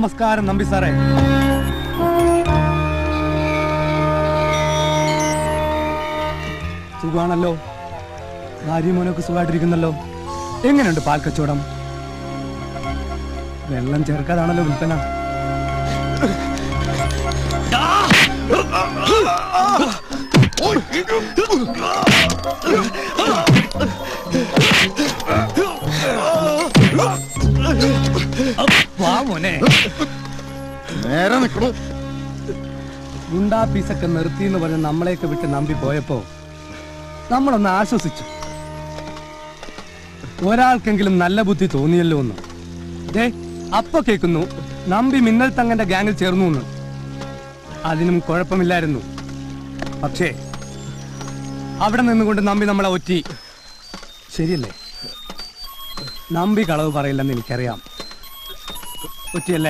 നമസ്കാരം നമ്പി സാറേ സുഖമാണല്ലോ ഭാര്യമോനൊക്കെ സുഖമായിട്ടിരിക്കുന്നല്ലോ എങ്ങനെയുണ്ട് പാൽ കച്ചവടം വെള്ളം ചേർക്കാതാണല്ലോ വിൽപ്പന വാ മോനെ നേരെ നിൽക്കണു ഗുണ്ടാ പീസൊക്കെ നിർത്തി എന്ന് പറഞ്ഞ് നമ്മളെയൊക്കെ വിട്ട് നമ്പി പോയപ്പോ നമ്മളൊന്ന് ആശ്വസിച്ചു ഒരാൾക്കെങ്കിലും നല്ല ബുദ്ധി തോന്നിയല്ലോ എന്ന് ദേ അപ്പൊ കേൾക്കുന്നു നമ്പി മിന്നൽ തങ്ങന്റെ ഗ്യാങ്ങിൽ ചേർന്നു എന്ന് അതിനും കുഴപ്പമില്ലായിരുന്നു പക്ഷേ അവിടെ നിന്നുകൊണ്ട് നമ്പി നമ്മളെ ഒറ്റി ശരിയല്ലേ നമ്പി കളവ് പറയില്ലെന്ന് എനിക്കറിയാം ഒറ്റിയല്ലേ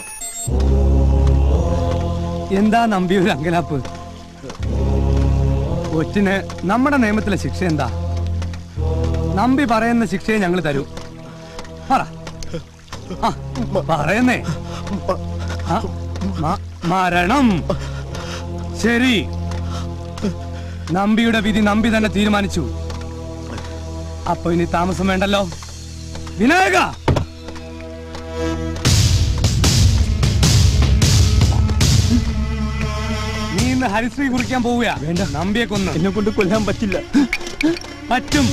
എന്താ നമ്പി ഒരു അങ്കലാപ്പ് ഒറ്റിന് നമ്മുടെ നിയമത്തിലെ ശിക്ഷ എന്താ നമ്പി പറയുന്ന ശിക്ഷയെ ഞങ്ങൾ തരൂ പറ ആ, പറയുന്നേ ആ, മ- മരണം ശരി നമ്പിയുടെ വിധി നമ്പി തന്നെ തീരുമാനിച്ചു അപ്പൊ ഇനി താമസം വേണ്ടല്ലോ വിനായക നീ ഇന്ന് ഹരിശ്രീ കുറിക്കാൻ പോവുക വേണ്ട നമ്പിയെ കൊന്ന് എന്നെ കൊണ്ട് കൊല്ലാൻ പറ്റില്ല പറ്റും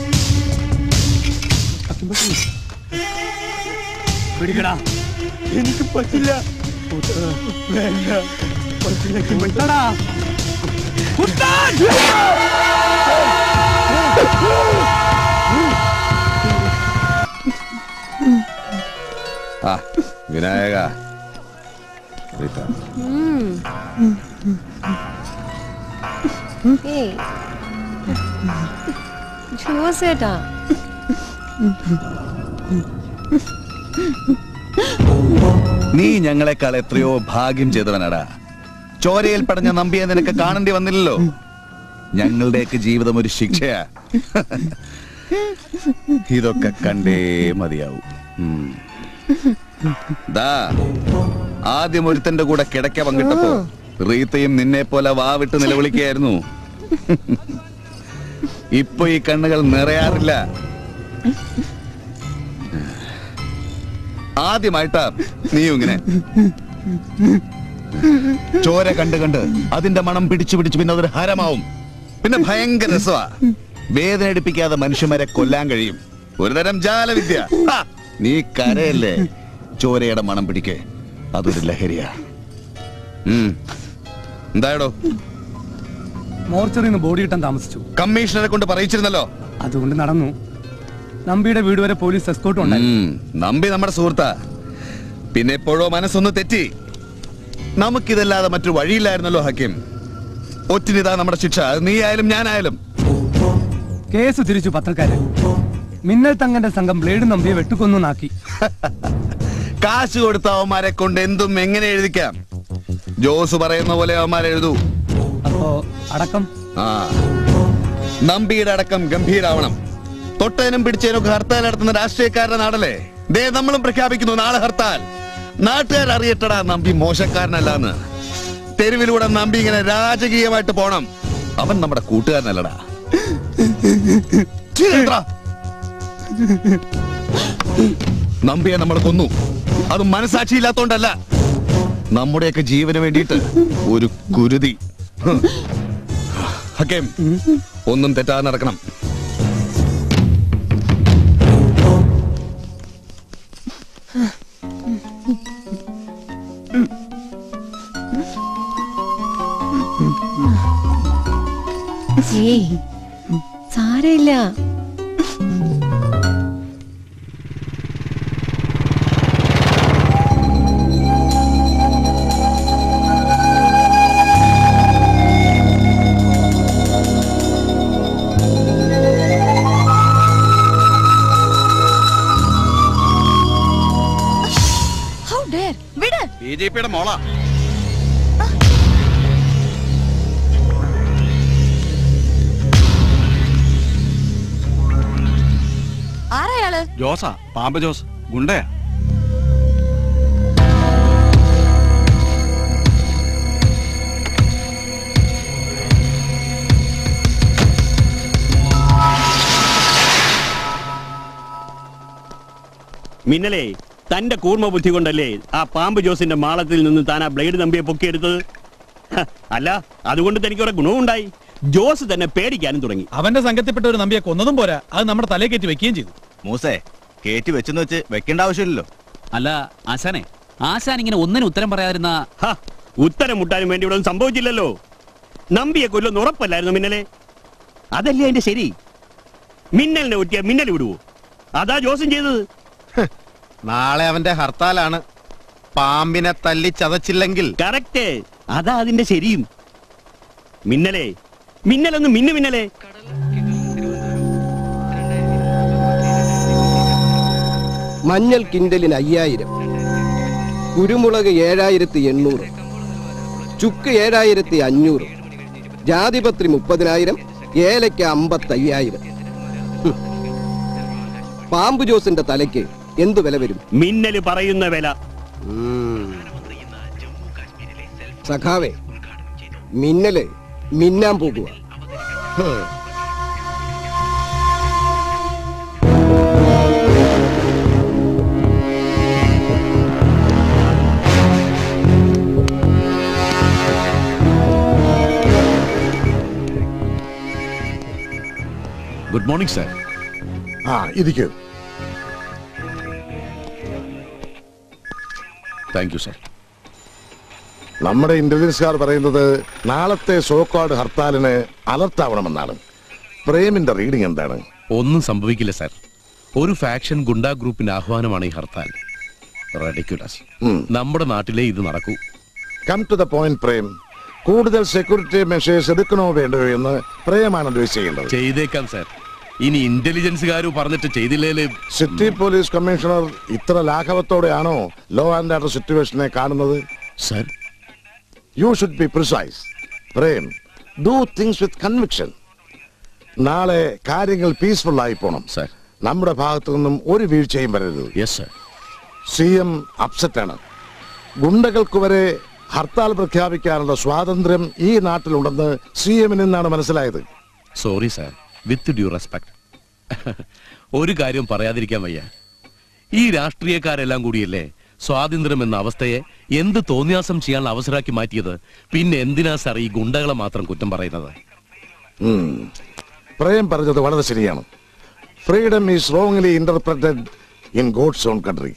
പിടിക്കടാ എനിക്ക് പറ്റില്ല വേണ്ട പറ്റില്ലെങ്കിൽ വിട്ടടാ കുത്താൻ! ആ വിനായക റീത്ത, ഏയ് ജോസേട്ടാ നീ ഞങ്ങളെക്കാൾ എത്രയോ ഭാഗ്യം ചെയ്തവനാടാ ചോരയിൽ പടഞ്ഞ നമ്പിയെ നിനക്ക് കാണേണ്ടി വന്നില്ലല്ലോ ഞങ്ങളുടെയൊക്കെ ജീവിതം ഒരു ശിക്ഷയാ ഇതൊക്കെ കണ്ടേ മതിയാവൂ ഉം. ദാ ആദ്യം ഒരുത്തന്റെ കൂടെ കിടക്ക പങ്കിട്ടപ്പോ റീത്തയും നിന്നെ പോലെ വാവിട്ട് നിലവിളിക്കുകയായിരുന്നു ഇപ്പൊ ഈ കണ്ണുകൾ നിറയാറില്ല ആദ്യമായിട്ടാ നീയും ഇങ്ങനെ ചോര കണ്ട് കണ്ട് അതിന്റെ മണം പിടിച്ചു പിടിച്ച് പിന്നെ അതൊരു ഹരമാവും പിന്നെ ഭയങ്കര രസമാ വേദന എടുപ്പിക്കാതെ മനുഷ്യന്മാരെ കൊല്ലാൻ കഴിയും ഒരുതരം ജാലവിദ്യ ഹാ, നീ കരയല്ലേ ചോരയുടെ മണം പിടിക്കേ അതൊരു ലഹരിയാ ഉം. എന്തായടോ മോർച്ചറിയിൽ നിന്ന് ബോഡി കിട്ടാൻ താമസിച്ചു കമ്മീഷണറെ കൊണ്ട് പറയിച്ചിരുന്നല്ലോ അതുകൊണ്ട് നടന്നു നമ്പിയുടെ വീട് വരെ പോലീസ് എസ്കോട്ടും ഉണ്ടായി ഉം, നമ്പി നമ്മുടെ സുഹൃത്താ പിന്നെ എപ്പോഴോ മനസ്സൊന്ന് തെറ്റി നമുക്കിതല്ലാതെ മറ്റു വഴിയില്ലായിരുന്നല്ലോ ഹക്കിം ഒറ്റിനിതാ നമ്മുടെ ശിക്ഷ അത് നീ ആയാലും ഞാനായാലും കേസ് തിരിച്ചു പത്രക്കാരൻ മിന്നൽ തങ്ങന്റെ സംഘം ബ്ലേഡ് നമ്പിയെ വെട്ടുകൊന്നു നാക്കി കാശ് കൊടുത്ത അവന്മാരെ കൊണ്ട് എന്തും എങ്ങനെ എഴുതിക്കാം ജോസ് പറയുന്ന പോലെ അവന്മാർ എഴുതൂ അപ്പോ അടക്കം ആ നമ്പിയുടെ അടക്കം ഗംഭീരാവണം തൊട്ടതിനും പിടിച്ചതിനും ഒക്കെ ഹർത്താൽ നടത്തുന്ന രാഷ്ട്രീയക്കാരുടെ നാടല്ലേ ദേ നമ്മളും പ്രഖ്യാപിക്കുന്നു നാളെ ഹർത്താൽ നാട്ടുകാർ അറിയട്ടടാ നമ്പി മോശക്കാരനല്ലാന്ന് തെരുവിലൂടെ നമ്പി ഇങ്ങനെ രാജകീയമായിട്ട് പോണം അവൻ നമ്മുടെ കൂട്ടുകാരനല്ലടാ ചീരേന്ദ്രാ. നമ്പിയെ നമ്മൾ കൊന്നു അത് മനസാക്ഷിയില്ലാത്തോണ്ടല്ല നമ്മുടെയൊക്കെ ജീവന് വേണ്ടിയിട്ട് ഒരു കുരുതി ഹ്. ഹക്കേം ഒന്നും തെറ്റാതെ നടക്കണം ഏയ് സാരമില്ല ഹൗ ഡെയർ വിട് ബി ജെ പിയുടെ മോള ആരയാള് ജോസാ പാമ്പ ജോസ് ഗുണ്ടയാ മിന്നലേ തന്റെ കൂർമ്മ ബുദ്ധി കൊണ്ടല്ലേ ആ പാമ്പ് ജോസിന്റെ മാളത്തിൽ നിന്ന് താൻ ആ ബ്ലേഡ് നമ്പിയെ പൊക്കിയെടുത്തത് ഹ, അല്ല അതുകൊണ്ട് തനിക്ക് കുറെ ഗുണവുണ്ടായി ജോസ് തന്നെ പേടിക്കാനും തുടങ്ങി അവന്റെ സംഘത്തിൽപ്പെട്ട ഒരു നമ്പിയെ കൊന്നതും പോരാ അത് നമ്മുടെ തലയിൽ കയറ്റി വെക്കുകയും ചെയ്തു മൂസേ കേറ്റി വെച്ചെന്ന് വെച്ച് വെക്കേണ്ട ആവശ്യമില്ലല്ലോ അല്ല ആശാനെ ആശാൻ ഇങ്ങനെ ഒന്നിനും ഉത്തരം പറയാതിരുന്ന ഹ, ഉത്തരം മുട്ടാനും വേണ്ടി ഇവിടെ ഒന്നും സംഭവിച്ചില്ലല്ലോ നമ്പിയെ കൊല്ലുന്ന ഉറപ്പല്ലായിരുന്നു മിന്നലെ അതല്ലേ അതിന്റെ ശരി മിന്നലിനെ ഒറ്റിയ മിന്നൽ വിടുവോ അതാ ജോസും ചെയ്തത് നാളെ അവന്റെ ഹർത്താലാണ് പാമ്പിനെ തല്ലി ചതച്ചില്ലെങ്കിൽ കറക്റ്റ് അതാ അതിന്റെ ശരിയും മിന്നലേ മിന്നലൊന്ന് മിന്നു മിന്നലേ മഞ്ഞൾ കിൻഡലിന് അയ്യായിരം കുരുമുളക് ഏഴായിരത്തി എണ്ണൂറ് ചുക്ക് ഏഴായിരത്തി അഞ്ഞൂറ് ജാതിപത്രി മുപ്പതിനായിരം ഏലയ്ക്ക് അമ്പത്തയ്യായിരം ഹും. പാമ്പ് ജോസിന്റെ തലയ്ക്ക് എന്തു വില വരും മിന്നല് പറയുന്ന വില ഉം. സഖാവേ മിന്നല് മിന്നാൻ പോകുക ഹും. ഗുഡ് മോർണിംഗ് സാർ ആ ഇരിക്കൂ താങ്ക് യു സാർ നമ്മുടെ ഇന്റലിജൻസുകാർ പറയുന്നത് നാളത്തെ സോക്കാട് ഹർത്താലിന് അലർട്ട് ആവണമെന്നാണ് പ്രേമിന്റെ റീഡിംഗ് എന്താണ് ഒന്നും സംഭവിക്കില്ല സാർ ഒരു ഫാക്ഷൻ ഗുണ്ടാ ഗ്രൂപ്പിന്റെ ആഹ്വാനമാണ് ഈ ഹർത്താൽ റെഡിക്കുലസ് നമ്മുടെ നാട്ടിലെ ഇത് നടക്കൂ come to the point Prem കൂടുതൽ സെക്യൂരിറ്റി മെഷേഴ്സ് എടുക്കണോ വേണ്ടയോ എന്ന് പ്രേമാണ് അഡ്വൈസ് ചെയ്യേണ്ടത് ചെയ്തേക്കാം സാർ ഇനി ഇന്റലിജൻസുകാർ പറഞ്ഞിട്ട് ചെയ്തില്ലേല് സിറ്റി പോലീസ് കമ്മീഷണർ ഇത്ര ലാഘവത്തോടെയാണോ ലോ ആൻഡ് ഓർഡർ സിറ്റുവേഷനെ കാണുന്നത് sir you should be precise Prem do things with conviction നാളെ കാര്യങ്ങൾ പീസ്ഫുൾ ആയി പോണം സർ നമ്മുടെ ഭാഗത്തു നിന്നും ഒരു വീഴ്ചയും വരരുത് yes sir C M upset ആണ് ഗുണ്ടകൾക്ക് വരെ ഹർത്താൽ പ്രഖ്യാപിക്കാനുള്ള സ്വാതന്ത്ര്യം ഈ നാട്ടിലുണ്ടെന്ന് സി എമ്മിൽ നിന്നാണ് മനസ്സിലായത് sorry sir with due respect ഒരു കാര്യം പറയാതിരിക്കാൻ വയ്യ ഈ രാഷ്ട്രീയക്കാരെല്ലാം കൂടിയല്ലേ സ്വാതന്ത്ര്യം എന്ന അവസ്ഥയെ എന്ത് തോന്നിയാസം ചെയ്യാനുള്ള അവസരമാക്കി മാറ്റിയത് പിന്നെ എന്തിനാ സാർ ഈ ഗുണ്ടകളെ മാത്രം കുറ്റം പറയുന്നത് ഉം. പ്രേം പറഞ്ഞത് വളരെ ശരിയാണ് freedom is wrongly interpreted in God's own country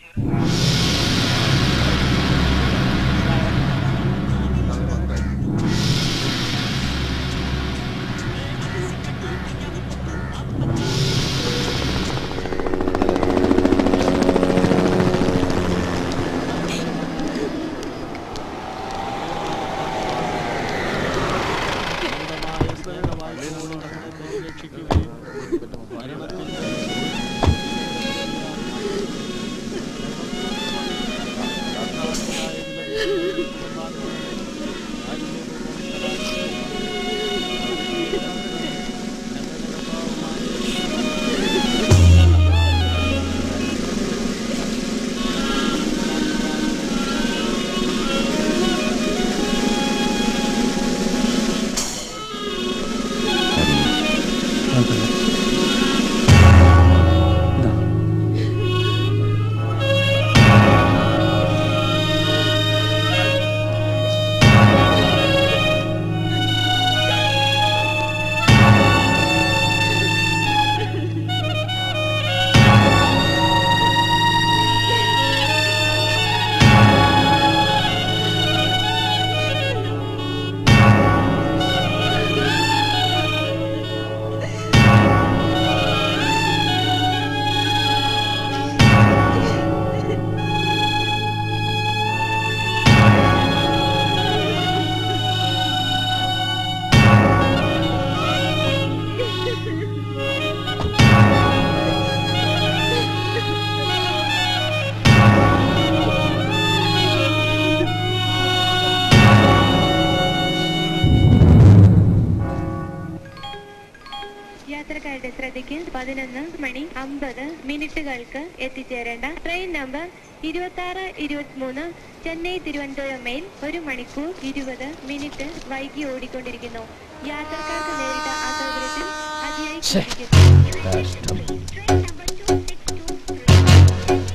യാത്രക്കാരുടെ ശ്രദ്ധയ്ക്ക് പതിനൊന്ന് മണി അമ്പത് മിനിറ്റുകൾക്ക് എത്തിച്ചേരേണ്ട ട്രെയിൻ നമ്പർ ഇരുപത്തി ആറ് ഇരുപത്തിമൂന്ന് ചെന്നൈ തിരുവനന്തപുരം മെയിൽ ഒരു മണിക്കൂർ ഇരുപത് മിനിറ്റ് വൈകി ഓടിക്കൊണ്ടിരിക്കുന്നു യാത്രക്കാർക്ക് നേരിട്ട അസൗകര്യത്തിൽ അതിയായി ക്ഷമിക്കുന്നു. Train number 2623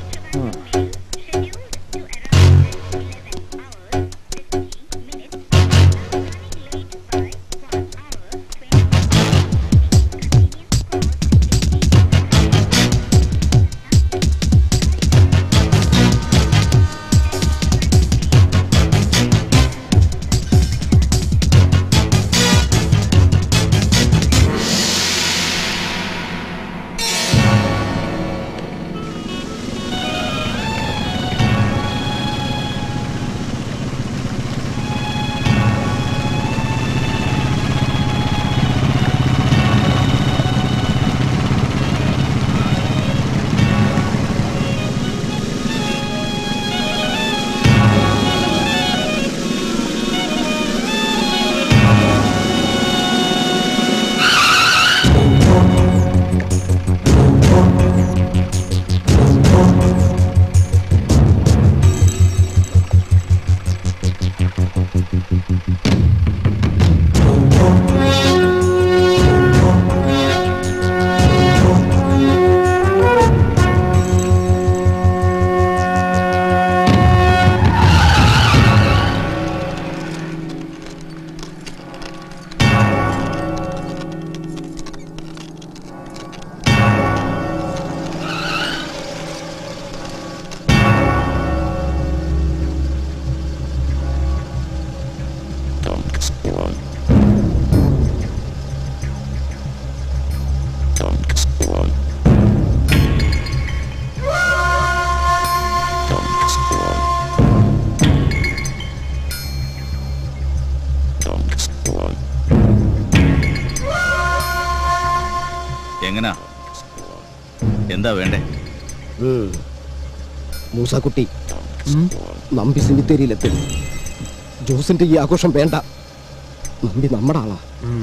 എങ്ങനാ എന്താ വേണ്ടേ ഉം. മൂസാക്കുട്ടി നമ്പി സിമിത്തേരിയിലെത്തി ജോസിന്റെ ഈ ആഘോഷം വേണ്ട നമ്പി നമ്മുടെ ആളാ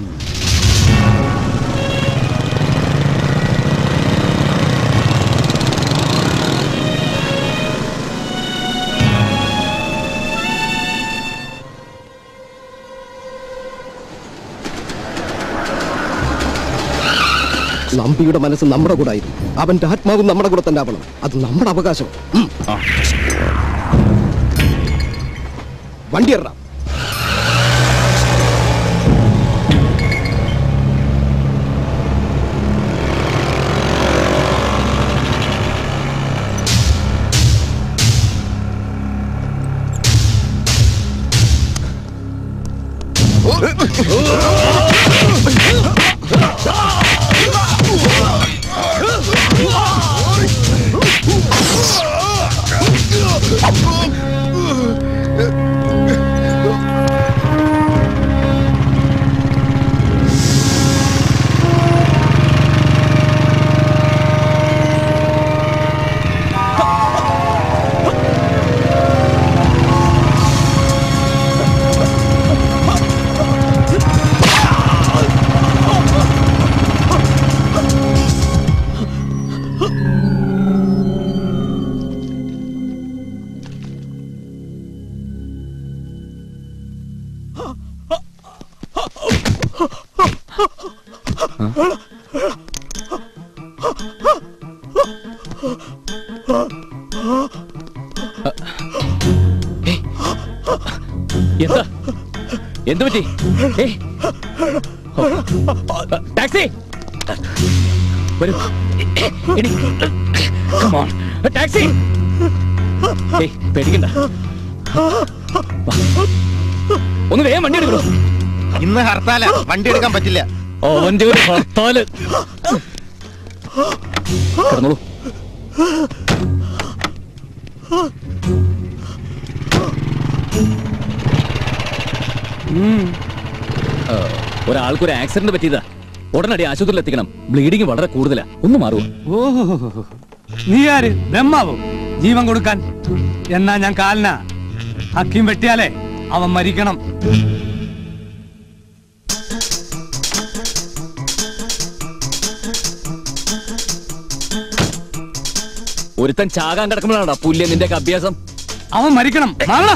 നമ്പിയുടെ മനസ്സ് നമ്മുടെ കൂടെ ആയിരുന്നു അവന്റെ ആത്മാവ് നമ്മുടെ കൂടെ തന്നെ ആവണം അത് നമ്മുടെ അവകാശം ഉം. വണ്ടി ഇറങ്ങാം എന്താ എന്തു പറ്റി ഏയ്. ഓ. ടാക്സി വരൂ എടി. Come on. ടാക്സി ഏയ് പേടിക്കണ്ട വാ. ഒന്ന് വേഗം വണ്ടി എടുക്കണോ ഇന്ന് ഹർത്താല വണ്ടി എടുക്കാൻ പറ്റില്ല അവന്റെ ഒരു ഹർത്താല് കിടന്നോളൂ ആ, ഒരാൾക്കൊരു ആക്സിഡന്റ് പറ്റിയതാ ഉടനടി ആശുപത്രിയിൽ എത്തിക്കണം ബ്ലീഡിങ് വളരെ കൂടുതലാ ഒന്ന് മാറുമോ ഓഹോ നീ ആര് ബ്രഹ്മാവോ ജീവൻ കൊടുക്കാൻ എന്നാ ഞാൻ കാലന ഹക്കിം വെട്ടിയാലേ അവൻ മരിക്കണം ഒരുത്തൻ ചാകാൻ കിടക്കുമ്പോഴാണ് പുല്യ നിന്റെ അഭ്യാസം അവൻ മരിക്കണം മാറടാ.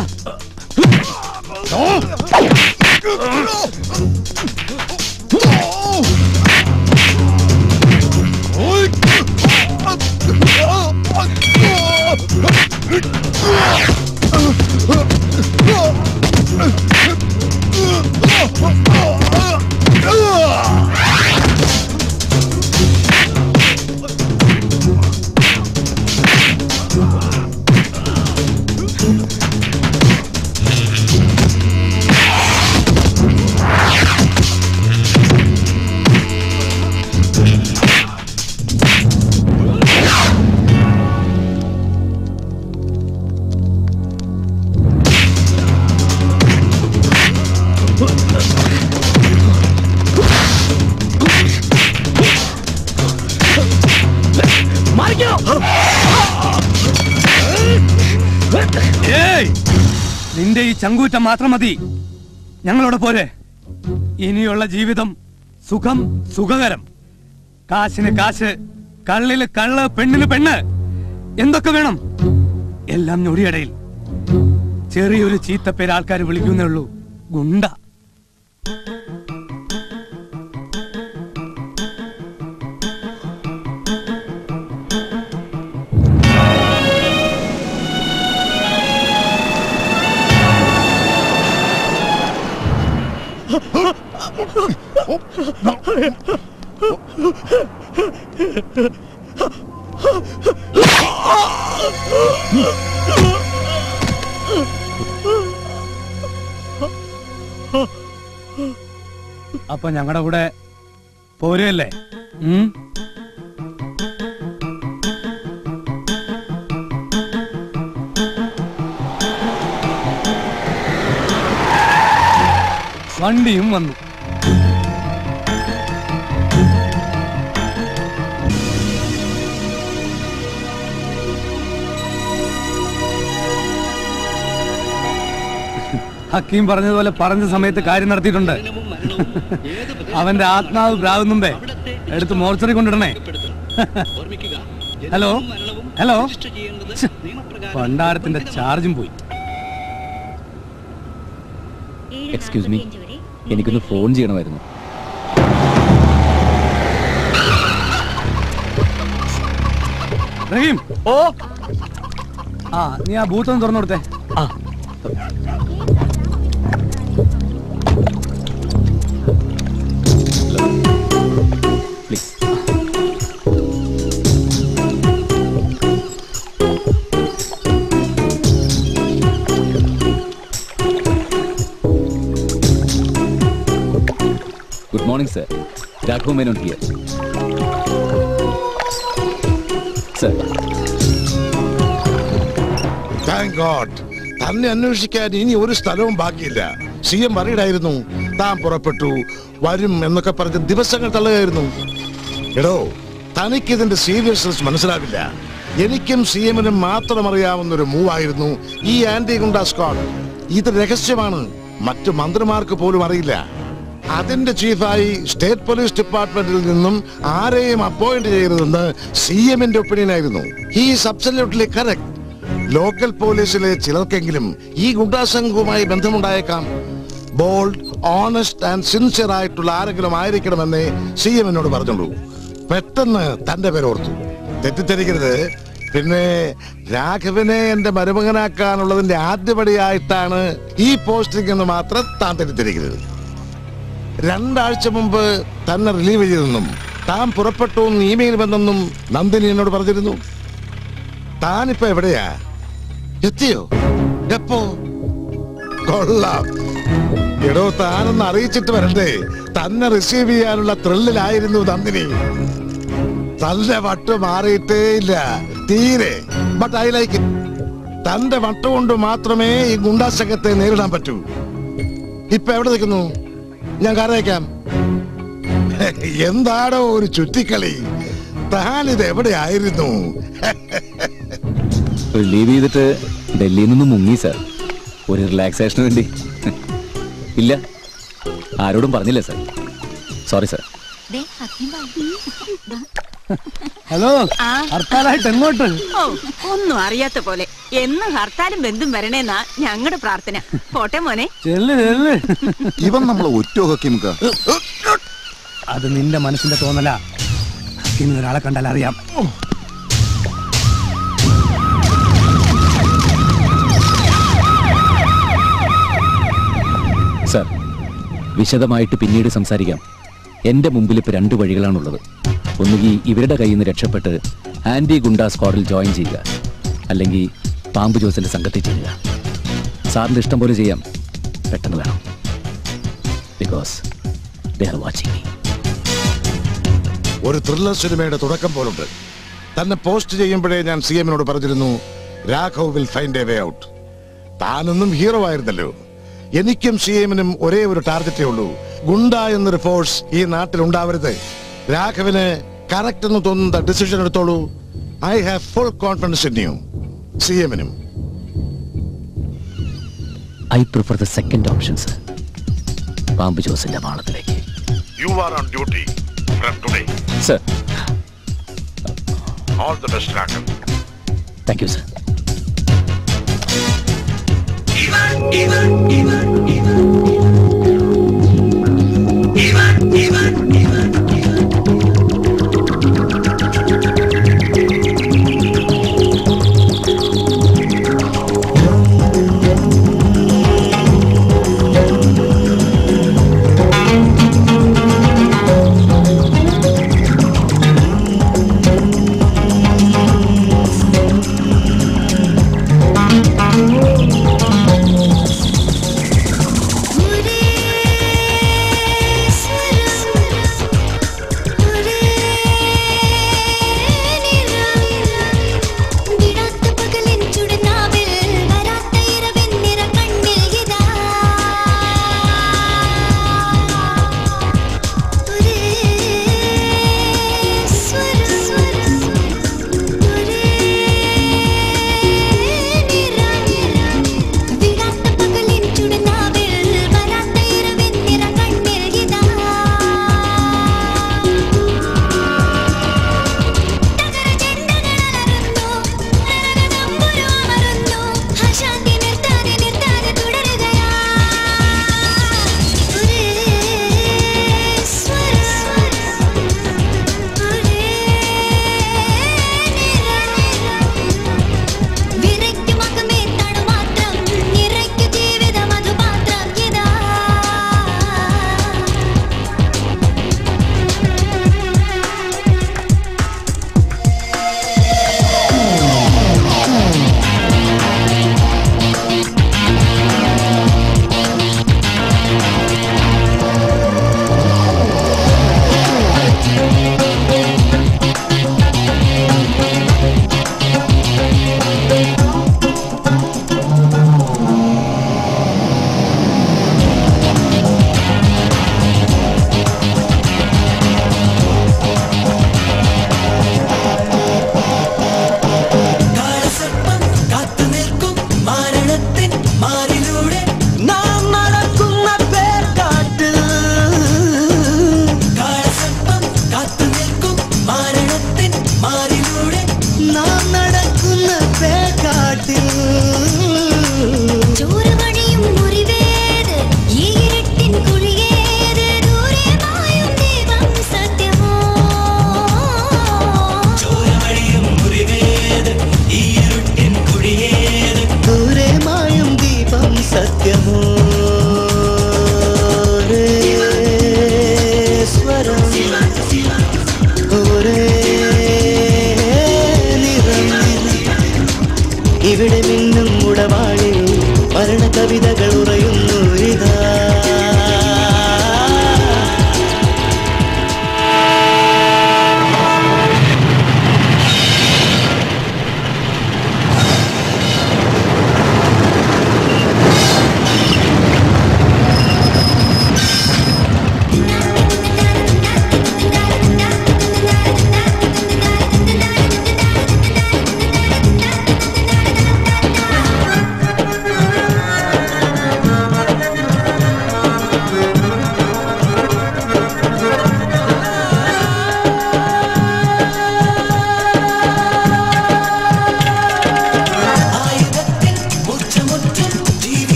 ഏയ് നിന്റെ ഈ ചങ്കൂറ്റം മാത്രം മതി ഞങ്ങളോട് പോരെ ഇനിയുള്ള ജീവിതം സുഖം സുഖകരം കാശിന് കാശ് കള്ളില് കള്ള് പെണ്ണിന് പെണ്ണ് എന്തൊക്കെ വേണം എല്ലാം ഞൊടിയടയിൽ ചെറിയൊരു ചീത്തപ്പേര് ആൾക്കാർ വിളിക്കുന്നേ ഉള്ളൂ ഗുണ്ട അപ്പൊ ഞങ്ങളുടെ കൂടെ പോരുകയല്ലേ ഉം വണ്ടിയും വന്നു ഹക്കീം പറഞ്ഞതുപോലെ പറഞ്ഞ സമയത്ത് കാര്യം നടത്തിയിട്ടുണ്ട് അവന്റെ ആത്മാവ് പ്രാകുന്നുമ്പേ എടുത്ത് മോർച്ചറി കൊണ്ടിടണേ ഹലോ ഹലോ ഛെ, ഭണ്ഡാരത്തിന്റെ ചാർജും പോയി എക്സ്ക്യൂസ് മീ എനിക്കൊന്ന് ഫോൺ ചെയ്യണമായിരുന്നു റഹീം ഓ ആ നീ ആ ബൂത്ത് ഒന്ന് തുറന്നു കൊടുത്തേ ആ please good morning sir Raghava Menon here sir thank God തന്നെ അന്വേഷിക്കാൻ ഇനി ഒരു സ്ഥലവും ബാക്കിയില്ല സി എം പറയിടായിരുന്നു താൻ പുറപ്പെട്ടു വരും എന്നൊക്കെ പറഞ്ഞ് ദിവസങ്ങൾ തള്ളുകയായിരുന്നു എടോ തനിക്ക് ഇതിന്റെ സീരിയസ്നെസ് മനസ്സിലാവില്ല എനിക്കും സി എമ്മിനും മാത്രം അറിയാവുന്ന ഒരു മൂവായിരുന്നു ഈ ആന്റി ഗുണ്ട സ്ക്വാഡ് ഇത് രഹസ്യമാണ് മറ്റു മന്ത്രിമാർക്ക് പോലും അറിയില്ല അതിന്റെ ചീഫായി സ്റ്റേറ്റ് പോലീസ് ഡിപ്പാർട്ട്മെന്റിൽ നിന്നും ആരെയും അപ്പോയിന്റ് ചെയ്യരുതെന്ന് സി എമ്മിന്റെ ഒപ്പീനിയൻ ആയിരുന്നു ഹീസ് അബ്സല്യൂട്ട്ലി കറക്റ്റ് ലോക്കൽ പോലീസിലെ ചിലർക്കെങ്കിലും ഈ ഗുണ്ടാസംഘവുമായി ബന്ധമുണ്ടായേക്കാം ബോൾഡ് ഓണസ്റ്റ് ആൻഡ് സിൻസിയർ ആയിട്ടുള്ള ആരെങ്കിലും ആയിരിക്കണമെന്നേ സി എം എന്നോട് പറഞ്ഞുള്ളൂ പെട്ടെന്ന് തന്റെ പേര് ഓർത്തു തെറ്റിദ്ധരിക്കരുത് പിന്നെ രാഘവനെ എന്റെ മരുമകനാക്കാനുള്ളതിന്റെ ആദ്യപടിയായിട്ടാണ് ഈ പോസ്റ്റിംഗ് എന്ന് മാത്രം താൻ തെറ്റിദ്ധരിക്കരുത് രണ്ടാഴ്ച മുമ്പ് തന്നെ റിലീവ് ചെയ്തെന്നും താൻ പുറപ്പെട്ടു എന്ന് ഇമെയിൽ വന്നെന്നും നന്ദിനി എന്നോട് പറഞ്ഞിരുന്നു താനിപ്പോ എവിടെയാ എത്തിയോ എപ്പോ കൊള്ളാം എടോ താനൊന്ന് അറിയിച്ചിട്ട് വരണ്ടേ തന്നെ റിസീവ് ചെയ്യാനുള്ള ത്രില്ലിലായിരുന്നു നന്ദിനി തന്റെ വട്ട് മാറിയിട്ടേ ഇല്ല തീരെ ബട്ട് ഐ ലൈക്ക് തന്റെ വട്ട് കൊണ്ട് മാത്രമേ ഈ ഗുണ്ടാസംഘത്തെ നേരിടാൻ പറ്റൂ ഇപ്പൊ എവിടെ നിൽക്കുന്നു ഞാൻ കരയക്കാം എന്താടോ ഒരു ചുറ്റിക്കളി താൻ ഇത് എവിടെയായിരുന്നു ലീവ് ചെയ്തിട്ട് ഡൽഹിയിൽ നിന്ന് മുങ്ങി സാർ ഒരു റിലാക്സേഷന് വേണ്ടി ഇല്ല ആരോടും പറഞ്ഞില്ല സാർ സോറി സാർ ഹലോ ഹർത്താലായിട്ട് എങ്ങോട്ട് ഓ ഒന്നും അറിയാത്ത പോലെ എന്നും ഹർത്താലും ബന്ധും വരണേന്നാ ഞങ്ങളുടെ പ്രാർത്ഥന പോട്ടെ മോനെ ചെല്ല് ചെല്ല് ഇവൻ നമ്മളെ ഒറ്റ ഹക്കിമുക്ക അത് നിന്റെ മനസ്സിന്റെ തോന്നല ഇന്ന് ഒരാളെ കണ്ടാൽ അറിയാം സാർ വിശദമായിട്ട് പിന്നീട് സംസാരിക്കാം എന്റെ മുമ്പിൽ ഇപ്പൊ രണ്ട് വഴികളാണുള്ളത് ഒന്നുകിൽ ഇവരുടെ കയ്യിൽ നിന്ന് രക്ഷപ്പെട്ട് ആന്റി ഗുണ്ട സ്ക്വാഡിൽ ജോയിൻ ചെയ്യുക അല്ലെങ്കിൽ പാമ്പ് ജോസിന്റെ സംഘത്തിൽ ചെയ്യുക സാറിന്റെ ഇഷ്ടം പോലെ ചെയ്യാം പെട്ടെന്ന് വേണം because they are watching me ഒരു ത്രില്ലർ സിനിമയുടെ തുടക്കം പോലുണ്ട് തന്നെ പോസ്റ്റ് ചെയ്യുമ്പോഴേ ഞാൻ സി എമ്മിനോട് പറഞ്ഞിരുന്നു Raghav will find a way out താനൊന്നും ഹീറോ ആയിരുന്നല്ലോ എനിക്കും സി എമ്മിനും ഒരേ ഒരു ടാർഗറ്റേ ഉള്ളൂ ഗുണ്ട എന്നൊരു ഫോഴ്സ് ഈ നാട്ടിൽ ഉണ്ടാവരുത് രാഘവിന് കറക്റ്റ് എന്ന് തോന്നുന്ന ഡിസിഷൻ എടുത്തോളൂ I have full confidence in you C എമ്മിനും I prefer the second option sir പാമ്പ് ജോസിന്റെ മാളത്തിലേക്ക് you are on duty from today sir all the best Raghav thank you sir ആ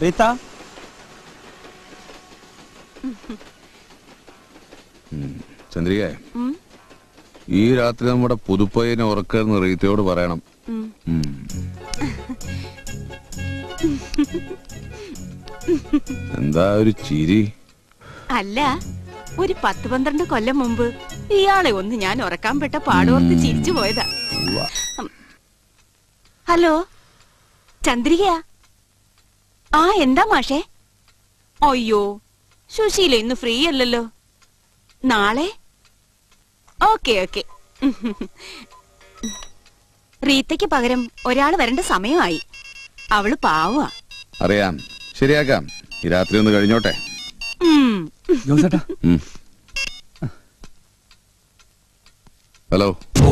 റീത്ത ചന്ദ്രിക ഉം. ഈ രാത്രി നമ്മുടെ പുതുപ്പയ്യനെ ഉറക്കെന്ന് റീത്തയോട് പറയണം ഉം. ഉം. എന്താ ഒരു ചിരി അല്ല ഒരു പത്ത് പന്ത്രണ്ട് കൊല്ലം മുമ്പ് ഇയാളെ ഒന്ന് ഞാൻ ഉറക്കാൻ പെട്ട പാടോർത്ത് ചിരിച്ചു പോയതാ ഉം. ഹലോ ചന്ദ്രികയാ ആ എന്താ മാഷേ അയ്യോ സുശീല ഇന്ന് ഫ്രീ അല്ലല്ലോ നാളെ ഓക്കെ ഓക്കെ റീത്തയ്ക്ക് പകരം ഒരാൾ വരേണ്ട സമയമായി അവള് പാവാ അറിയാം ശരിയാക്കാം ഈ രാത്രി ഒന്ന് കഴിഞ്ഞോട്ടെ ഉം. ജോസേട്ടാ ഉം. ഹലോ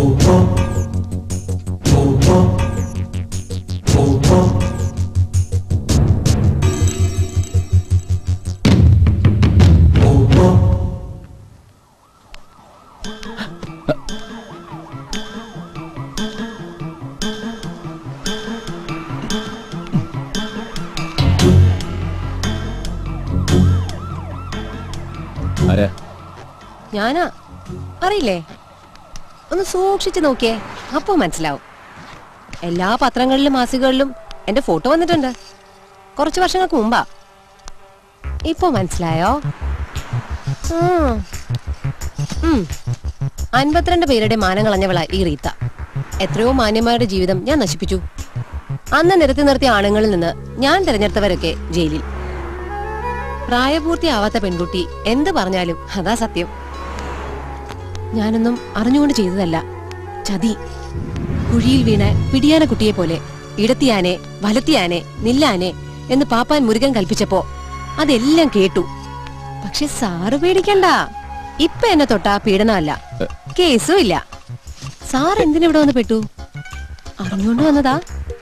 ആരാ ഞാനാ അറിയില്ലേ ഒന്ന് സൂക്ഷിച്ചു നോക്കിയേ അപ്പോ മനസ്സിലാവും എല്ലാ പത്രങ്ങളിലും മാസികകളിലും എന്റെ ഫോട്ടോ വന്നിട്ടുണ്ട് കുറച്ച് വർഷങ്ങൾക്ക് മുമ്പാ ഇപ്പൊ മനസ്സിലായോ ഉം. ഉം. അൻപത്തിരണ്ട് പേരുടെ മാനം കളഞ്ഞവളാ ഈ റീത്ത എത്രയോ മാന്യന്മാരുടെ ജീവിതം ഞാൻ നശിപ്പിച്ചു അന്ന് നിരത്തി നിർത്തിയ ആണുങ്ങളിൽ നിന്ന് ഞാൻ തിരഞ്ഞെടുത്തവരൊക്കെ ജയിലിൽ പ്രായപൂർത്തിയാവാത്ത പെൺകുട്ടി എന്ത് പറഞ്ഞാലും അതാ സത്യം ഞാനൊന്നും അറിഞ്ഞുകൊണ്ട് ചെയ്തതല്ല ചതി കുഴിയിൽ വീണ പിടിയാന കുട്ടിയെ പോലെ ഇടത്തിയാനെ വലത്തിയാനെ നില്ലാനെ എന്ന് പാപ്പാൻ മുരുകൻ കൽപ്പിച്ചപ്പോ അതെല്ലാം കേട്ടു പക്ഷെ സാറ് പേടിക്കണ്ട ഇപ്പൊ എന്നെ തൊട്ടാ പീഡനമല്ല കേസും ഇല്ല സാർ എന്തിനിവിടെ വന്ന് പെട്ടു അറിഞ്ഞുകൊണ്ട് വന്നതാ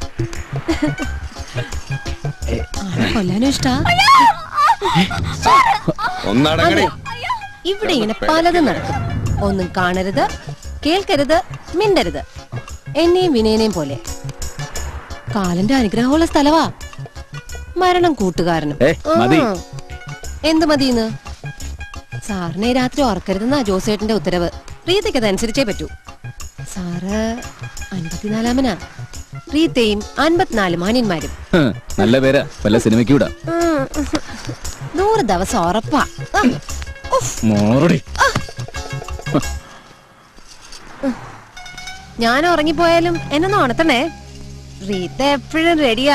ആളെ കൊല്ലാനും ഇഷ്ടാ ഒന്നടങ്ങണേ ഇവിടെ ഇങ്ങനെ പലതും നടക്കും ഒന്നും കാണരുത് കേൾക്കരുത് മിണ്ടരുത് എന്നെയും വിനയനെയും പോലെ കാലന്റെ അനുഗ്രഹമുള്ള സ്ഥലവാ മരണം കൂട്ടുകാരനും ഏ, മതി. ആ. എന്ത് മതിന്ന് സാറിനെ രാത്രി ഓർക്കരുതെന്നാ ജോസേട്ടന്റെ ഉത്തരവ് റീതയ്ക്ക് അതനുസരിച്ചേ പറ്റൂ സാറ് അൻപത്തിനാലാമനാ റീത്തയും അൻപത്തിനാല് മാന്യന്മാരും ഹ്, നല്ല പേരാ വല്ല സിനിമയ്ക്ക് വിടാം ഉം. നൂറ് ദിവസം ഉറപ്പാ ആ. ഉഫ്. മോറടി ഞാൻ ഉറങ്ങിപ്പോയാലും എന്നെ ഉണർത്തണേ റീത്ത എപ്പോഴും റെഡിയാ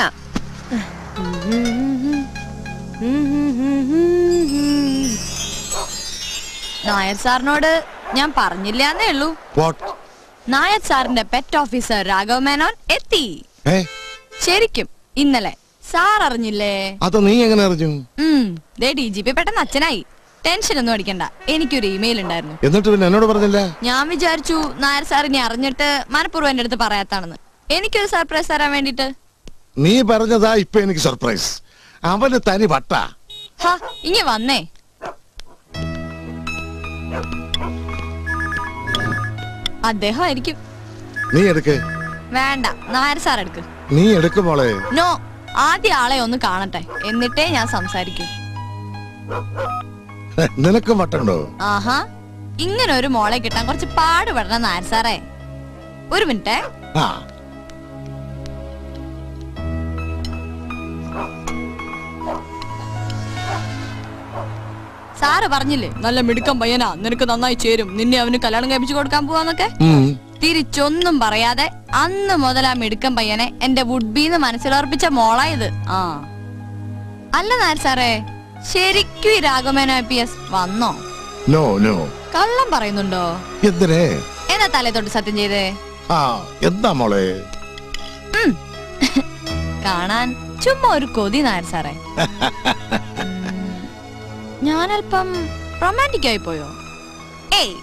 നായർ സാറിനോട് ഞാൻ പറഞ്ഞില്ലാന്നേ ഉള്ളൂ വാട്ട് നായർ സാറിന്റെ പെറ്റ് ഓഫീസർ രാഘവ മേനോൻ എത്തി ഏ ശരിക്കും ഇന്നലെ സാർ അറിഞ്ഞില്ലേ അത് നീ എങ്ങനെ അറിഞ്ഞു ഉം ദേ ഡി ജി പി പെട്ടെന്ന് അച്ഛനായി ടെൻഷൻ ഒന്നും അടിക്കണ്ട എനിക്കൊരു ഇമെയിൽ ഉണ്ടായിരുന്നു എന്നിട്ട് പിന്നെ എന്നോട് പറഞ്ഞില്ല ഞാൻ വിചാരിച്ചു നായർ സാർ ഇനി അറിഞ്ഞിട്ട് മനഃപൂർവ്വം എന്റെ അടുത്ത് പറയാത്താണെന്ന് എനിക്കൊരു സർപ്രൈസ് തരാൻ വേണ്ടിട്ട് നീ പറഞ്ഞതാ ഇപ്പൊ എനിക്ക് സർപ്രൈസ് അവന് തനി വട്ട ഹാ ഇങ്ങ വന്നേ അദ്ദേഹം ആയിരിക്കും നീ എടുക്ക് വേണ്ട നായർ സാർ എടുക്ക് നീ എടുക്ക് മോളെ നോ ആദ്യ ആളെ ഒന്ന് കാണട്ടെ എന്നിട്ടേ ഞാൻ സംസാരിക്കൂ നിനക്കും വട്ടുണ്ടോ ആഹാ ഇങ്ങനെ ഒരു മോളെ കിട്ടാൻ കുറച്ച് പാടുപെടണം നായർ സാറേ ഒരു മിനിറ്റേ ആ സാറ് പറഞ്ഞില്ലേ നല്ല മിടുക്കം പയ്യനാ നിനക്ക് നന്നായി ചേരും നിന്നെ അവന് കല്യാണം കഴിപ്പിച്ചു കൊടുക്കാൻ പോവാന്നൊക്കെ ഉം. തിരിച്ചൊന്നും പറയാതെ അന്ന് മുതൽ ആ മിടുക്കം പയ്യനെ എന്റെ വുഡ്ബീന്ന് മനസ്സിലുറപ്പിച്ച മോളായത് ആ അല്ല നായർ സാറേ ശരിക്കും ഈ രാഘവമേനോ പി എസ് വന്നോ നോ നോ കള്ളം പറയുന്നുണ്ടോ എന്തിനെ എന്നാ തലേ തൊട്ട് സത്യം ചെയ്തേ ആ എന്താ മോളെ ഉം. കാണാൻ ചുമ്മാ ഒരു കൊതി നായർ സാറേ ഞാനല്പം റൊമാൻറ്റിക് ആയി പോയോ ഏയ്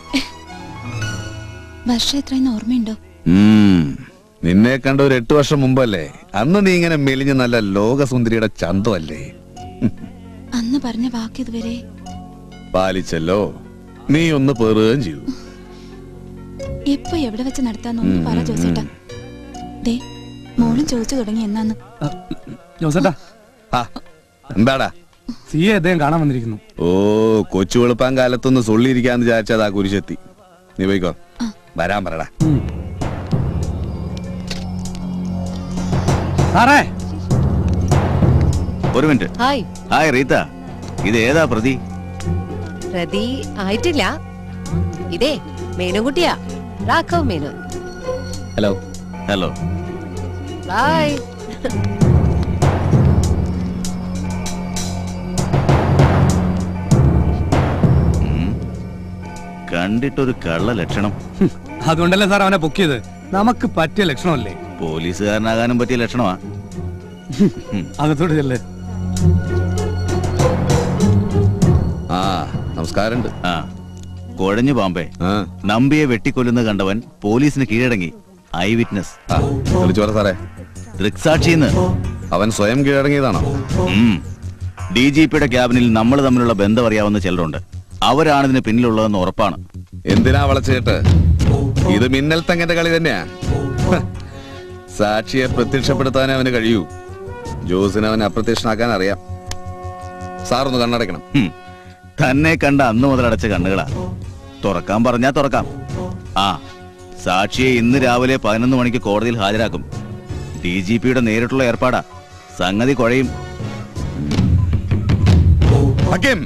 വർഷം എത്രയെന്ന് ഓർമ്മയുണ്ടോ ഉം. നിന്നെ കണ്ട ഒരു എട്ട് വർഷം മുമ്പല്ലേ അന്ന് നീ ഇങ്ങനെ മെലിഞ്ഞ നല്ല ലോകസുന്ദരിയുടെ ചന്തമല്ലേ അന്ന് പറഞ്ഞ വാക്ക് ഇതുവരെ പാലിച്ചല്ലോ നീ ഒന്ന് പേറുകയും ചെയ്തു എപ്പോ എവിടെ വെച്ച് നടത്താന്നൊന്ന് പറ ജോസേട്ടാ ദേ മോളും ചോദിച്ചു തുടങ്ങി എന്നാന്ന് ജോസേട്ടാ ആ എന്താടാ സി എ അദ്ദേഹം കാണാൻ വന്നിരിക്കുന്നു ഓ കൊച്ചു വെളുപ്പാൻ കാലത്തൊന്ന് സൊള്ളിയിരിക്കാന്ന് വിചാരിച്ചതാ കുരിശെത്തി നീ പോയിക്കോ വരാൻ പറടാ സാറേ ഒരു മിനിറ്റ് ഹായ് ഹായ് റീത്ത ഇത് ഏതാ പ്രതി പ്രതി ആയിട്ടില്ല ഇതേ മേനുകുട്ടിയാ Raghav Menon hello hello bye കണ്ടിട്ടൊരു കള്ള ലക്ഷണം അതുകൊണ്ടല്ലേ സാർ അവനെ ബുക്ക് ചെയ്ത് നമുക്ക് പറ്റിയ ലക്ഷണമല്ലേ പോലീസുകാരനാകാനും പറ്റിയ ലക്ഷണമാ അകത്തോട്ട് ചെല്ലേ ആ നമസ്കാരമുണ്ട് ആ കുഴഞ്ഞു പാമ്പേ നമ്പിയെ വെട്ടിക്കൊല്ലുന്ന കണ്ടവൻ പോലീസിന് കീഴടങ്ങി ഐ വിറ്റ്നസ് വിളിച്ചോറ സാറേ ദൃക്സാക്ഷിന്ന് അവൻ സ്വയം കീഴടങ്ങിയതാണോ ഡി ജി പിയുടെ ക്യാബിനിൽ നമ്മൾ തമ്മിലുള്ള ബന്ധം അറിയാവുന്ന ചിലരുണ്ട് അവരാണ് ഇതിന് പിന്നിലുള്ളതെന്ന് ഉറപ്പാണ് എന്തിനാ വളച്ചിട്ട് ഇത് മിന്നൽ തങ്ങന്റെ കളി തന്നെയാ ഹ, സാക്ഷിയെ പ്രത്യക്ഷപ്പെടുത്താനേ അവന് കഴിയൂ ജോസിനെ അവനെ അപ്രത്യക്ഷനാക്കാൻ അറിയാം സാറൊന്ന് കണ്ണടയ്ക്കണം ഹും. തന്നെ കണ്ട അന്ന് മുതൽ അടച്ച കണ്ണുകളാ തുറക്കാൻ പറഞ്ഞാ തുറക്കാം ആ സാക്ഷിയെ ഇന്ന് രാവിലെ പതിനൊന്ന് മണിക്ക് കോടതിയിൽ ഹാജരാക്കും ഡി ജി പിയുടെ നേരിട്ടുള്ള ഏർപ്പാടാ സംഗതി കുഴയും ഹക്കിം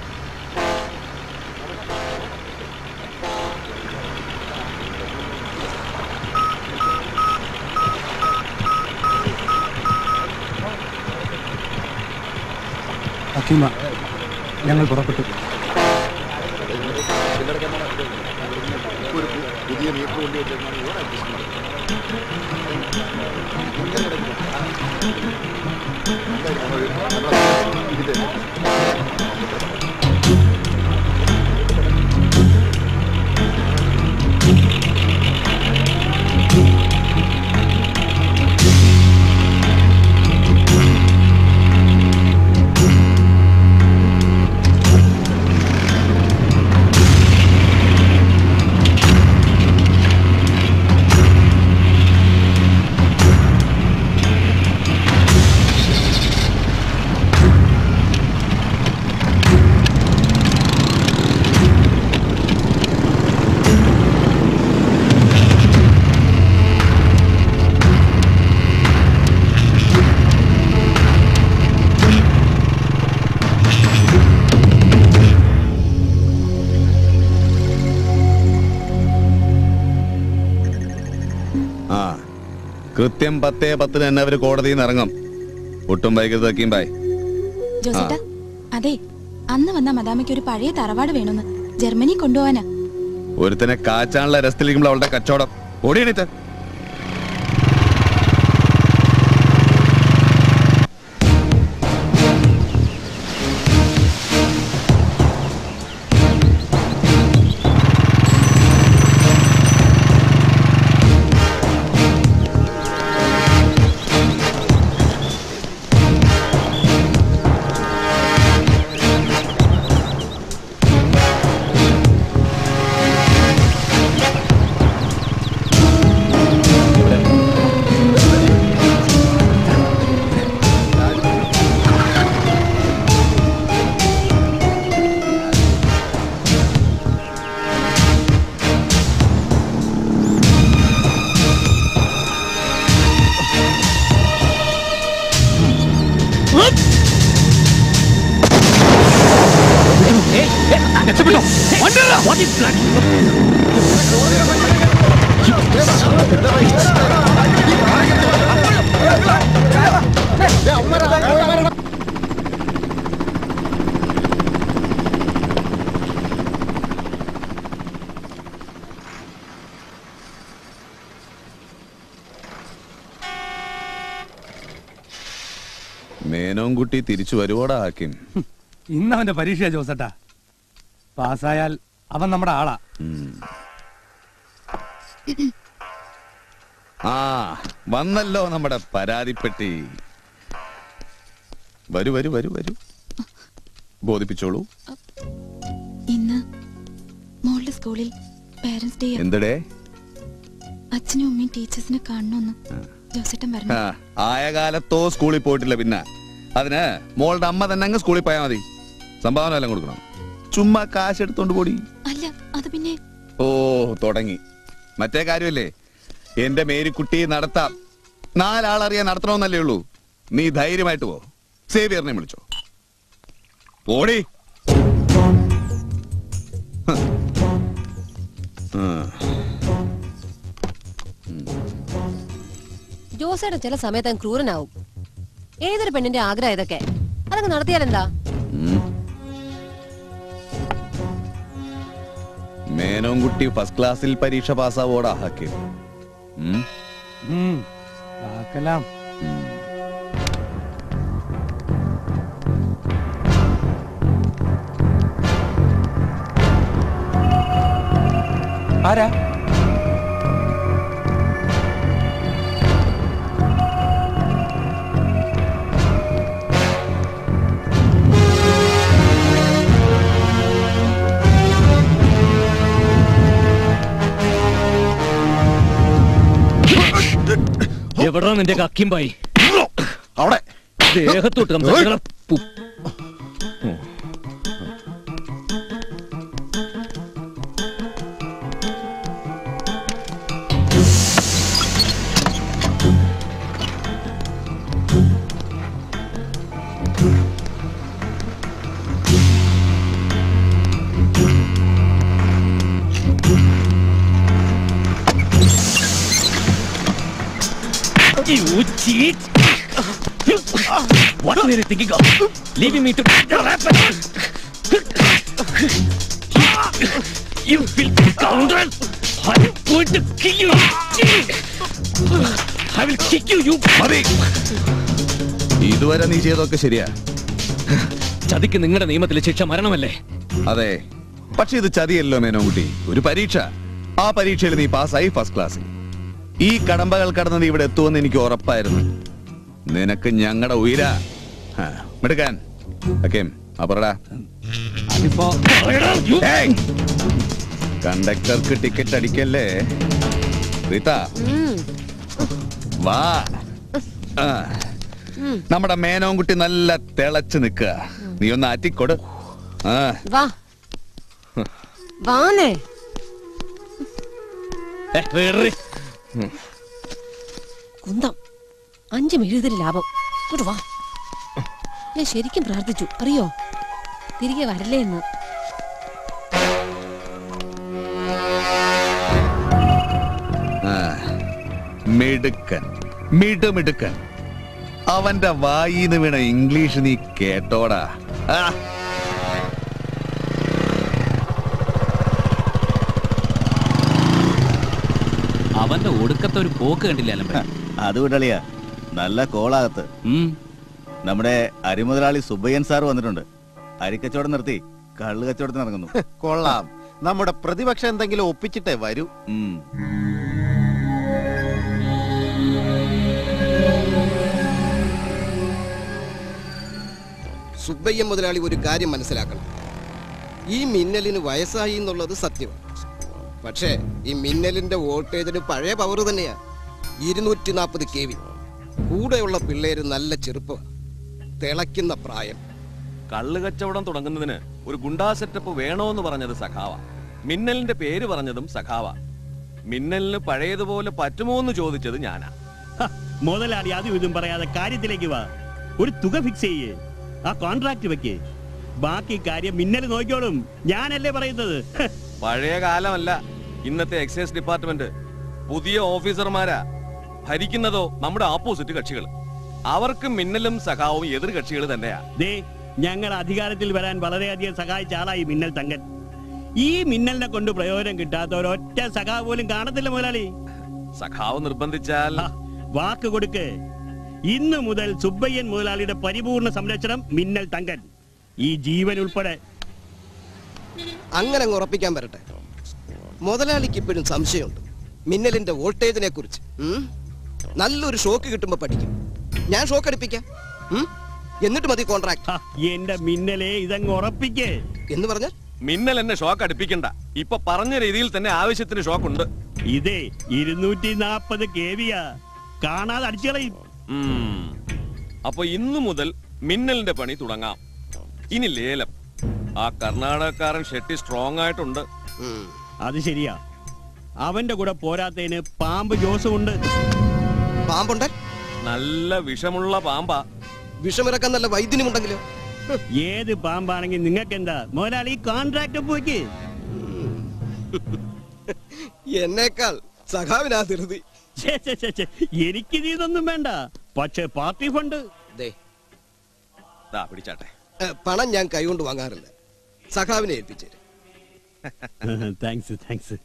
ഹക്കീമ ഞങ്ങൾ പുറപ്പെട്ടു ആ കൃത്യം പത്തേ പത്തിന് തന്നെ അവര് കോടതിയിൽ നിന്ന് ഇറങ്ങും ഒട്ടും വൈകരുത് ഹക്കീം ബായ് ജോസേട്ടാ അതെ അന്ന് വന്ന മദാമയ്ക്ക് ഒരു പഴയ തറവാട് വേണമെന്ന് ജർമ്മനി കൊണ്ടുപോവാനാ ഒരുത്തനെ കാച്ചാനുള്ള രസത്തിലിരിക്കുമ്പോൾ അവളുടെ കച്ചവടം ഓടിയണിത്ത് മേനോൻകുട്ടി തിരിച്ചു വരുവോടാ ഹക്കീം ഇന്ന് അവന്റെ പരീക്ഷ ജോസട്ടാ പാസ്സായാൽ അവൻ നമ്മുടെ ആളാ ആ വന്നല്ലോ നമ്മുടെ പരാതിപ്പെട്ടി വരൂ വരൂ വരൂ വരൂ ബോധിപ്പിച്ചോളൂ ഇന്ന് മോളുടെ സ്കൂളിൽ പേരൻസ് ഡേ എന്തടേ അച്ഛനും അമ്മയും ടീച്ചേഴ്സിനെ കാണണമെന്ന് ജോസേട്ടൻ പറഞ്ഞു ആ, ആയ കാലത്തോ സ്കൂളിൽ പോയിട്ടില്ല പിന്നെ അതിന് മോളുടെ അമ്മ തന്നെ അങ്ങ് സ്കൂളിൽ പോയാൽ മതി സംഭാവന എല്ലാം കൊടുക്കണം ചുമ്മാ കാശ് എടുത്തോണ്ട് പോടി അല്ല അത് പിന്നെ ഓ തുടങ്ങി മറ്റേ കാര്യമല്ലേ എന്റെ മേരിക്കുട്ടി നടത്താം നാലാളറിയാൻ നടത്തണമെന്നല്ലേ ഉള്ളൂ നീ ധൈര്യമായിട്ട് പോ സേവിയറിനെ വിളിച്ചോ ഓടി ഹ്. ആ. ജോസയുടെ ചില സമയത്ത് അവൻ ക്രൂരനാവും ഏതൊരു പെണ്ണിന്റെ ആഗ്രഹം ഇതൊക്കെ അതങ്ങ് നടത്തിയാലെന്താ ഉം. മേനോൻകുട്ടി ഫസ്റ്റ് ക്ലാസ്സിൽ പരീക്ഷ പാസ്സാവോടാ ഹക്കി ഉം. ആക്കലാം ആരാ എവിടാ നിന്റെ കക്കിമ്പായി അവിടെ ദേഹത്തോട്ട് സംസാരിക്കണ പു- You cheat! What were you thinking of? Leaving me to You filthy scoundrel! I'm going to kill you! I will kick you, you മതി. ഇതുവരെ നീ ചെയ്തൊക്കെ ശരിയാ ചതിക്ക് നിങ്ങളുടെ നിയമത്തിലെ ശിക്ഷ മരണമല്ലേ അതെ പക്ഷെ ഇത് ചതിയല്ലോ മേനോൻകുട്ടി ഒരു പരീക്ഷ ആ പരീക്ഷയിൽ നീ പാസ്സായി ഫസ്റ്റ് ക്ലാസ്സിൽ ഈ കടമ്പകൾ കടന്ന് നീ ഇവിടെ എത്തുമെന്ന് എനിക്ക് ഉറപ്പായിരുന്നു നിനക്ക് ഞങ്ങളുടെ ഉയരാ ആ, മിടുക്കാൻ ഓക്കെ അപ്പറടാ അതിപ്പോ ഏയ്! കണ്ടക്ടർക്ക് ടിക്കറ്റ് അടിക്കല്ലേ റീത്ത വാ ആ. നമ്മുടെ മേനോൻകുട്ടി നല്ല തിളച്ച് നിൽക്കുക നീ ഒന്ന് ആറ്റിക്കൊട് ആ വാ വാന്നേ കുന്തം അഞ്ച് മെഴുകുതിരി ലാഭം ഇങ്ങോട്ട് വാ ഞാൻ ശരിക്കും പ്രാർത്ഥിച്ചു അറിയോ തിരികെ വരല്ലേ എന്ന് ആ, മിടുക്കൻ മിടുമിടുക്കൻ അവന്റെ വായിന്ന് വീണ ഇംഗ്ലീഷ് നീ കേട്ടോടാ ആ, അവന്റെ ഒടുക്കത്തെ ഒരു പോക്ക് കണ്ടില്ല അലമ്പ അത് വിടളിയാ നല്ല കോളാകത്ത് നമ്മുടെ അരിമുതലാളി സുബയ്യൻ സാർ വന്നിട്ടുണ്ട് അരിക്കച്ചവടം നിർത്തി കള്ള് കച്ചവടത്തിന് ഇറങ്ങുന്നു കൊള്ളാം നമ്മുടെ പ്രതിപക്ഷം എന്തെങ്കിലും ഒപ്പിച്ചിട്ടേ വരൂ ഉം. സുബ്ബയ്യ മുതലാളി ഒരു കാര്യം മനസ്സിലാക്കണം ഈ മിന്നലിന് വയസ്സായി എന്നുള്ളത് സത്യമാണ് പക്ഷേ ഈ മിന്നലിന്റെ വോൾട്ടേജിന് പഴയ പവർ തന്നെയാ ഇരുന്നൂറ്റി നാൽപ്പത് കെ വി കൂടെയുള്ള പിള്ളേര് നല്ല ചെറുപ്പമാണ് തിളയ്ക്കുന്ന പ്രായം കള്ള് കച്ചവടം തുടങ്ങുന്നതിന് ഒരു ഗുണ്ടാ സെറ്റപ്പ് വേണോന്ന് പറഞ്ഞത് സഖാവ മിന്നലിന്റെ പേര് പറഞ്ഞതും സഖാവ മിന്നലിന് പഴയതുപോലെ പറ്റുമോ എന്ന് ചോദിച്ചത് ഞാനാ ഹ, മുതലാളി അതും ഇതും പറയാതെ കാര്യത്തിലേക്ക് വാ ഒരു തുക ഫിക്സ് ചെയ്യേ ആ കോൺട്രാക്ട് വെക്കേ ബാക്കി കാര്യം മിന്നൽ നോക്കിയോളും ഞാനല്ലേ പറയുന്നത് ഹ്. പഴയ കാലമല്ല ഇന്നത്തെ എക്സൈസ് ഡിപ്പാർട്ട്മെന്റ് പുതിയ ഓഫീസർമാരാ ഭരിക്കുന്നതോ നമ്മുടെ ഓപ്പോസിറ്റ് കക്ഷികൾ അവർക്ക് മിന്നലും സഖാവും എതിർ കക്ഷികൾ തന്നെയാ ദേ ഞങ്ങൾ അധികാരത്തിൽ വരാൻ വളരെയധികം സഹായിച്ച ആളായി മിന്നൽ തങ്കൻ ഈ മിന്നലിനെ കൊണ്ട് പ്രയോജനം കിട്ടാത്ത ഒരൊറ്റ സഖാവ് പോലും കാണത്തില്ല മുതലാളി സഖാവ് നിർബന്ധിച്ചാൽ വാക്ക് കൊടുക്ക് ഇന്നു മുതൽ സുബ്ബയ്യൻ മുതലാളിയുടെ പരിപൂർണ സംരക്ഷണം മിന്നൽ തങ്കൻ ഈ ജീവൻ ഉൾപ്പെടെ അങ്ങനെ അങ്ങ് ഉറപ്പിക്കാൻ വരട്ടെ മുതലാളിക്ക് ഇപ്പോഴും സംശയമുണ്ട് മിന്നലിന്റെ വോൾട്ടേജിനെ കുറിച്ച് ഉം? നല്ലൊരു ഷോക്ക് കിട്ടുമ്പോ പഠിക്കും ഞാൻ ഷോക്ക് അടിപ്പിക്കാം ഉം? എന്നിട്ട് മതി കോൺട്രാക്ട് എന്റെ മിന്നലെ ഇതങ്ങ് ഉറപ്പിക്കേ എന്ന് പറഞ്ഞ മിന്നൽ എന്നെ ഷോക്ക് അടുപ്പിക്കണ്ട ഇപ്പൊ പറഞ്ഞ രീതിയിൽ തന്നെ ആവശ്യത്തിന് ഷോക്ക് ഉണ്ട് ഇതേ ഇരുന്നൂറ്റി നാപ്പത് കെ വിയാ കാണാതെ അടിച്ചു കളയും ഉം. അപ്പൊ ഇന്നു മുതൽ മിന്നലിന്റെ പണി തുടങ്ങാം ഇനി ലേലം ആ കർണാടകക്കാരൻ ഷെട്ടി സ്ട്രോങ് ആയിട്ടുണ്ട് അത് ശരിയാ അവന്റെ കൂടെ പോരാത്തതിന് പാമ്പ് ജോസും ഉണ്ട് പാമ്പുണ്ട് നല്ല വിഷമുള്ള പാമ്പാ വിഷമിറക്കാൻ നല്ല വൈദ്യനുമുണ്ടെങ്കിലോ ഏത് പാമ്പാണെങ്കിൽ നിങ്ങൾക്ക് എന്താ മുതലാളി കോൺട്രാക്ട് പോയിക്ക് എന്നേക്കാൾ സഖാവിനാ ധൃതി ഛെ, ഛെ, ഛെ, ഛെ. എനിക്ക് ഇതൊന്നും വേണ്ട പക്ഷെ പാർട്ടി ഫണ്ട് ദേ ദാ പിടിച്ചാട്ടെ ഏ, പണം ഞാൻ കൈകൊണ്ട് വാങ്ങാറില്ല സഖാവിനെ ഏൽപ്പിച്ചേര് താങ്ക്സ് താങ്ക്സ്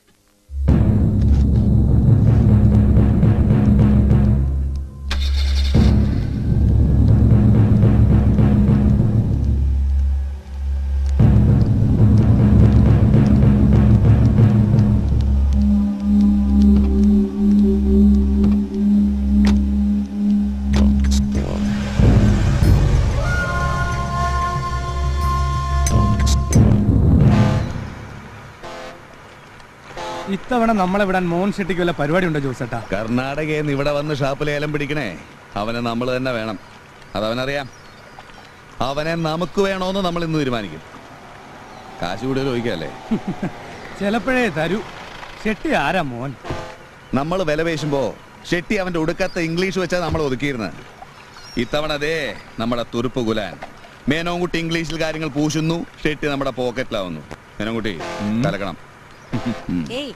ഇത്തവണ നമ്മളെ വിടാൻ മോഹൻ ഷെട്ടിക്ക് വല്ല പരിപാടി ഉണ്ടോ ജോസേട്ടാ കർണാടകയിൽ നിന്ന് ഇവിടെ വന്ന് ഷാപ്പിൽ ഏലം പിടിക്കണേ അവനെ നമ്മൾ തന്നെ വേണം അതവനറിയാം അവനെ നമുക്ക് വേണോന്ന് നമ്മൾ ഇന്ന് തീരുമാനിക്കും കാശ് കൂടുതൽ ചോദിക്കല്ലേ ചിലപ്പോഴേ തരൂ ഷെട്ടി ആരാ മോൻ നമ്മൾ വില പേശുമ്പോ ഷെട്ടി അവന്റെ ഒടുക്കത്തെ ഇംഗ്ലീഷ് വെച്ചാൽ നമ്മൾ ഒതുക്കിയിരുന്നത് ഇത്തവണ അതേ നമ്മുടെ തുറുപ്പ് കുലാൻ മേനോൻകുട്ടി ഇംഗ്ലീഷിൽ കാര്യങ്ങൾ പൂശുന്നു ഷെട്ടി നമ്മുടെ പോക്കറ്റിലാവുന്നു മേനോൻകുട്ടി കലക്കണം ഏയ്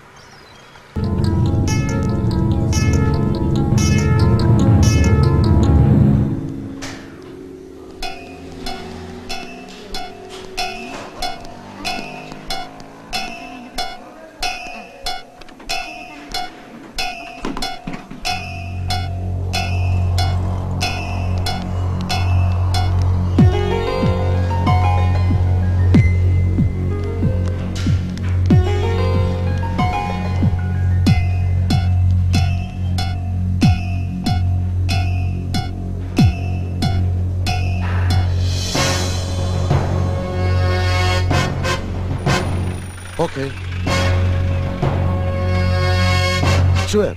Okay. Sure.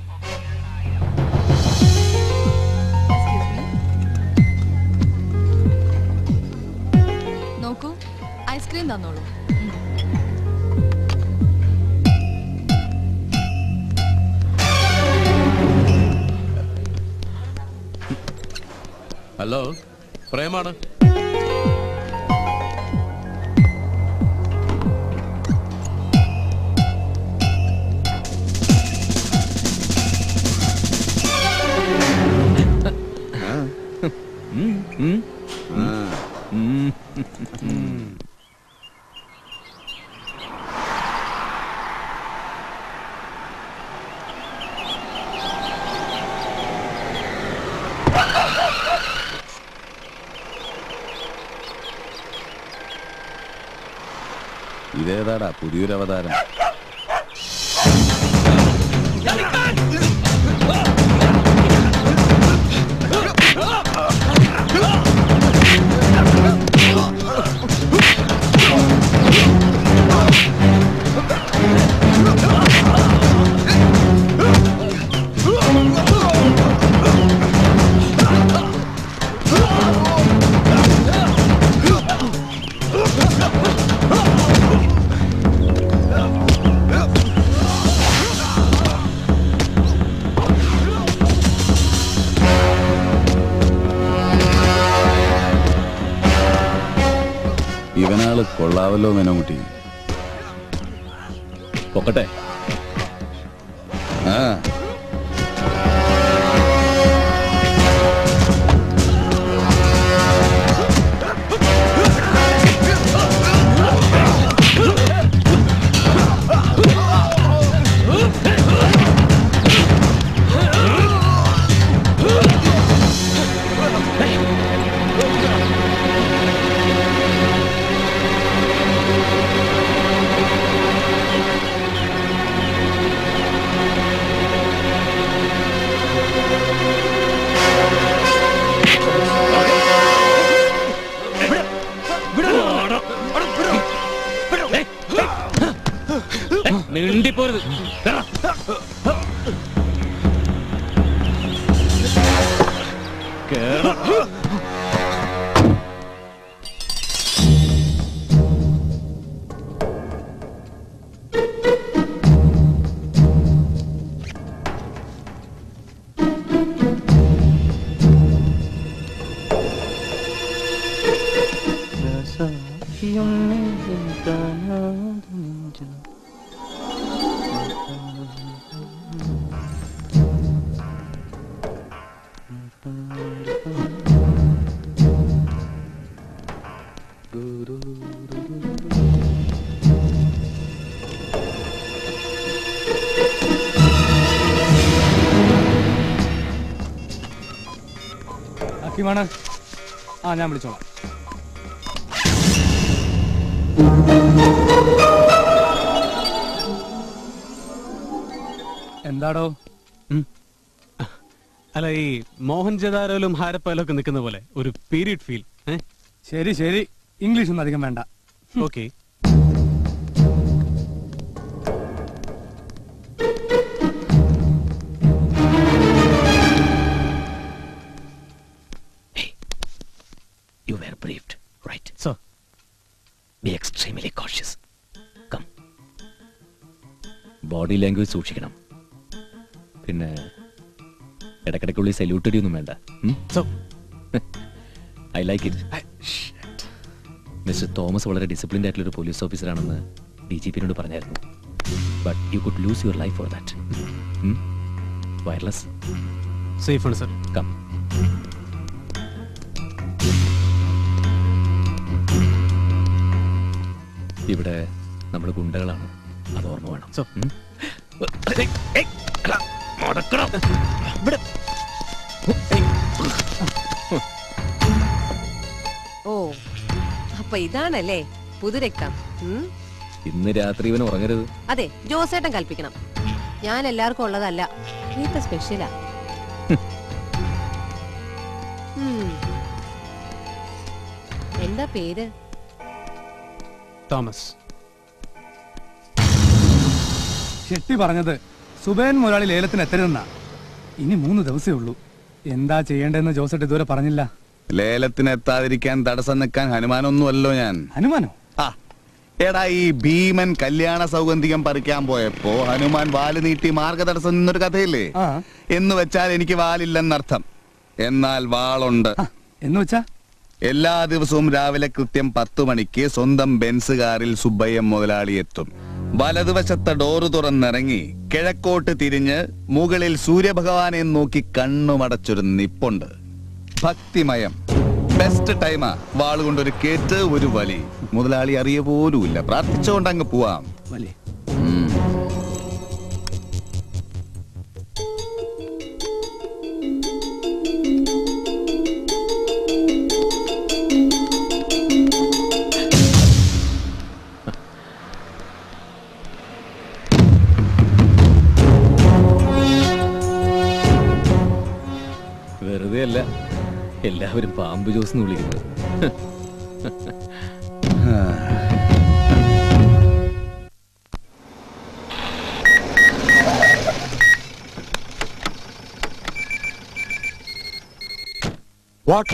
നോക്കൂ ഐസ്ക്രീം തന്നോളൂ ഹലോ പ്രേമാണ് ഇതേതാടാ പുതിയൊരു അവതാരം ഇവനാള് കൊള്ളാവല്ലോ മേനോൻകുട്ടി പൊക്കട്ടെ ആ നീണ്ടിപ്പോരുത് ഹക്കീമാണ് ആ ഞാൻ വിളിച്ചോളാം എന്താടോ അല്ല ഈ മോഹൻജദാരോലും ഹാരപ്പാലും ഒക്കെ നിൽക്കുന്ന പോലെ ഒരു പീരീഡ് ഫീൽ ശരി ശരി ഇംഗ്ലീഷ് ഒന്നും അധികം വേണ്ട okay You were briefed, right? Sir. Be extremely cautious. Come. Body language സൂക്ഷിക്കണം പിന്നെ ഇടക്കിടക്കുള്ളിൽ സല്യൂട്ട് അടിയൊന്നും വേണ്ട I like it mister Thomas വളരെ ഡിസിപ്ലിൻഡ് ആയിട്ടുള്ള ഒരു പോലീസ് ഓഫീസറാണെന്ന് ഡി ജി പിന്നോട് പറഞ്ഞായിരുന്നു but you could lose your life for that wireless safe ആണ് സർ കം ഇവിടെ നമ്മൾ ഗുണ്ടകളാണ് അത് ഓർമ്മ വേണം ഉം? ഏയ്, ഏയ്, എടാ, മടക്കണം. ഇവിടെ. ഓ അപ്പൊ ഇതാണല്ലേ പുതുരക്തം ഉം? ഇന്ന് രാത്രി ഇവൻ ഉറങ്ങരുത് അതെ ജോസേട്ടൻ കൽപ്പിക്കണം ഞാൻ എല്ലാവർക്കും ഉള്ളതല്ല നീത്ത സ്പെഷ്യലാ ഉം. എന്താ പേര് തോമസ് ഷെട്ടി പറഞ്ഞത് സുബേൻ മുതലാളി ലേലത്തിന് എത്തരുതെന്നാ ഇനി മൂന്ന് ദിവസമേ ഉള്ളൂ എന്താ ചെയ്യേണ്ടതെന്ന് ജോസട്ട് ഇതുവരെ പറഞ്ഞില്ല ലേലത്തിന് എത്താതിരിക്കാൻ തടസ്സം നിൽക്കാൻ ഹനുമാനൊന്നുമല്ലോ ഞാൻ ഹനുമാനോ ആ എടാ ഈ ഭീമൻ കല്യാണ സൗഗന്ധികം പറിക്കാൻ പോയപ്പോ ഹനുമാൻ വാല് നീട്ടി മാർഗതടസ്സം നിന്നൊരു കഥയില്ലേ എന്ന് വെച്ചാൽ എനിക്ക് വാലില്ലെന്നർത്ഥം എന്നാൽ വാളുണ്ട് എന്ന് വെച്ചാ എല്ലാ ദിവസവും രാവിലെ കൃത്യം പത്തു മണിക്ക് സ്വന്തം ബെൻസ് കാറിൽ സുബ്ബയ്യം മുതലാളി എത്തും വലതുവശത്തെ ഡോറ് തുറന്നിറങ്ങി കിഴക്കോട്ട് തിരിഞ്ഞ് മുകളിൽ സൂര്യഭഗവാനെ നോക്കി കണ്ണുമടച്ചൊരു നിപ്പുണ്ട് ഭക്തിമയം ബെസ്റ്റ് ടൈമാ വാളുകൊണ്ടൊരു കേറ്റ് ഒരു വലി മുതലാളി അറിയ പോലുമില്ല പ്രാർത്ഥിച്ചുകൊണ്ട് അങ്ങ് പോവാം വലി ഉം. വെറുതെ അല്ല എല്ലാവരും പാമ്പ് ജോസ് എന്ന് വിളിക്കുന്നത് What?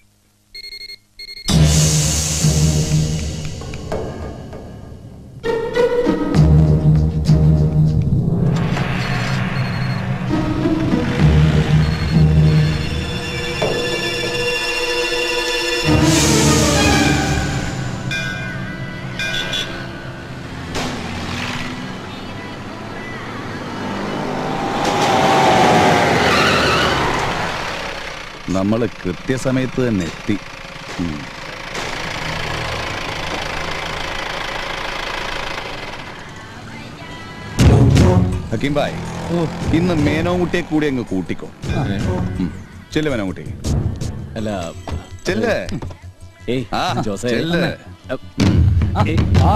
നമ്മള് കൃത്യസമയത്ത് തന്നെ എത്തി ഉം. ഹക്കീം ഭായ് ഇന്ന് മേനോൻകുട്ടിയെ കൂടി അങ്ങ് കൂട്ടിക്കോ ഉം. ചെല്ല് മേനോൻകുട്ടി അല്ല ചെല്ല് ഏയ് ആ ജോസേ ചെല്ല് ആ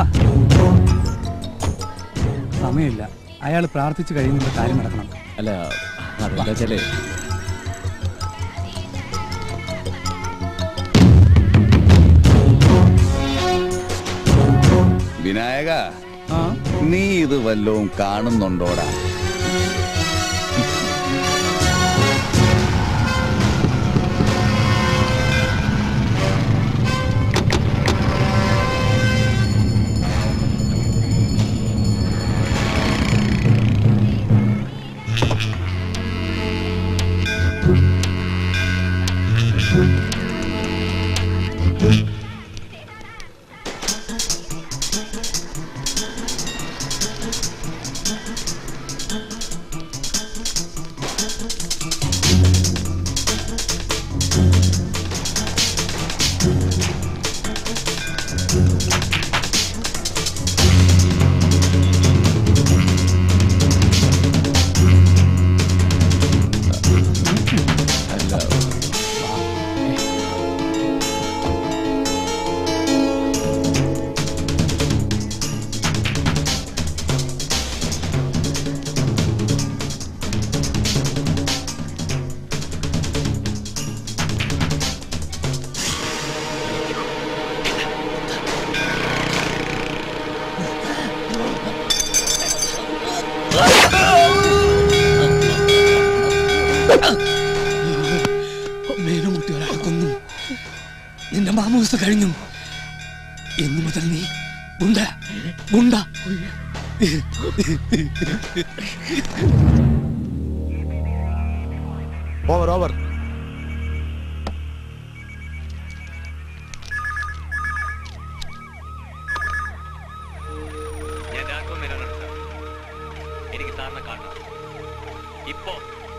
സമയമില്ല അയാൾ പ്രാർത്ഥിച്ചു കഴിയുന്ന കാര്യം നടക്കണം അല്ല അതെന്താ വെച്ചാലേ വിനായക നീ ഇത് വല്ലവും കാണുന്നുണ്ടോടാ കഴിഞ്ഞു ഇന്നു മുതൽ നീ ഗുണ്ട ഗുണ്ട ഓവർ ഓവർ ഞാൻ രാഘവ മേനോനാണ് സാർ എനിക്ക് സാറിനെ കാണണം ഇപ്പോ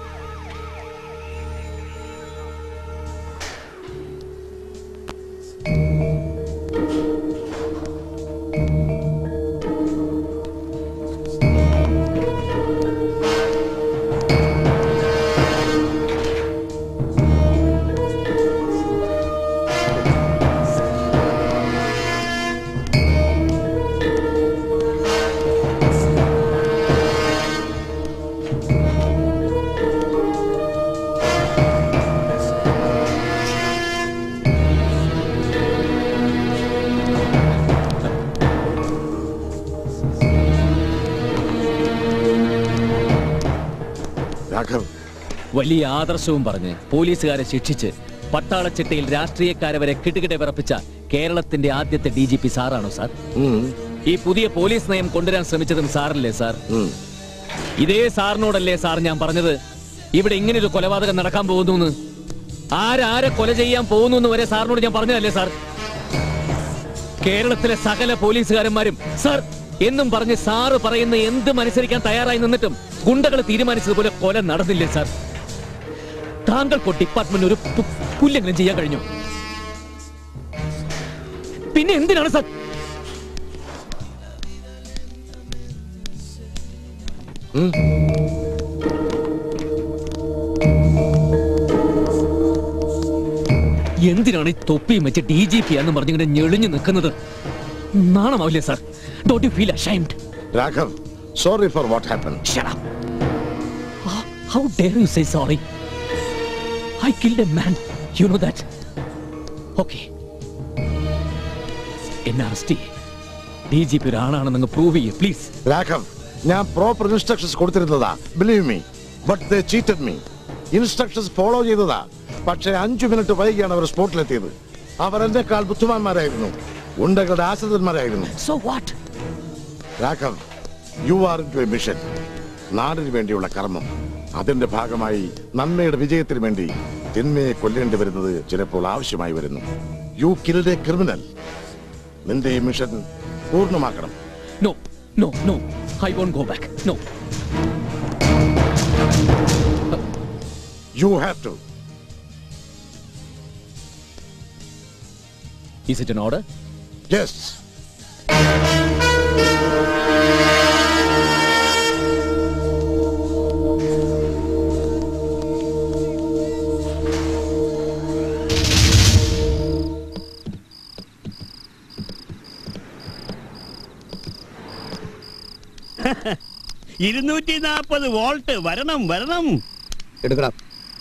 രാഘവ് വലിയ ആദർശവും പറഞ്ഞ് പോലീസുകാരെ ശിക്ഷിച്ച് പട്ടാളച്ചിട്ടയിൽ രാഷ്ട്രീയക്കാരെ വരെ കിട്ടുകിടെ വിറപ്പിച്ച കേരളത്തിന്റെ ആദ്യത്തെ ഡി ജി പി സാറാണോ സാർ ഈ പുതിയ പോലീസ് നയം കൊണ്ടുവരാൻ ശ്രമിച്ചതും സാറല്ലേ സാർ ഇതേ സാറിനോടല്ലേ സാർ ഞാൻ പറഞ്ഞത് ഇവിടെ ഇങ്ങനെ ഒരു കൊലപാതകം നടക്കാൻ പോകുന്നു ആരാരെ കൊല ചെയ്യാൻ പോകുന്നു എന്ന് വരെ സാറിനോട് ഞാൻ പറഞ്ഞതല്ലേ സാർ കേരളത്തിലെ സകല പോലീസുകാരന്മാരും സാർ എന്നും പറഞ്ഞ് സാറ് പറയുന്ന എന്തും അനുസരിക്കാൻ തയ്യാറായി നിന്നിട്ടും ഗുണ്ടകൾ തീരുമാനിച്ചതുപോലെ കൊല നടന്നില്ലേ സാർ താങ്കൾക്കോ ഡിപ്പാർട്ട്മെന്റ് ഒരു പു- പുല്ലെങ്കിലും ചെയ്യാൻ കഴിഞ്ഞു പിന്നെ എന്തിനാണ് സാർ എന്തിനാണ് ഈ തൊപ്പിയും വെച്ച് ഡി ജി പി എന്ന് പറഞ്ഞിങ്ങനെ ഞെളിഞ്ഞു നിൽക്കുന്നത് നാണമാവില്ലേ sir don't you feel ashamed Raghav sorry for what happen how dare you say sorry I killed a man you know that okay എന്നെ അറസ്റ്റ് ചെയ്യേ ഡി ജി പി ഒരാളാണെന്ന് പ്രൂവ് ചെയ്യേ പ്ലീസ് രാഘവ് ഞാൻ പ്രോപ്പർ ഇൻസ്ട്രക്ഷൻസ് കൊടുത്തിരുന്നതാ believe me but they cheated me instructions follow ചെയ്തതാ പക്ഷേ അഞ്ചു minute വൈകിയാണ് അവർ സ്പോട്ടിലെത്തിയത് അവർ എന്നെക്കാൾ ബുദ്ധിമാന്മാരായിരുന്നു ഉണ്ടകളുടെ ആശ്രിതന്മാരായിരുന്നു so what Raghav you are in to A mission നാടിന് വേണ്ടിയുള്ള കർമ്മം അതിന്റെ ഭാഗമായി നന്മയുടെ വിജയത്തിന് വേണ്ടി തിന്മയെ കൊല്ലേണ്ടി വരുന്നത് ചിലപ്പോൾ ആവശ്യമായി വരുന്നു യു കിൽഡ് എ ക്രിമിനൽ നിന്റെ ഈ മിഷൻ പൂർണ്ണമാക്കണം no no no I won't go back no you have to is it an order yes ഇരുന്നൂറ്റി നാപ്പത് വോൾട്ട് വരണം വരണം എടുക്കണം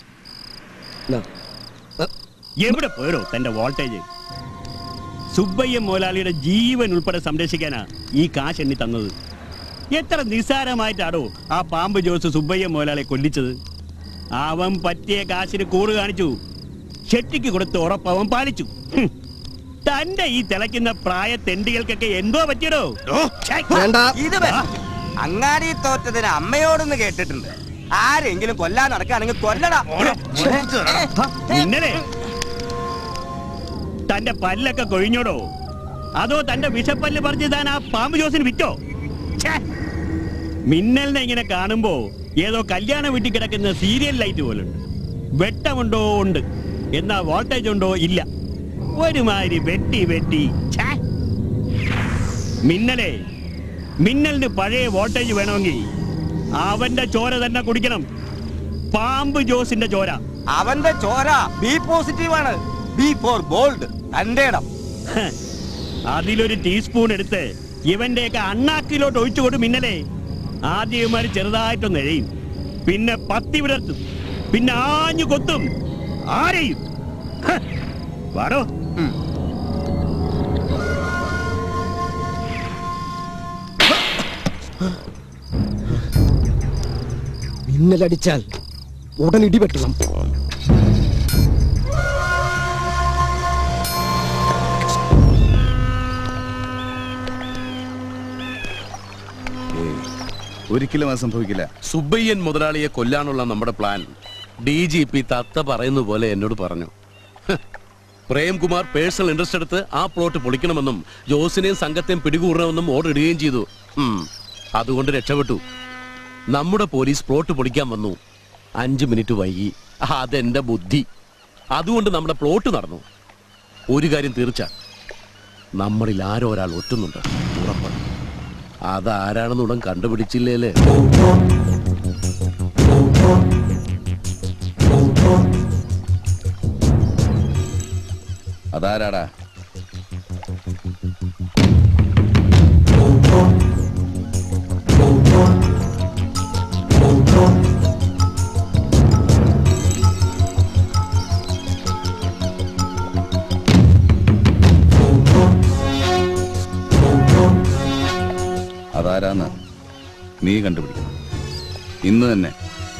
എവിടെ പോയോ തന്റെ വോൾട്ടേജ് സുബ്ബയ്യ മോലാളിയുടെ ജീവൻ ഉൾപ്പെടെ സംരക്ഷിക്കാനാ ഈ കാശ് എണ്ണി തന്നത് എത്ര നിസ്സാരമായിട്ടാടോ ആ പാമ്പ് ജോസ് സുബ്ബയ്യ മോലാളെ കൊല്ലിച്ചത് അവൻ പറ്റിയ കാശിന് കൂറ് കാണിച്ചു ഷെട്ടിക്ക് കൊടുത്ത് ഉറപ്പ് അവൻ പാലിച്ചു ഹും. തന്റെ ഈ തിളയ്ക്കുന്ന പ്രായ തെണ്ടികൾക്കൊക്കെ എന്തോ പറ്റിയടോ ഇത് വേണ്ട. അങ്ങാടി തോറ്റതിന് അമ്മയോടൊന്ന് കേട്ടിട്ടുണ്ട് ആരെങ്കിലും കൊല്ലാൻ നടക്കുകയാണെങ്കിൽ കൊല്ലടാ ഇന്നലെ തന്റെ പല്ലൊക്കെ കൊഴിഞ്ഞോടോ അതോ തന്റെ വിഷപ്പല്ല് പറിച്ച് താൻ ആ പാമ്പ് ജോസിന് വിറ്റോ ഛേ! മിന്നലിനെ ഇങ്ങനെ കാണുമ്പോ ഏതോ കല്യാണ വീട്ടിൽ കിടക്കുന്ന സീരിയൽ ലൈറ്റ് പോലുണ്ട് വെട്ടമുണ്ടോ ഉണ്ട് എന്നാ വോൾട്ടേജ് ഉണ്ടോ ഇല്ല ഒരുമാതിരി വെട്ടി വെട്ടി ഛേ! മിന്നലേ മിന്നലിന് പഴയ വോൾട്ടേജ് വേണമെങ്കിൽ അവന്റെ ചോര തന്നെ കുടിക്കണം പാമ്പ് ജോസിന്റെ ചോര അവന്റെ ചോര ബി പോസിറ്റീവ് ആണ് ബി ഫോർ ബോൾഡ് തന്റെ ഇടം ഹ, അതിലൊരു ടീസ്പൂൺ എടുത്ത് ഇവന്റെയൊക്കെ അണ്ണാക്കിലോട്ട് ഒഴിച്ചു കൊടു മിന്നലേ ആദ്യമാര് ചെറുതായിട്ടൊന്ന് എഴയും പിന്നെ പത്തി വിടർത്തും പിന്നെ ആഞ്ഞു കൊത്തും ആരെയും ഹ, വാടോ മിന്നലടിച്ചാൽ ഉടൻ ഇടിവെട്ടണം ഒരിക്കലും അത് സംഭവിക്കില്ല സുബ്ബയ്യൻ മുതലാളിയെ കൊല്ലാനുള്ള നമ്മുടെ പ്ലാൻ ഡി ജി പി തത്ത പറയുന്ന പോലെ എന്നോട് പറഞ്ഞു ഹ്. പ്രേംകുമാർ പേഴ്സണൽ ഇൻട്രസ്റ്റ് എടുത്ത് ആ പ്ലോട്ട് പൊളിക്കണമെന്നും ജോസിനെയും സംഘത്തെയും പിടികൂടണമെന്നും ഓർഡർ ഇടുകയും ചെയ്തു ഉം. അതുകൊണ്ട് രക്ഷപ്പെട്ടു നമ്മുടെ പോലീസ് പ്ലോട്ട് പൊളിക്കാൻ വന്നു അഞ്ചു മിനിറ്റ് വൈകി അതെന്റെ ബുദ്ധി അതുകൊണ്ട് നമ്മുടെ പ്ലോട്ട് നടന്നു ഒരു കാര്യം തീർച്ച നമ്മളിൽ ആരോ ഒരാൾ ഒറ്റുന്നുണ്ട് ഉറപ്പ് അതാരാണെന്ന് ഉടൻ കണ്ടുപിടിച്ചില്ലേലേ അതാരാടാ അതാരാന്ന് നീ കണ്ടുപിടിക്കണം ഇന്ന് തന്നെ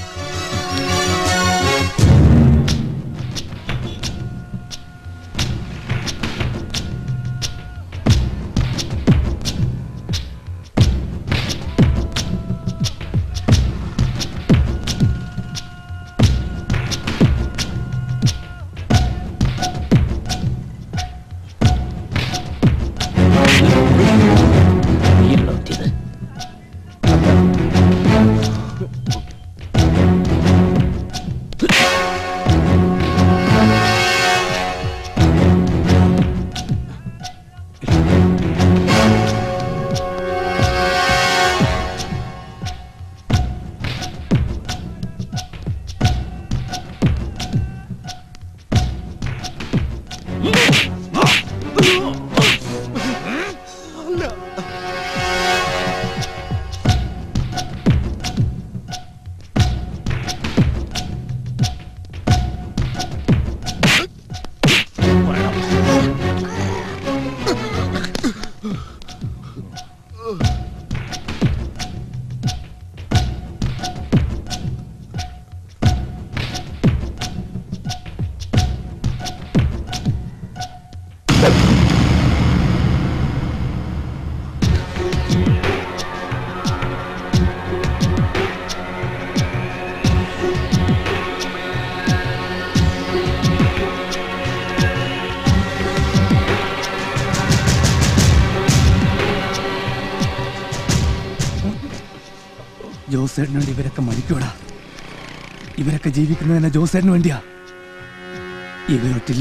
ജോസേടിന് വേണ്ടി ഇവരൊക്കെ മരിക്കൂടാ ഇവരൊക്കെ ജീവിക്കുന്നതിനെ ജോസേടിന് വേണ്ടിയാ ഇവരൊറ്റില്ല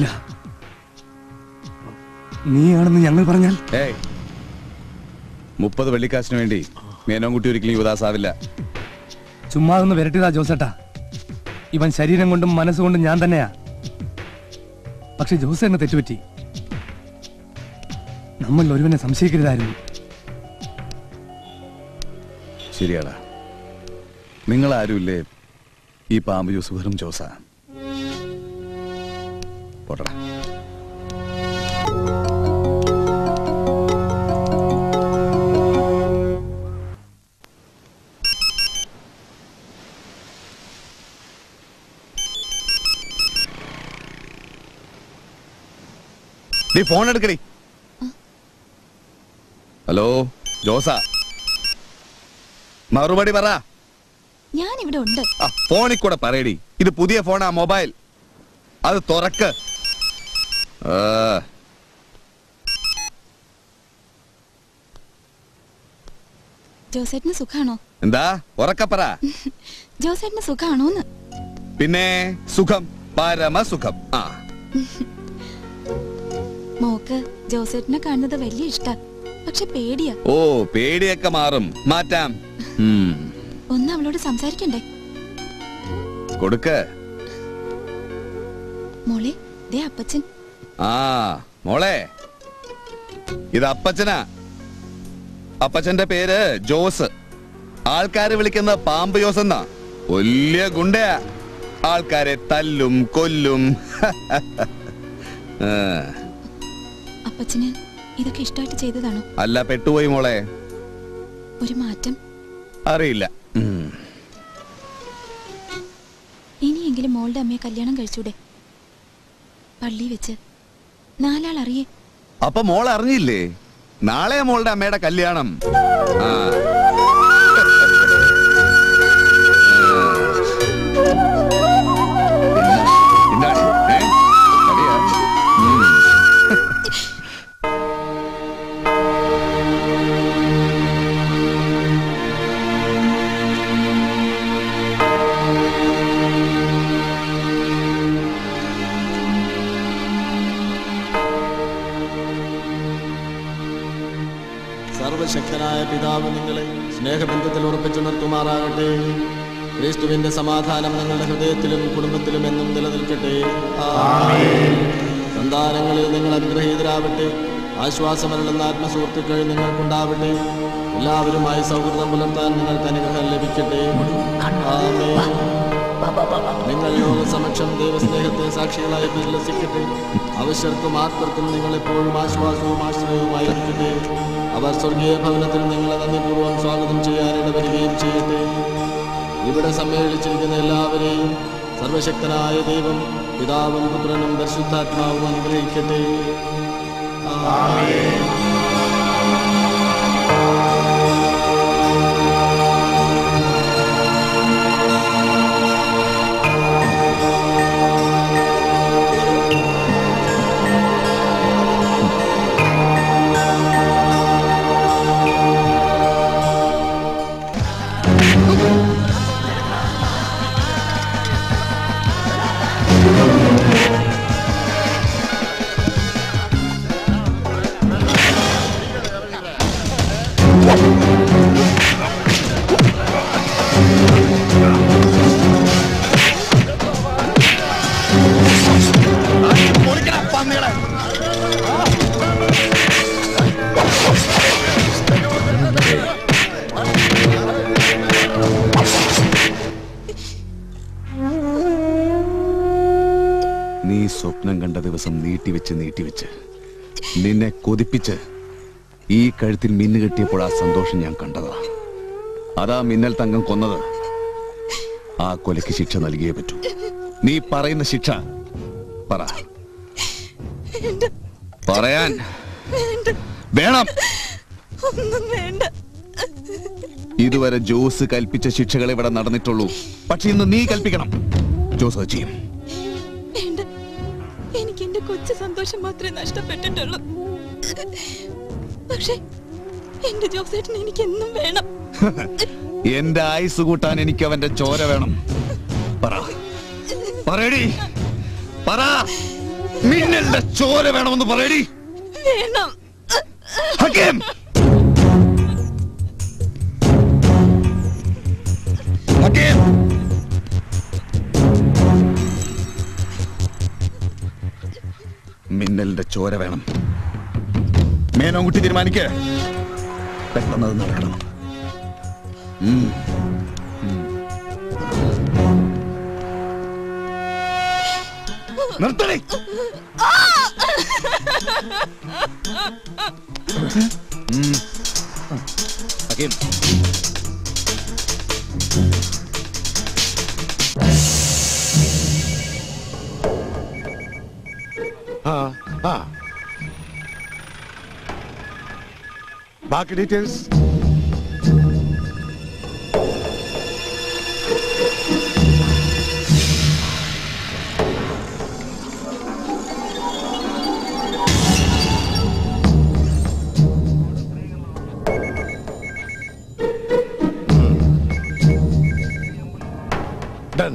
നീയാണെന്ന് ഞങ്ങൾ പറഞ്ഞാൽ ഏയ് മുപ്പത് വെള്ളിക്കാശിന് വേണ്ടി മേനോൻകുട്ടി ഒരിക്കലും യുവദാസാവില്ല ചുമ്മാ ഒന്ന് വരട്ടിയതാ ജോസേട്ടാ ഇവൻ ശരീരം കൊണ്ടും മനസ്സുകൊണ്ടും ഞാൻ തന്നെയാ പക്ഷെ ജോസേട്ടന് തെറ്റുപറ്റി നമ്മൾ ഒരുവനെ സംശയിക്കരുതായിരുന്നു ശരിയാടാ നിങ്ങൾ ആരുമില്ലേ ഈ പാമ്പ് ജ്യൂസ് വെറും ജോസ പോട്ടടാ നീ ഫോൺ എടുക്കടി ഹലോ ജോസ മറുപടി പറ ഞാൻ ഇവിടെ ഉണ്ട് ആ ഫോണിൽ കൂടെ പറയടി ഇത് പുതിയ ഫോണാ മൊബൈൽ അത് തുറക്ക് ആ, ജോസേട്ടന് സുഖാണോ എന്താ ഉറക്കപ്പറ ജോസേട്ടന് സുഖാണോന്ന് പിന്നെ സുഖം പരമസുഖം ആ മോക്ക് ജോസേട്ടനെ കാണുന്നത് വലിയ ഇഷ്ടാ പക്ഷെ പേടിയാ ഓ പേടിയൊക്കെ മാറും മാറ്റാം ഉം, ഒന്ന് അവളോട് സംസാരിക്കണ്ടേ കൊടുക്ക് മോളെ ദേ അപ്പച്ചൻ ആ മോളെ ഇത് അപ്പച്ചനാ അപ്പച്ചന്റെ പേര് ജോസ് ആൾക്കാര് വിളിക്കുന്ന പാമ്പ് ജോസ് എന്നാ വലിയ ഗുണ്ടയാ ആൾക്കാരെ തല്ലും കൊല്ലും ആ, അപ്പച്ചന് ഇതൊക്കെ ഇഷ്ടമായിട്ട് ചെയ്തതാണോ അല്ല പെട്ടുപോയി മോളെ ഒരു മാറ്റം അറിയില്ല ഉം. ഇനിയെങ്കിലും മോളുടെ അമ്മയെ കല്യാണം കഴിച്ചൂടെ പള്ളി വെച്ച് നാലാൾ അറിയേ അപ്പൊ മോൾ അറിഞ്ഞില്ലേ നാളെ മോളുടെ അമ്മയുടെ കല്യാണം ആ സർവശക്തനായ പിതാവ് നിങ്ങളെ സ്നേഹബന്ധത്തിൽ ഉറപ്പിച്ചു നിർത്തുമാറാകട്ടെ ക്രിസ്തുവിന്റെ സമാധാനം നിങ്ങളുടെ ഹൃദയത്തിലും കുടുംബത്തിലും എന്നും നിലനിൽക്കട്ടെ സന്താനങ്ങളിൽ നിങ്ങൾ അനുഗ്രഹീതരാവട്ടെ ആശ്വാസമരുളുന്ന ആത്മസുഹൃത്തുക്കൾ നിങ്ങൾക്കുണ്ടാവട്ടെ എല്ലാവരുമായി സൗഹൃദം പുലർത്താൻ നിങ്ങൾക്ക് അനുഗ്രഹം ലഭിക്കട്ടെ ആമേൻ. നിങ്ങൾ ലോക സമക്ഷം ദൈവസ്നേഹത്തെ സാക്ഷികളായി പരിലസിക്കട്ടെ അവശ്യർക്കും ആത്മർക്കും നിങ്ങൾ എപ്പോഴും ആശ്വാസവും ആശ്രയവുമായിരിക്കട്ടെ അവർ സ്വർഗീയ ഭവനത്തിൽ നിങ്ങളെ നന്ദിപൂർവ്വം സ്വാഗതം ചെയ്യാൻ ഇടവരികയും ചെയ്യട്ടെ ഇവിടെ സമ്മേളിച്ചിരിക്കുന്ന എല്ലാവരെയും സർവശക്തനായ ദൈവം പിതാവും പുത്രനും പരിശുദ്ധാത്മാവും അനുഗ്രഹിക്കട്ടെ ആമേൻ. നീ സ്വപ്നം കണ്ട ദിവസം നീട്ടിവെച്ച് നീട്ടിവെച്ച് നിന്നെ കൊതിപ്പിച്ച് ഈ കഴുത്തിൽ മിന്നു കെട്ടിയപ്പോൾ ആ സന്തോഷം ഞാൻ കണ്ടതാ അതാ മിന്നൽ തങ്കം കൊന്നത് ആ കൊലയ്ക്ക് ശിക്ഷ നൽകിയേ പറ്റൂ നീ പറയുന്ന ശിക്ഷ പറ പറയാൻ വേണം ഒന്നും വേണ്ട ഇതുവരെ ജോസ് കൽപ്പിച്ച ശിക്ഷകൾ ഇവിടെ നടന്നിട്ടുള്ളൂ പക്ഷെ ഇന്ന് നീ കൽപ്പിക്കണം ജോസ് അത് ചെയ്യും വേണ്ട എനിക്ക് എന്റെ കൊച്ചു സന്തോഷം മാത്രമേ നഷ്ടപ്പെട്ടിട്ടുള്ളൂ പക്ഷേ എന്റെ ജോസേട്ടന് എനിക്ക് എന്നും വേണം എന്റെ ആയുസ് കൂട്ടാൻ എനിക്ക് അവന്റെ ചോര വേണം പറ പറയടി പറ മിന്നലിന്റെ ചോര വേണമെന്ന് പറയടി വേണം ഹക്കീം ഹക്കീം മിന്നലിന്റെ ചോര വേണം മേനോൻകുട്ടി തീരുമാനിക്ക് പെട്ടെന്ന് അത് നടക്കണം ഉം. നിർത്തണേ ഉം. ഹക്കീം ആ ആ ബാക്കി ഡീറ്റെയിൽസ് ഡൺ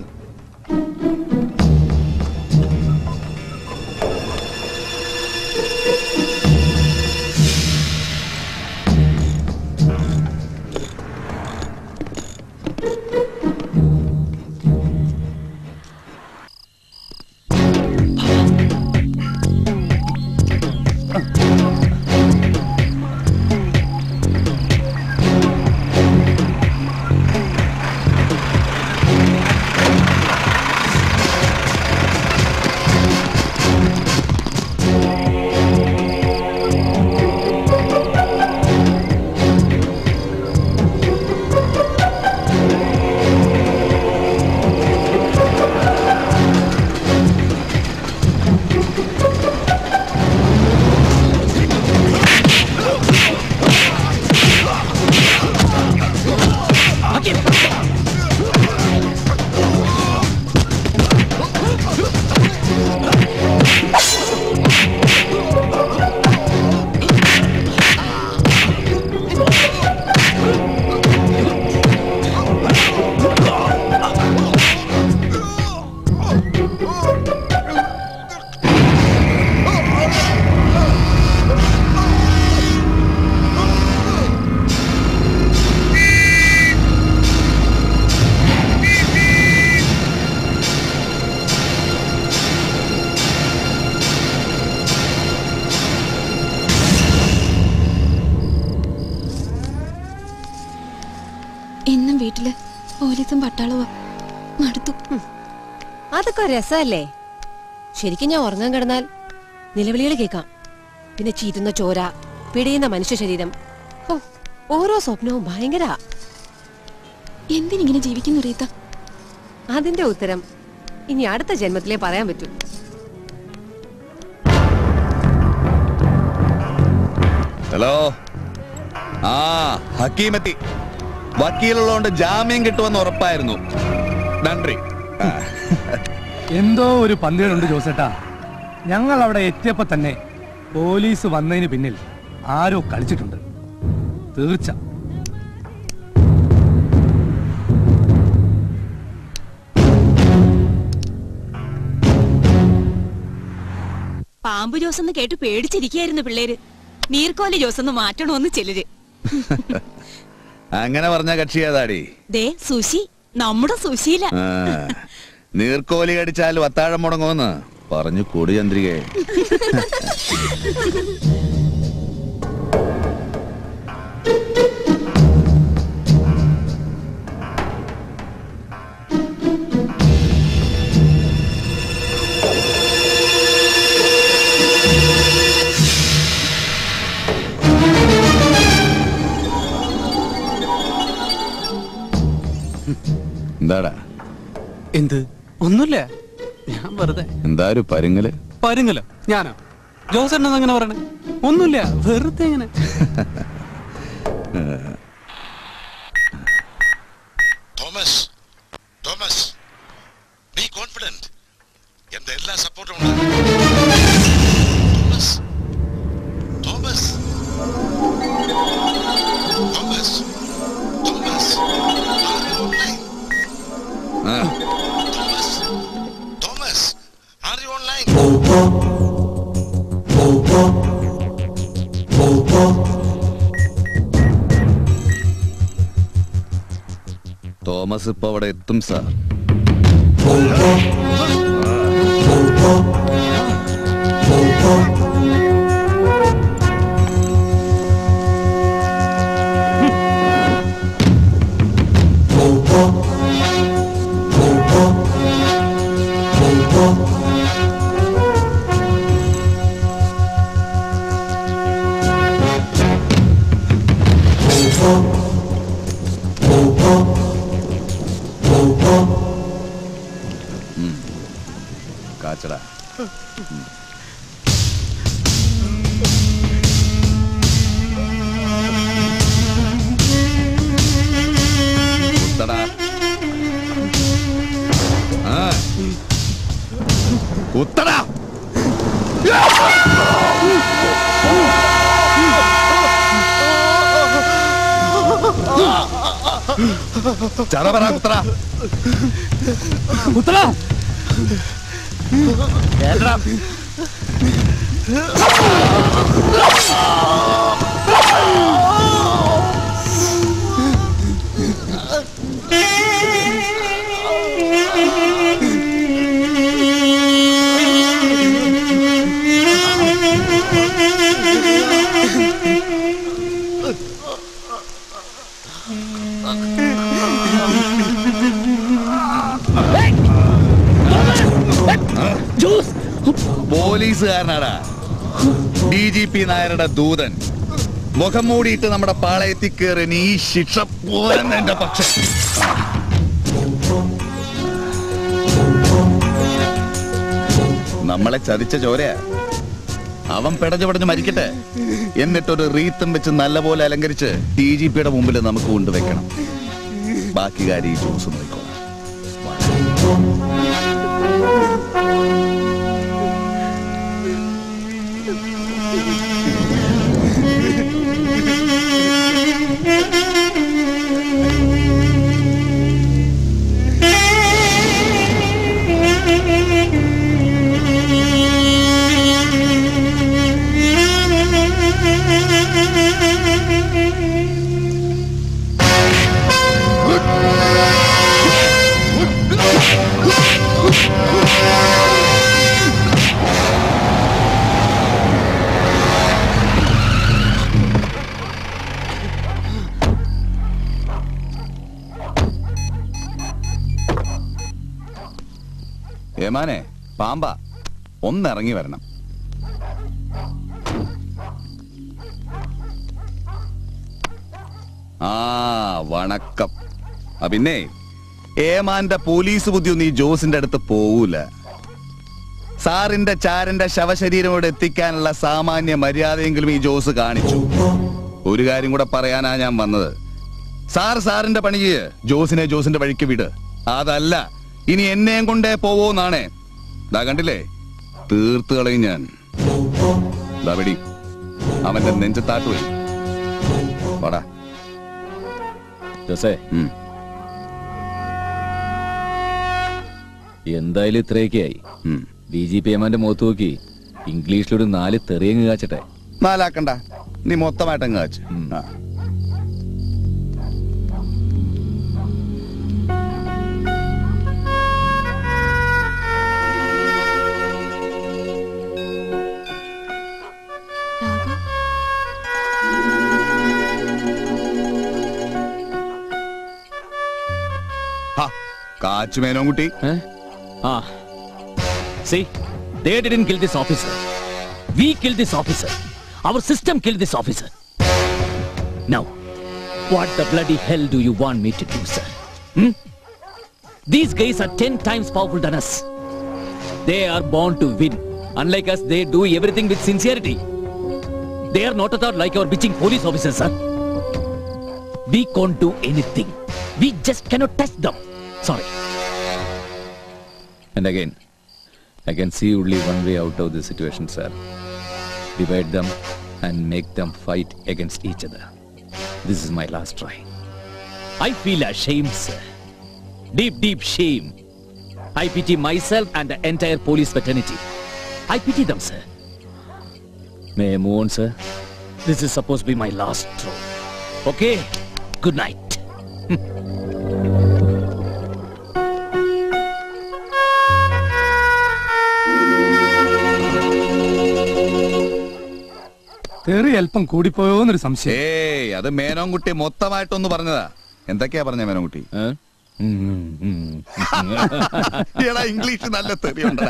വീട്ടില് പോലീസും പട്ടാളവും മടുത്തു അതൊക്കെ രസമല്ലേ ശരിക്കും ഞാൻ ഉറങ്ങാൻ കിടന്നാൽ നിലവിളികൾ കേൾക്കാം പിന്നെ ചീറ്റുന്ന ചോര പിടയുന്ന മനുഷ്യ ശരീരം ഹോ, ഓരോ സ്വപ്നവും ഭയങ്കര എന്തിനിങ്ങനെ ജീവിക്കുന്നു റീത്ത അതിന്റെ ഉത്തരം ഇനി അടുത്ത ജന്മത്തിലേ പറയാൻ പറ്റൂ ഹലോ ആ ഹക്കീമെത്തി വക്കീലുള്ളതുകൊണ്ട് ജാമ്യം കിട്ടുമെന്ന് ഉറപ്പായിരുന്നു നன்றി ആ. എന്തോ ഒരു പന്തികളുണ്ട് ജോസേട്ടാ ഞങ്ങൾ അവിടെ എത്തിയപ്പോ തന്നെ പോലീസ് വന്നതിന് പിന്നിൽ ആരോ കളിച്ചിട്ടുണ്ട് തീർച്ച പാമ്പ് ജോസ് എന്ന് കേട്ട് പേടിച്ചിരിക്കായിരുന്നു പിള്ളേര് നീർക്കോലി ജോസ് എന്ന് മാറ്റണോന്ന് ചിലര് അങ്ങനെ പറഞ്ഞ കക്ഷി ഏതാടി ദേ സുശി നമ്മുടെ സുശീല ആ, നീർക്കോലി കടിച്ചാൽ വത്താഴം മുടങ്ങുമെന്ന് പറഞ്ഞു കൂടി ചന്ദ്രികയെ എന്താടാ എന്ത് ഒന്നുമില്ല ഞാൻ വെറുതെ എന്താ ഒരു പരുങ്ങല് പരുങ്ങലോ ഞാനോ ജോസേട്ടൻ അങ്ങനെ പറയണേ ഒന്നുമില്ല വെറുതെ ഇങ്ങനെ തോമസ് തോമസ് ബി കോൺഫിഡന്റ് എന്റെ എല്ലാ സപ്പോർട്ടും ഉണ്ട് തോമസ് തോമസ് തോമസ് തോമസ് ആ, Thomas Thomas are you online Thomas ഇപ്പൊ അവിടെ എത്തും സാർ കാച്ചട കുത്തടാ ആ കുത്തടാ ചറപറ കുത്തടാ കുത്തടാ കേട്ടടാ പോലീസുകാരനാടാ ഡി ജി പി നായരുടെ ദൂതൻ മുഖം മൂടിയിട്ട് നമ്മുടെ പാളയത്തിൽ കയറി നീ ശിക്ഷ പോരാൻ എന്റെ പക്ഷം നമ്മളെ ചതിച്ച ചോരയാ അവൻ പിടഞ്ഞു പടഞ്ഞ് മരിക്കട്ടെ എന്നിട്ടൊരു റീത്തും വെച്ച് നല്ലപോലെ അലങ്കരിച്ച് ടി ജി പിയുടെ മുമ്പിൽ നമുക്ക് കൊണ്ടുവെക്കണം ബാക്കി കാര്യം ഈ ജ്യൂസ് നോക്കിക്കോളാം Thank you. ഏമാനെ പാമ്പ ഒന്നിറങ്ങി വരണം ആ വണക്കം ആ പിന്നെ ഏമാന്റെ പോലീസ് ബുദ്ധിയൊന്നും ഈ ജോസിന്റെ അടുത്ത് പോവൂല സാറിന്റെ ചാരന്റെ ശവശരീരം ഇവിടെ എത്തിക്കാനുള്ള സാമാന്യ മര്യാദയെങ്കിലും ഈ ജോസ് കാണിച്ചു ഒരു കാര്യം കൂടെ പറയാനാ ഞാൻ വന്നത് സാർ സാറിന്റെ പണി ചെയ്യ് ജോസിനെ ജോസിന്റെ വഴിക്ക് വിട് അതല്ല ഇനി എന്നെയും കൊണ്ടേ പോവോന്നാണേ ദാ കണ്ടില്ലേ തീർത്ത് കളയും ഞാൻ ദാ വെടി അവന്റെ നെഞ്ചത്താട്ട് വരും വാടാ ജോസേ എന്തായാലും ഇത്രയൊക്കെയായി ഡി ജി പി എമാന്റെ മുഖത്ത് നോക്കി ഇംഗ്ലീഷിലൊരു നാല് തെറിയങ്ങ് കാച്ചട്ടെ നാലാക്കണ്ട നീ മൊത്തമായിട്ടങ്ങ് കാച്ച് ആ ഹാ, കാച്ചു മേനോൻകുട്ടി ആ See, they didn't kill this officer. We killed this officer. Our system killed this officer. Now, what the bloody hell do you want me to do, sir? Hmm? These guys are ten times powerful than us. They are born to win. Unlike us, they do everything with sincerity. They are not at all like our bitching police officers, sir. We can't do anything. We just cannot touch them. Sorry. And again, I can see only one way out of this situation, sir. Divide them and make them fight against each other. This is my last try. I feel ashamed, sir. Deep, deep shame. I pity myself and the entire police fraternity. I pity them, sir. May I move on, sir? This is supposed to be my last throw. Okay? Good night. തെറി അല്പം കൂടിപ്പോയോന്നൊരു സംശയം ഏയ് അത് മേനോൻകുട്ടി മൊത്തമായിട്ടൊന്ന് പറഞ്ഞതാ എന്തൊക്കെയാ പറഞ്ഞ മേനോൻകുട്ടി എടാ English നല്ല തെറിയുണ്ടാ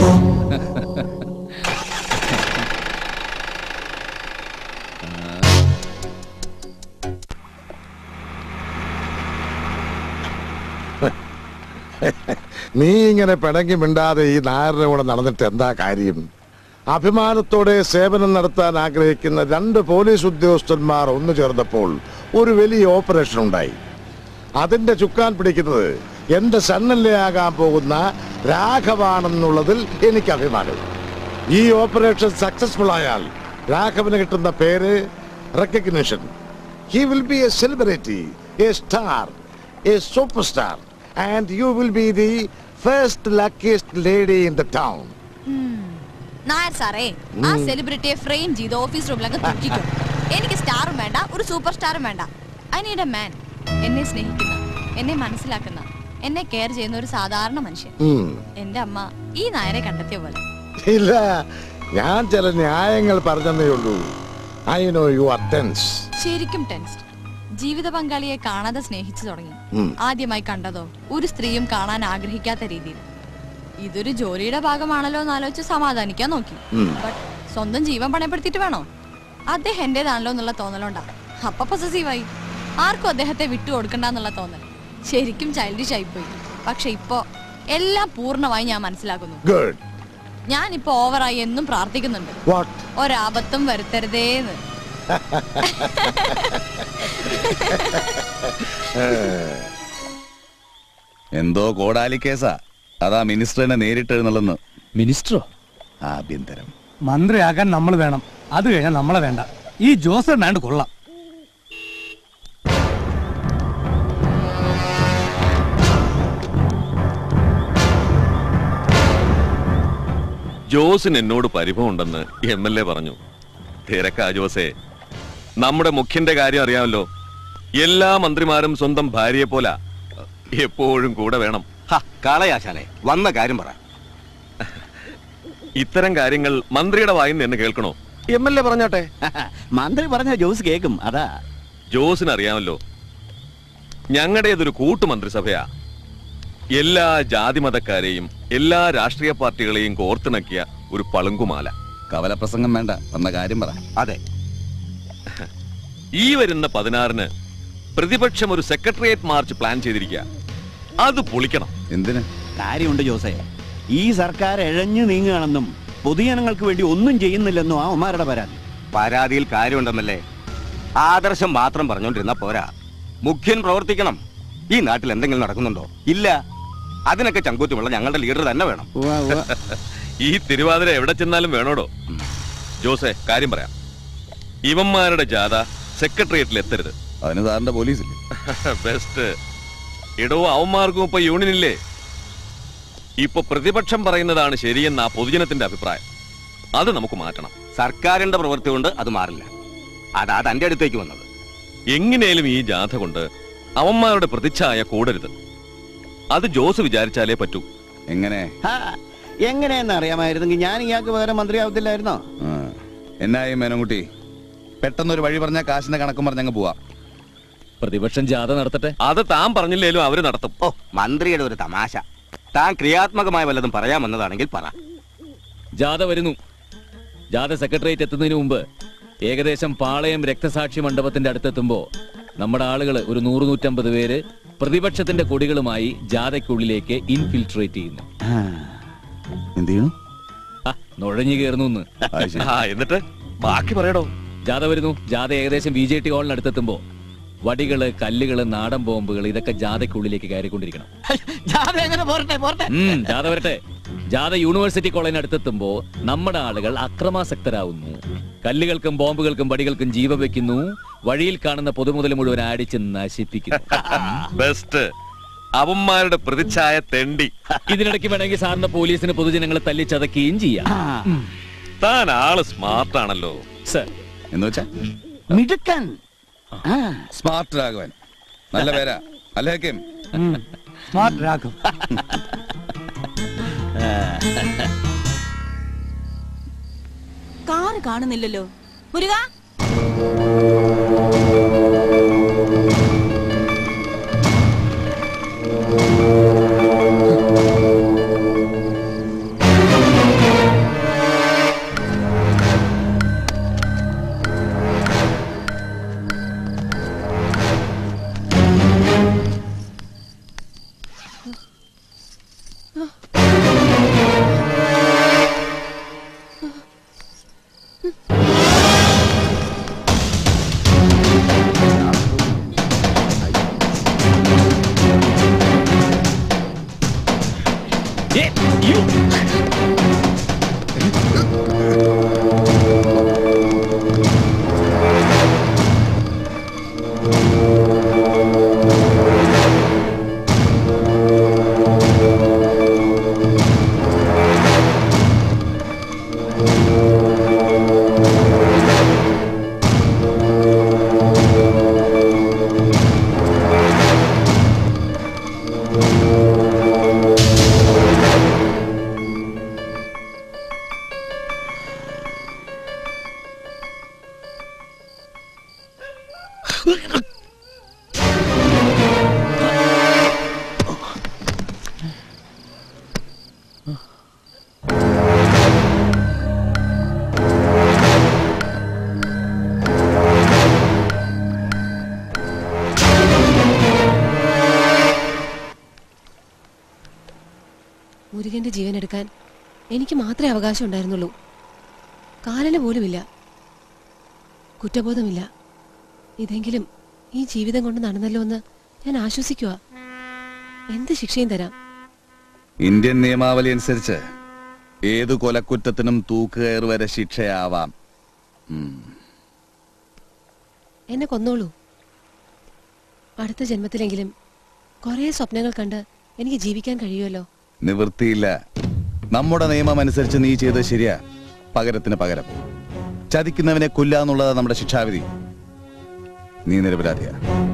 നീ ഇങ്ങനെ പിണങ്ങി മിണ്ടാതെ ഈ നായരുടെ കൂടെ നടന്നിട്ട് എന്താ കാര്യം അഭിമാനത്തോടെ സേവനം നടത്താൻ ആഗ്രഹിക്കുന്ന രണ്ട് പോലീസ് ഉദ്യോഗസ്ഥന്മാർ ഒന്നു ചേർന്നപ്പോൾ ഒരു വലിയ ഓപ്പറേഷൻ ഉണ്ടായി അതിന്റെ ചുക്കാൻ പിടിക്കുന്നത് എന്റെ സണ്ണല്ലേ ആകാൻ പോകുന്ന രാഘവാണെന്നുള്ളതിൽ എനിക്ക് അഭിമാനം ഈ ഓപ്പറേഷൻ സക്സസ്ഫുൾ ആയാൽ രാഘവന് കിട്ടുന്ന പേര് recognition he will be a celebrity a star a superstar and you will be the first luckiest lady in the town Nair സാറേ ആ സെലിബ്രിറ്റിയെ ഫ്രെയിം ചെയ്ത് ഓഫീസ് റൂമിലൊക്കെ തൂക്കിക്കും എനിക്ക് സ്റ്റാറും വേണ്ട ഒരു സൂപ്പർ സ്റ്റാറും വേണ്ട ഐ നീഡ് എ മാൻ എന്നെ സ്നേഹിക്കുന്ന എന്നെ മനസ്സിലാക്കുന്ന എന്നെ കെയർ ചെയ്യുന്ന ഒരു സാധാരണ മനുഷ്യൻ എന്റെ അമ്മ ഈ നായരെ കണ്ടെത്തിയ പോലെ ഇല്ല ഞാൻ ചില ന്യായങ്ങൾ പറഞ്ഞതേ ഉള്ളൂ I know you are tense ശരിക്കും ടെൻസ്ഡ് ജീവിത പങ്കാളിയെ കാണാതെ സ്നേഹിച്ചു തുടങ്ങി ഉം. ആദ്യമായി കണ്ടതോ ഒരു സ്ത്രീയും കാണാൻ ആഗ്രഹിക്കാത്ത രീതിയിൽ ഇതൊരു ജോലിയുടെ ഭാഗമാണല്ലോ എന്ന് ആലോചിച്ച് സമാധാനിക്കാൻ നോക്കി ഉം. ബട്ട് സ്വന്തം ജീവൻ പണയപ്പെടുത്തിയിട്ട് വേണോ അദ്ദേഹം എന്റേതാണല്ലോ എന്നുള്ള തോന്നലുണ്ടാ അപ്പൊ പൊസസീവായി ആർക്കും അദ്ദേഹത്തെ വിട്ടു കൊടുക്കണ്ടെന്നുള്ള തോന്നൽ ശരിക്കും ചൈൽഡിഷ് ആയിപ്പോയി പക്ഷെ ഇപ്പോ എല്ലാം പൂർണ്ണമായി ഞാൻ മനസ്സിലാക്കുന്നു ഗുഡ് ഞാനിപ്പോ ഓവറായി എന്നും പ്രാർത്ഥിക്കുന്നുണ്ട് വാട്ട് ഒരാപത്തും വരുത്തരുതേന്ന് എന്തോ കോടാലി കേസാ അതാ മിനിസ്റ്ററിനെ നേരിട്ട് എഴുന്നള്ളുന്നു മിനിസ്റ്ററോ ആഭ്യന്തരം മന്ത്രിയാകാൻ നമ്മൾ വേണം അത് കഴിഞ്ഞാൽ നമ്മളെ വേണ്ട ഈ ജോസഫിനാണ്ട് കൊള്ളാം ജോസിന് എന്നോട് പരിഭവമുണ്ടെന്ന് എം എൽ എ പറഞ്ഞു തിരക്കാ ജോസേ നമ്മുടെ മുഖ്യന്റെ കാര്യം അറിയാമല്ലോ എല്ലാ മന്ത്രിമാരും സ്വന്തം ഭാര്യയെ പോല എപ്പോഴും കൂടെ വേണം കളയാശാലെ വന്ന കാര്യം പറ ഇത്തരം കാര്യങ്ങൾ മന്ത്രിയുടെ വായിന്ന് എന്ന് കേൾക്കണോ എം എൽ എ പറഞ്ഞോട്ടെ മന്ത്രി പറഞ്ഞ ജോസ് കേക്കും അതാ ജോസിന് അറിയാമല്ലോ ഞങ്ങളുടേതൊരു കൂട്ടുമന്ത്രിസഭയാ എല്ലാ ജാതിമതക്കാരെയും എല്ലാ രാഷ്ട്രീയ പാർട്ടികളെയും കോർത്തിണക്കിയ ഒരു പളുങ്കുമാല കവലപ്രസംഗം വേണ്ട വന്ന കാര്യം പറ അതെ ഈ വരുന്ന പതിനാറിന് പ്രതിപക്ഷം ഒരു സെക്രട്ടേറിയറ്റ് മാർച്ച് പ്ലാൻ ചെയ്തിരിക്കുക അത് പൊളിക്കണം എന്തിന് കാര്യമുണ്ട് ജോസേ ഈ സർക്കാർ എഴഞ്ഞു നീങ്ങുകയാണെന്നും പൊതുജനങ്ങൾക്ക് വേണ്ടി ഒന്നും ചെയ്യുന്നില്ലെന്നും ആ ഉമാരുടെ പരാതി പരാതിയിൽ കാര്യമുണ്ടെന്നല്ലേ ആദർശം മാത്രം പറഞ്ഞോണ്ടിരുന്ന പോരാ മുഖ്യൻ പ്രവർത്തിക്കണം ഈ നാട്ടിൽ എന്തെങ്കിലും നടക്കുന്നുണ്ടോ ഇല്ല അതിനൊക്കെ ചങ്കൂറ്റുമുള്ള ഞങ്ങളുടെ ലീഡർ തന്നെ വേണം ഈ തിരുവാതിര എവിടെ ചെന്നാലും വേണോടോ ജോസെ കാര്യം പറയാം ഇവന്മാരുടെ ജാഥ സെക്രട്ടേറിയറ്റിൽ എത്തരുത് അതിന് സാറിന്റെ പോലീസില്ലേ ബെസ്റ്റ് ഇടോ അവന്മാർക്കും ഇപ്പൊ യൂണിയനില്ലേ ഇപ്പൊ പ്രതിപക്ഷം പറയുന്നതാണ് ശരിയെന്ന ആ പൊതുജനത്തിന്റെ അഭിപ്രായം അത് നമുക്ക് മാറ്റണം സർക്കാരിന്റെ പ്രവൃത്തി കൊണ്ട് അത് മാറില്ല അതാ തന്റെ അടുത്തേക്ക് വന്നത് എങ്ങനെയും ഈ ജാഥ കൊണ്ട് അവന്മാരുടെ പ്രതിച്ഛായ കൂടരുത് അത് ജോസ് വിചാരിച്ചാലേ പറ്റൂ എങ്ങനെ എങ്ങനെയെന്ന് അറിയാമായിരുന്നെങ്കിൽ ഞാൻ ഇയാൾക്ക് വേറെ മന്ത്രിയാവത്തില്ലായിരുന്നോ ആ. എന്നായി മേനംകുട്ടി പെട്ടെന്നൊരു വഴി പറഞ്ഞാൽ കാശിന്റെ കണക്കും പറഞ്ഞങ്ങ് പോവാം പ്രതിപക്ഷം ജാഥ നടത്തട്ടെ അത് താൻ പറഞ്ഞില്ലേലും അവര് നടത്തും ഓ മന്ത്രിയുടെ ഒരു തമാശ താൻ ക്രിയാത്മകമായ വല്ലതും പറയാമെന്നതാണെങ്കിൽ പറ ജാഥ വരുന്നു ജാഥ സെക്രട്ടേറിയറ്റ് എത്തുന്നതിന് മുമ്പ് ഏകദേശം പാളയം രക്തസാക്ഷി മണ്ഡപത്തിന്റെ അടുത്തെത്തുമ്പോ നമ്മുടെ ആളുകൾ ഒരു നൂറ് നൂറ്റമ്പത് പേര് പ്രതിപക്ഷത്തിന്റെ കൊടികളുമായി ജാഥയ്ക്കുള്ളിലേക്ക് ഇൻഫിൽട്രേറ്റ് ചെയ്യുന്നു എന്ത് ചെയ്യണം ആ, നുഴഞ്ഞു കയറുന്നു ആ എന്നിട്ട് ബാക്കി പറയടോ ജാഥ വരുന്നു ജാഥ ഏകദേശം ബി ജെ ടി ഹാളിനടുത്തെത്തുമ്പോ വടികള് കല്ലുകള് നാടൻ ബോംബുകൾ ഇതൊക്കെ ജാഥയ്ക്കുള്ളിലേക്ക് കയറിക്കൊണ്ടിരിക്കണം ഉം, ജാഥ വരട്ടെ ജാഥ യൂണിവേഴ്സിറ്റി കോളേജിനടുത്തെത്തുമ്പോ നമ്മുടെ ആളുകൾ അക്രമാസക്തരാകുന്നു കല്ലുകൾക്കും ബോംബുകൾക്കും വടികൾക്കും ജീവൻ വെക്കുന്നു വഴിയിൽ കാണുന്ന പൊതുമുതൽ മുഴുവൻ അടിച്ച് നശിപ്പിക്കുന്നു ബെസ്റ്റ് അവന്മാരുടെ പ്രതിച്ഛായ തെണ്ടി ഇതിനിടയ്ക്ക് വേണമെങ്കിൽ സാറിന്റെ പോലീസിന് പൊതുജനങ്ങളെ തല്ലി ചതക്കുകയും ചെയ്യാം താൻ ആള് സ്മാർട്ട് ആണല്ലോ സർ എന്ന് വെച്ചാ മിടുക്കൻ സ്മാർട്ട് രാഘവൻ നല്ല പേരാ അല്ലേ ഹക്കീം സ്മാർട്ട് രാഘവ് കാറ് കാണുന്നില്ലല്ലോ മുരുക മുരുകന്റെ ജീവൻ എടുക്കാൻ എനിക്ക് മാത്രമേ അവകാശം ഉണ്ടായിരുന്നുള്ളൂ കാലന് പോലുമില്ല കുറ്റബോധമില്ല ഇതെങ്കിലും ഈ ജീവിതം കൊണ്ട് നടന്നല്ലോ എന്ന് ഞാൻ ആശ്വസിക്കുക എന്ത് ശിക്ഷയും തരാം ഇന്ത്യൻ നിയമാവലി അനുസരിച്ച് ഏതു കൊലക്കുറ്റത്തിനും തൂക്കുകയർ വരെ ശിക്ഷയാവാം ഉം. എന്നെ കൊന്നോളൂ അടുത്ത ജന്മത്തിലെങ്കിലും കുറേ സ്വപ്നങ്ങൾ കണ്ട് എനിക്ക് ജീവിക്കാൻ കഴിയുമല്ലോ നിവൃത്തിയില്ല നമ്മുടെ നിയമം അനുസരിച്ച് നീ ചെയ്തത് ശരിയാ പകരത്തിന് പകരം ചതിക്കുന്നവനെ കൊല്ലാന്നുള്ളതാ നമ്മുടെ ശിക്ഷാവിധി നീ നിരപരാധിയാ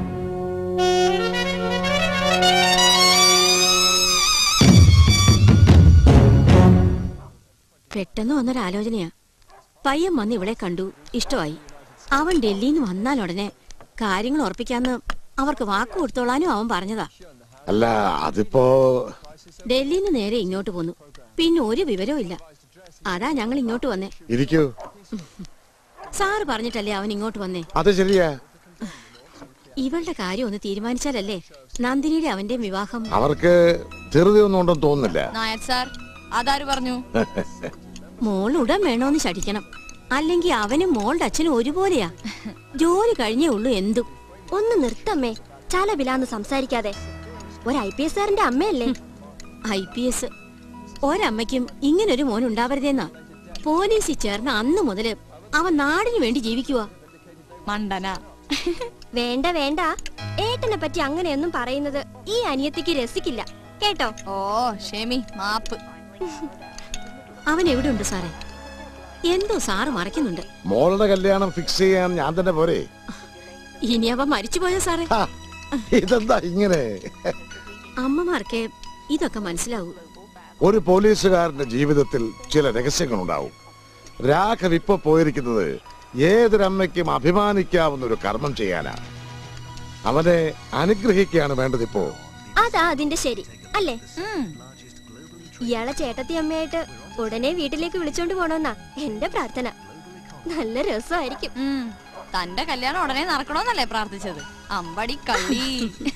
പെട്ടെന്ന് വന്നൊരാലോചനയാ പയ്യൻ വന്ന് ഇവിടെ കണ്ടു ഇഷ്ടമായി അവൻ ഡൽഹിയിൽ നിന്ന് വന്നാൽ ഉടനെ കാര്യങ്ങൾ ഉറപ്പിക്കാന്ന് അവർക്ക് വാക്ക് കൊടുത്തോളാനും അവൻ പറഞ്ഞതാ അല്ല അതിപ്പോ ഡൽഹിയിൽ നിന്ന് നേരെ ഇങ്ങോട്ട് പോന്നു പിന്നെ ഒരു വിവരവും ഇല്ല അതാ ഞങ്ങൾ ഇങ്ങോട്ട് വന്നേ ഇരിക്കൂ സാറ് പറഞ്ഞിട്ടല്ലേ അവൻ ഇങ്ങോട്ട് വന്നേ അത് ശരിയാ ഇവളുടെ കാര്യം ഒന്ന് തീരുമാനിച്ചാലല്ലേ നന്ദിനിയുടെ അവന്റെ വിവാഹം അവർക്ക് ധൃതിയൊന്നും ഉണ്ടെന്ന് തോന്നുന്നില്ല നായർ സാർ അതാര് പറഞ്ഞു മോൾ ഉടൻ വേണോന്ന് ശടിക്കണം അല്ലെങ്കിൽ അവനും മോളുടെ അച്ഛനും ഒരുപോലെയാ ജോലി കഴിഞ്ഞേ ഉള്ളൂ എന്തും ഒന്ന് നിർത്തമ്മേ ചാലബിലാന്ന് സംസാരിക്കാതെ ഒരു ഐ പി എസ് സാറിന്റെ അമ്മയല്ലേ ഐ പി എസ് ഒരമ്മയ്ക്കും ഇങ്ങനൊരു മോൻ ഉണ്ടാവരുതെന്നാ പോലീസിൽ ചേർന്ന അന്ന് മുതല് അവൻ നാടിനു വേണ്ടി ജീവിക്കുക മണ്ടന വേണ്ട വേണ്ട ഏട്ടനെ പറ്റി അങ്ങനെയൊന്നും പറയുന്നത് ഈ അനിയത്തിക്ക് രസിക്കില്ല കേട്ടോ ഓ ഷെമി മാപ്പ് അവൻ എവിടെ ഉണ്ട് സാറേ എന്തോ സാറ് മറക്കുന്നുണ്ട് മോളുടെ കല്യാണം ഫിക്സ് ചെയ്യാൻ ഞാൻ തന്നെ പോരെ ഇനി അവൻ മരിച്ചുപോയോ സാറേ ഇതെന്താ ഇങ്ങനെ അമ്മമാർക്ക് ഇതൊക്കെ മനസ്സിലാവൂ ഒരു പോലീസുകാരന്റെ ജീവിതത്തിൽ ചില രഹസ്യങ്ങളുണ്ടാവും രാഘവ് ഇപ്പൊ പോയിരിക്കുന്നത് ഏതൊരമ്മയ്ക്കും അഭിമാനിക്കാവുന്ന ഒരു കർമ്മം ചെയ്യാനാ അവനെ അനുഗ്രഹിക്കുകയാണ് വേണ്ടത് ഇപ്പോ അതാ അതിന്റെ ശരി അല്ലേ ഇയാളെ ചേട്ടത്തി അമ്മയായിട്ട് ഉടനെ വീട്ടിലേക്ക് വിളിച്ചോണ്ട് പോണോന്നാ എന്റെ പ്രാർത്ഥന നല്ല രസമായിരിക്കും തന്റെ കല്യാണം ഉടനെ നടക്കണോന്നല്ലേ പ്രാർത്ഥിച്ചത് അമ്പടി കള്ളി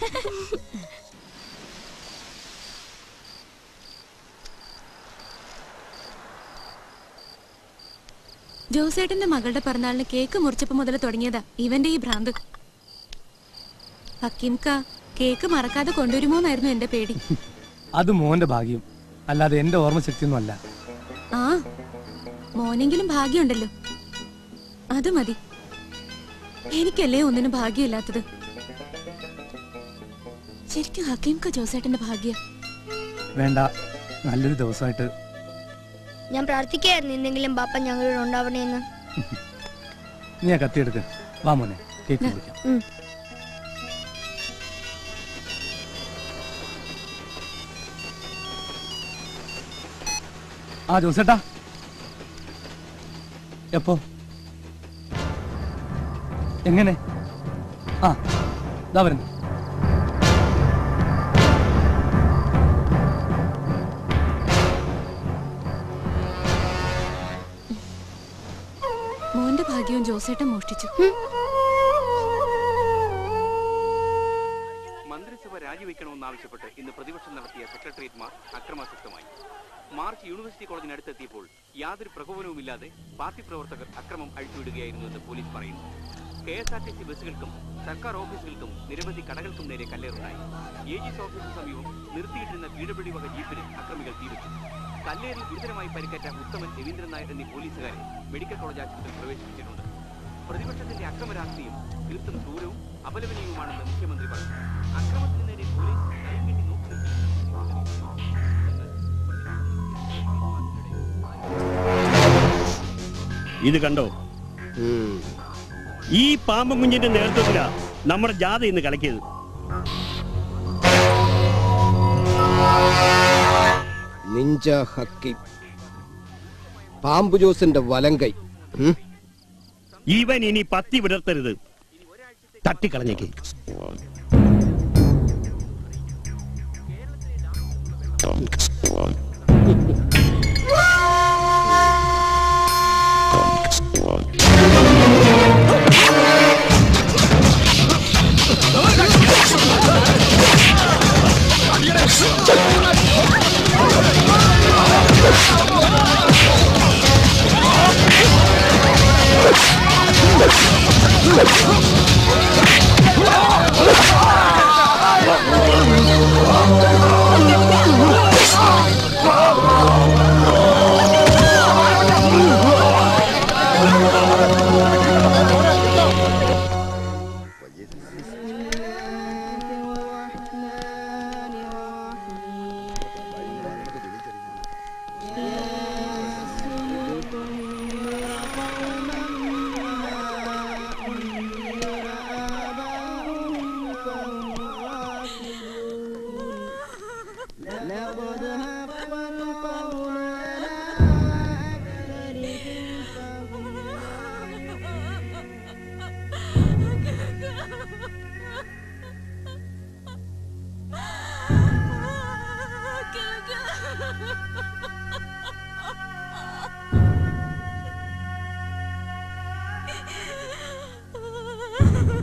ജോസേട്ടന്റെ മകളുടെ പിറന്നാളിന് കേക്ക് മുറിച്ചപ്പോ മുതൽ തുടങ്ങിയതാ ഇവന്റെ ഈ ഭ്രാന്ത് ഹക്കീംക്ക കേക്ക് മറക്കാതെ കൊണ്ടുവരുമോന്നായിരുന്നു എന്റെ പേടി അത് മോന്റെ ഭാഗ്യം അല്ലാതെ എന്റെ ഓർമ്മശക്തിയൊന്നും അല്ല ആ മോനെങ്കിലും ഭാഗ്യമുണ്ടല്ലോ അത് മതി എനിക്കല്ലേ ഒന്നിനും ഭാഗ്യമില്ലാത്തത് ശരിക്കും ഹക്കീംക്ക ജോസേട്ടന്റെ ഭാഗ്യ വേണ്ട നല്ലൊരു ദിവസമായിട്ട് ഞാൻ പ്രാർത്ഥിക്കായിരുന്നു എന്തെങ്കിലും ബാപ്പ ഞങ്ങളോട് ഉണ്ടാവണേന്ന് നീ ആ കത്തിയെടുക്ക് വാ മോനെ കേക്ക് മുറിക്കാം ആ ജോസേട്ടാ എപ്പോ എങ്ങനെ ആ ഇതാ വരുന്നു മോന്റെ ഭാഗ്യവും ജോസേട്ടൻ മോഷ്ടിച്ചു മന്ത്രിസഭ രാജിവെക്കണമെന്നാവശ്യപ്പെട്ട് ഇന്ന് പ്രതിപക്ഷം നടത്തിയ സെക്രട്ടേറിയറ്റ് മാർച്ച് അക്രമാസക്തമായി മാർച്ച് യൂണിവേഴ്സിറ്റി കോളേജിനടുത്തെത്തിയപ്പോൾ യാതൊരു പ്രകോപനവുമില്ലാതെ പാർട്ടി പ്രവർത്തകർ അക്രമം അഴിച്ചുവിടുകയായിരുന്നുവെന്ന് പോലീസ് പറയുന്നു K S R T C ബസ്സുകൾക്കും സർക്കാർ ഓഫീസുകൾക്കും നിരവധി കടകൾക്കും നേരെ കല്ലേറുണ്ടായി എ ജിസ് ഓഫീസിന് സമീപം നിർത്തിയിട്ടിരുന്ന പീഡബ്ല്യു വക ജീപ്പിന് അക്രമികൾ തീവച്ചു കല്ലേറിൽ ഗുരുതരമായി പരിക്കേറ്റ ഉത്തമൻ രവീന്ദ്രൻ നായർ എന്നീ പോലീസുകാരെ മെഡിക്കൽ കോളേജ് ആശുപത്രിയിൽ പ്രവേശിപ്പിച്ചിട്ടുണ്ട് പ്രതിപക്ഷത്തിന്റെ അക്രമ രാഷ്ട്രീയം തീർത്തും ക്രൂരവും അപലപനീയവുമാണെന്ന് മുഖ്യമന്ത്രി പറഞ്ഞു അക്രമത്തിന് നേരെ പോലീസ് കൈകെട്ടി നോക്കി ഇത് കണ്ടോ ഈ പാമ്പൻ കുഞ്ഞിന്റെ നേതൃത്വത്തിലാ നമ്മുടെ ജാഥ ഇന്ന് കളിക്കിയത് നിഞ്ച ഹക്കി പാമ്പു ജോസിന്റെ വലങ്കൈ ഉം? ഇവൻ ഇനി പത്തി വിടർത്തരുത് തട്ടിക്കളഞ്ഞേക്ക്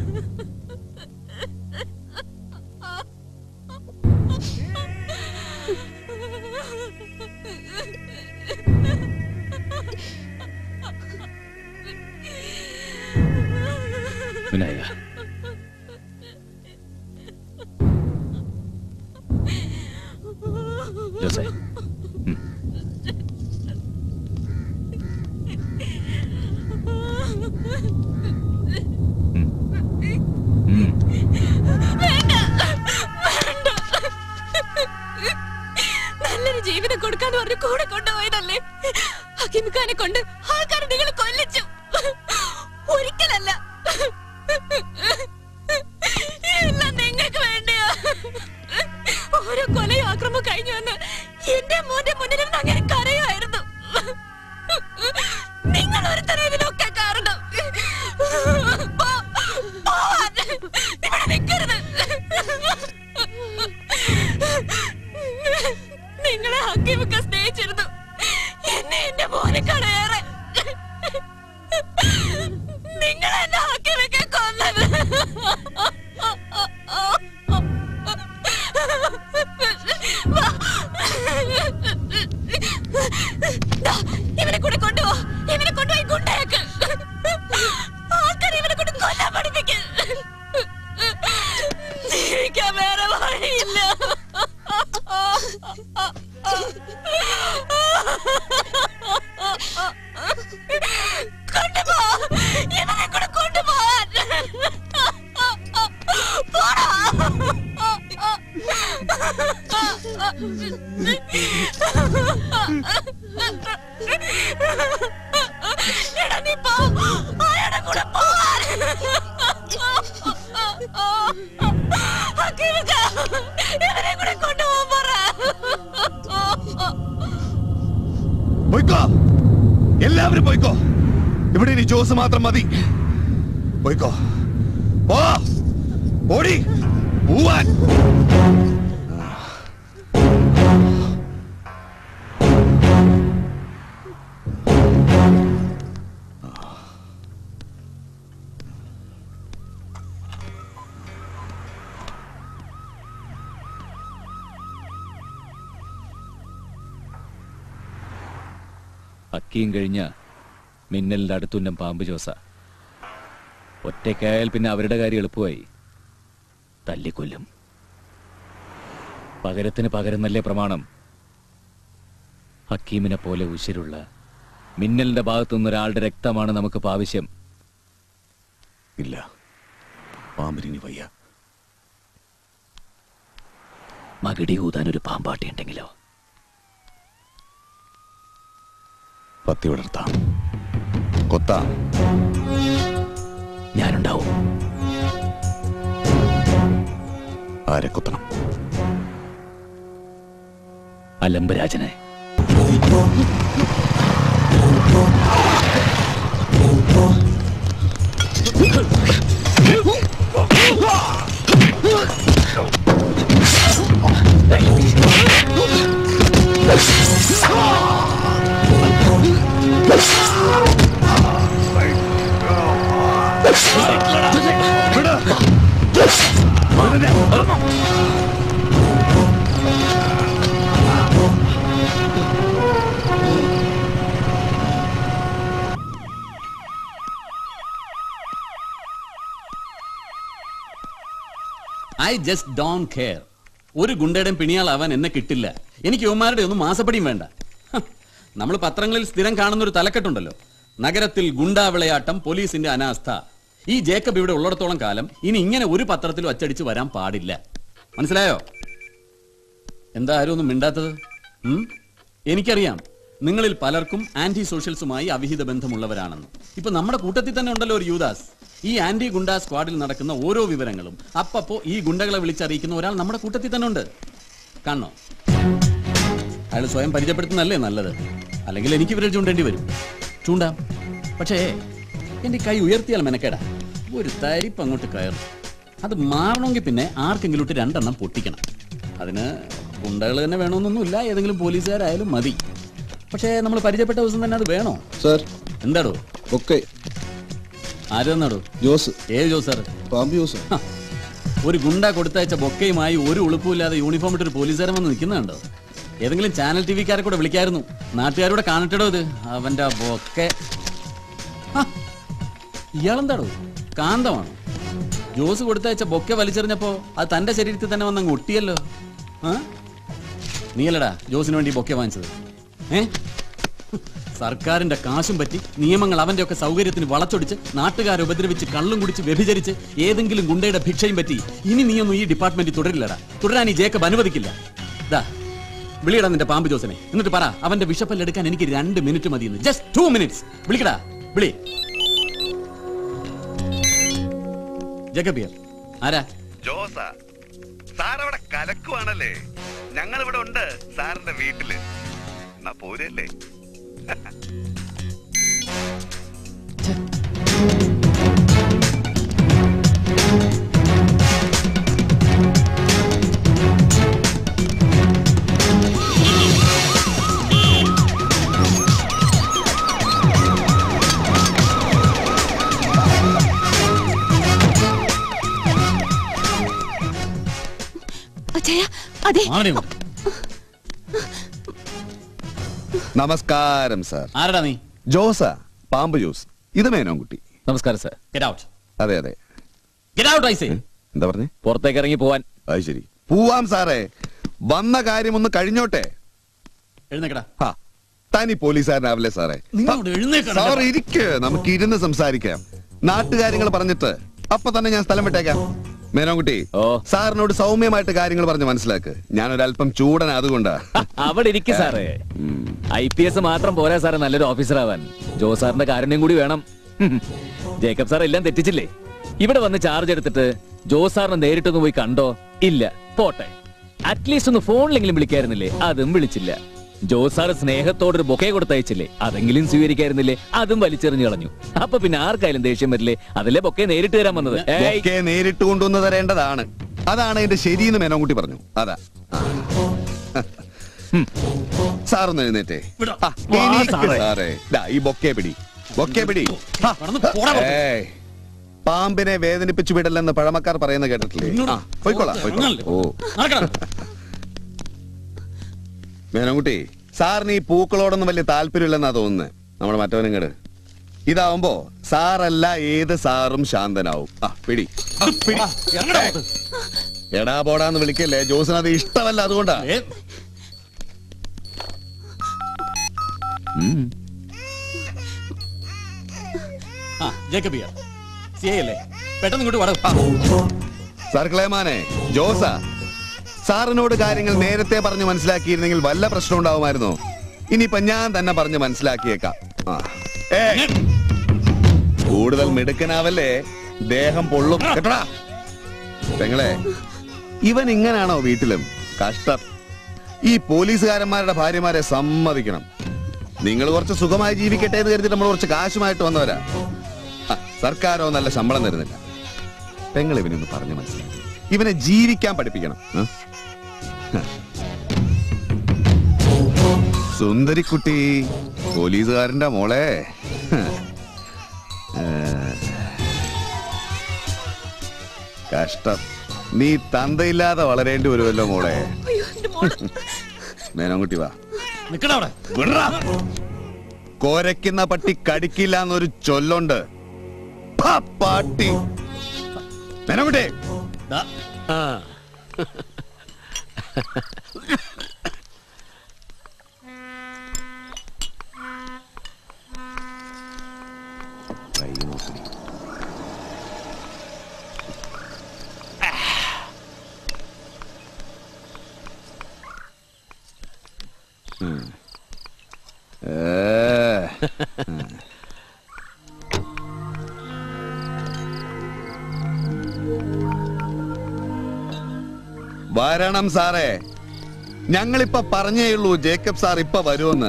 വിനായക ജോസേ ഉം. ഉം. നല്ലൊരു ജീവിതം കൊടുക്കാന്ന് പറഞ്ഞ് കൂടെ കൊണ്ടുപോയതല്ലേ ഹക്കീമിക്കാനെ കൊണ്ട് ആൾക്കാരെ നിങ്ങൾ കൊല്ലിച്ചു ഒരിക്കലല്ല എല്ലാം നിങ്ങൾക്ക് വേണ്ടിയാ ഓരോ കൊലയും ആക്രമം കഴിഞ്ഞു വന്ന് എന്റെ മോന്റെ മുന്നിലും അങ്ങനെ കരയായിരുന്നു നിങ്ങൾ ഒരുത്തരം ഇതിനൊക്കെ കാരണം പോ- പോവാൻ. ഇവിടെ നിൽക്കരുത് നിങ്ങളെ ഹക്കീമൊക്കെ സ്നേഹിച്ചിരുന്നു എന്നെ എന്റെ മോനെക്കാളേറെ നിങ്ങൾ എന്നെ ഹക്കീമൊക്കെ കൊന്നത് ദാ, ഇവനെ കൂടെ കൊണ്ടുപോ ഇവനെ കൊണ്ടുപോയി ഗുണ്ടയാക്ക് ആൾക്കാർ ഇവനെ കൊണ്ട് കൊല്ലാൻ പഠിപ്പിക്കും ജീവിക്കാൻ വേറെ വഴിയില്ല കൊണ്ടുപോ ഇവനെ കൂടെ കൊണ്ടുപോവാൻ പോടാ എടാ നീ പോ അയാളുടെ കൂടെ പോവാൻ ഹക്കീമിക്ക, ഇവനെ കൂടെ കൊണ്ടുപോകാൻ പറ പോയിക്കോ എല്ലാവരും പോയിക്കോ ഇവിടെ ഇനി ജോസ് മാത്രം മതി പോയിക്കോ പോ ഓടി പോവാൻ അക്കിയും കഴിഞ്ഞ മിന്നലിന്റെ അടുത്തുന്നം പാമ്പ് ജോസ ഒറ്റയ്ക്കായാൽ പിന്നെ അവരുടെ കാര്യം എളുപ്പമായി തല്ലിക്കൊല്ലും പകരത്തിന് പകരം നല്ലേ പ്രമാണം ഹക്കീമിനെ പോലെ ഉശിരുള്ള മിന്നലിന്റെ ഭാഗത്തുനിന്ന് ഒരാളുടെ രക്തമാണ് നമുക്കിപ്പോൾ ആവശ്യം ഇല്ല പാമ്പിനി വയ്യ മകിടി ഊതാൻ ഒരു പാമ്പാട്ടി ഉണ്ടെങ്കിലോ പത്തി വിടർത്താം കൊത്താം ഞാനുണ്ടാവും ആരെ കൊത്തണം അലംബരാജനെ ഐ ജസ്റ്റ് ഡോൺ കെയർ ഒരു ഗുണ്ടയുടെയും പിണിയാളാവാൻ എന്നെ കിട്ടില്ല എനിക്ക് യുവമാരുടെ ഒന്നും മാസപ്പടിയും വേണ്ട നമ്മൾ പത്രങ്ങളിൽ സ്ഥിരം കാണുന്ന ഒരു തലക്കെട്ടുണ്ടല്ലോ നഗരത്തിൽ ഗുണ്ടാ വിളയാട്ടം പോലീസിന്റെ അനാസ്ഥ ഈ ജേക്കബ് ഇവിടെ ഉള്ളിടത്തോളം കാലം ഇനി ഇങ്ങനെ ഒരു പത്രത്തിലും അച്ചടിച്ച് വരാൻ പാടില്ല മനസ്സിലായോ എന്താ ആരും ഒന്നും മിണ്ടാത്തത് ഉം? എനിക്കറിയാം നിങ്ങളിൽ പലർക്കും ആന്റി സോഷ്യൽസുമായി അവിഹിത ബന്ധമുള്ളവരാണെന്ന് ഇപ്പൊ നമ്മുടെ കൂട്ടത്തിൽ തന്നെ ഉണ്ടല്ലോ ഒരു യൂദാസ് ഈ ആന്റി ഗുണ്ട സ്ക്വാഡിൽ നടക്കുന്ന ഓരോ വിവരങ്ങളും അപ്പപ്പോ ഈ ഗുണ്ടകളെ വിളിച്ചറിയിക്കുന്ന ഒരാൾ നമ്മുടെ കൂട്ടത്തിൽ തന്നെ ഉണ്ട് കാണണോ അയാൾ സ്വയം പരിചയപ്പെടുത്തുന്നല്ലേ നല്ലത് അല്ലെങ്കിൽ എനിക്ക് വിരൽ ചൂണ്ടേണ്ടി വരും ചൂണ്ടാം പക്ഷേ എന്റെ കൈ ഉയർത്തിയാൽ മെനക്കേടാ ഒരു തരിപ്പ് അങ്ങോട്ട് കയറും അത് മാറണമെങ്കിൽ പിന്നെ ആർക്കെങ്കിലും ഇട്ട് രണ്ടെണ്ണം പൊട്ടിക്കണം അതിന് ഗുണ്ടകൾ തന്നെ വേണമെന്നൊന്നുമില്ല ഏതെങ്കിലും പോലീസുകാരായാലും മതി പക്ഷേ നമ്മൾ പരിചയപ്പെട്ട ദിവസം തന്നെ അത് വേണോ സർ എന്താടോ ഓക്കെ ആര് തന്നാടോ ജോസ് ഏത് ജോസ് സാർ പാമ്പ് ജോസ് ഒരു ഗുണ്ട കൊടുത്തയച്ച ബൊക്കയുമായി ഒരു ഉളുപ്പുമില്ലാതെ യൂണിഫോം ഇട്ടൊരു പോലീസുകാരൻ വന്ന് നിൽക്കുന്നുണ്ടോ ഏതെങ്കിലും ചാനൽ ടി വിക്കാരെ കൂടെ വിളിക്കായിരുന്നു നാട്ടുകാരോടെ കാണട്ടടോ ഇത് അവന്റെ ബൊക്കെ ആ, ഇയാളെന്താടോ കാന്തമാണോ ജോസ് കൊടുത്തയച്ച ബൊക്കെ വലിച്ചെറിഞ്ഞപ്പോ അത് തന്റെ ശരീരത്തിൽ തന്നെ വന്നങ്ങ് ഒട്ടിയല്ലോ ആ നീയല്ലടാ ജോസിന് വേണ്ടി ഈ ബൊക്കെ വാങ്ങിച്ചത് ഏ സർക്കാരിന്റെ കാശും പറ്റി നിയമങ്ങൾ അവന്റെ ഒക്കെ സൗകര്യത്തിന് വളച്ചൊടിച്ച് നാട്ടുകാരെ ഉപദ്രവിച്ച് കള്ളും കുടിച്ച് വ്യഭിചരിച്ച് ഏതെങ്കിലും ഗുണ്ടയുടെ ഭിക്ഷയും പറ്റി ഇനി നീയൊന്നും ഈ ഡിപ്പാർട്ട്മെന്റിൽ തുടരില്ലടാ തുടരാൻ ഈ ജേക്കബ് അനുവദിക്കില്ല ദാ വിളിയടാ നിന്റെ പാമ്പ് ജോസിനെ എന്നിട്ട് പറ അവന്റെ വിഷപ്പല്ലെടുക്കാൻ എനിക്ക് രണ്ട് മിനിറ്റ് മതിയെന്ന് ജസ്റ്റ് ടു മിനിറ്റ്സ് വിളിക്കടാ വിളി ജഗബിയർ ആരാ ജോസാ സാർ അവിടെ കലക്കുവാണല്ലേ ഞങ്ങൾ ഇവിടെ ഉണ്ട് സാറിന്റെ വീട്ടില് എന്നാ പോരല്ലേ അജയ അതെ ആരുടെ ഇങ്ങോട്ട്? നമസ്കാരം സാർ ആരടാ നീ ജോസാ പാമ്പ് ജോസ് ഇത് മേനോൻകുട്ടി നമസ്കാരം സാർ ഗെറ്റ് ഔട്ട് അതെ അതെ ഗെറ്റ് ഔട്ട് ഐ സേ എന്താ പറഞ്ഞേ പുറത്തേക്ക് ഇറങ്ങി പോവാൻ അത് ശരി പോവാം സാറേ വന്ന കാര്യം ഒന്ന് കഴിഞ്ഞോട്ടെ എഴുന്നേക്കടാ ഹാ, തനി പോലീസുകാരനാവില്ലേ സാറേ നിങ്ങളോട് എഴുന്നേക്കണം സാർ ഇരിക്ക് നമുക്ക് ഇരുന്ന് സംസാരിക്കാം നാട്ടുകാര്യങ്ങൾ പറഞ്ഞിട്ട് അപ്പൊ തന്നെ ഞാൻ സ്ഥലം വിട്ടേക്കാം മേനോൻകുട്ടി സാറിനോട് സൗമ്യമായിട്ട് കാര്യങ്ങൾ പറഞ്ഞ് മനസ്സിലാക്ക് ഞാനൊരല്പം ചൂടൻ അതുകൊണ്ടാ അവിടെ ഇരിക്കു സാറേ ഐ പി എസ് മാത്രം പോരാ സാറേ നല്ലൊരു ഓഫീസർ ആവാൻ ജോ സാറിന്റെ കാരുണ്യം കൂടി വേണം ഹും. ജേക്കബ് സാർ എല്ലാം തെറ്റിച്ചില്ലേ ഇവിടെ വന്ന് ചാർജ് എടുത്തിട്ട് ജോ സാറിനെ നേരിട്ടൊന്ന് പോയി കണ്ടോ ഇല്ല പോട്ടെ അറ്റ്ലീസ്റ്റ് ഒന്ന് ഫോണിലെങ്കിലും വിളിക്കായിരുന്നില്ലേ അതും വിളിച്ചില്ല ജോ സാർ സ്നേഹത്തോടൊരു ബൊക്കെ കൊടുത്തയച്ചില്ലേ അതെങ്കിലും സ്വീകരിക്കായിരുന്നില്ലേ അതും വലിച്ചെറിഞ്ഞു കളഞ്ഞു അപ്പൊ പിന്നെ ആർക്കായാലും ദേഷ്യം വരില്ലേ അതല്ലേ ബൊക്കെ നേരിട്ട് തരാൻ വന്നത് ഏയ് ഒക്കെ നേരിട്ട് കൊണ്ടുവന്ന് തരേണ്ടതാണ് അതാണ് എന്റെ ശരിയെന്ന് മേനോൻകുട്ടി പറഞ്ഞു അതാ ആ. സാറൊന്ന് എഴുന്നേറ്റേ ആ, എണീക്ക് സാറേ ദാ, ഈ ബൊക്കെ പിടി ബൊക്കെ പിടി ആ, ഏയ്, പാമ്പിനെ വേദനിപ്പിച്ചു വിടല്ലെന്ന് പഴമക്കാർ പറയുന്ന കേട്ടിട്ടില്ലേ ആ, പോയിക്കോളാം പോയിക്കോളാം. ഓ മേനോൻകുട്ടി സാറിന് ഈ പൂക്കളോടൊന്നും വലിയ താല്പര്യമില്ലെന്നാ തോന്നുന്നത് നമ്മുടെ മറ്റവനും കേട് ഇതാവുമ്പോ സാറല്ല ഏത് സാറും ശാന്തനാവും ആ പിടി ആ, പിടി എടാ പോടാന്ന് വിളിക്കല്ലേ ജോസിന് അത് ഇഷ്ടമല്ല അതുകൊണ്ടാ ആ ജേക്കബിയർ സി അല്ലേ പെട്ടെന്ന് ഇങ്ങോട്ട് വട സാർ ക്ലേമാനെ ജോസാ സാറിനോട് കാര്യങ്ങൾ നേരത്തെ പറഞ്ഞ് മനസ്സിലാക്കിയിരുന്നെങ്കിൽ വല്ല പ്രശ്നം ഉണ്ടാവുമായിരുന്നോ ഇനിയിപ്പൊ ഞാൻ തന്നെ പറഞ്ഞ് മനസ്സിലാക്കിയേക്കാം ആ. ഏയ്. കൂടുതൽ മിടുക്കനാവല്ലേ ദേഹം പൊള്ളും കേട്ടോടാ പെങ്ങളെ ഇവൻ ഇങ്ങനാണോ വീട്ടിലും കഷ്ടം ഈ പോലീസുകാരന്മാരുടെ ഭാര്യമാരെ സമ്മതിക്കണം നിങ്ങൾ കുറച്ച് സുഖമായി ജീവിക്കട്ടെ എന്ന് കരുതി നമ്മൾ കുറച്ച് കാശുമായിട്ട് വന്നവരാ ആ, സർക്കാരോ നല്ല ശമ്പളം തരുന്നില്ല പെങ്ങൾ ഇവനൊന്ന് പറഞ്ഞു മനസ്സിലാക്കി ഇവനെ ജീവിക്കാൻ പഠിപ്പിക്കണം ആ? ഹ. സുന്ദരിക്കുട്ടി പോലീസുകാരന്റെ മോളെ ഹ. ഏ. കഷ്ടം നീ തന്തയില്ലാതെ വളരേണ്ടി വരുമല്ലോ മോളെ മേനോൻകുട്ടി വാ നിക്കടാ അവിടെ വിട്രാ. കോരയ്ക്കുന്ന പട്ടി കടിക്കില്ല എന്നൊരു ചൊല്ലുണ്ട് ഫ, പട്ടി മേനോൻകുട്ടി ആ കൈ നോക്കി ഉം. ഏ. ഉം. വരണം സാറേ ഞങ്ങളിപ്പ പറഞ്ഞേ ഉള്ളൂ ജേക്കബ് സാർ ഇപ്പൊ വരുമെന്ന്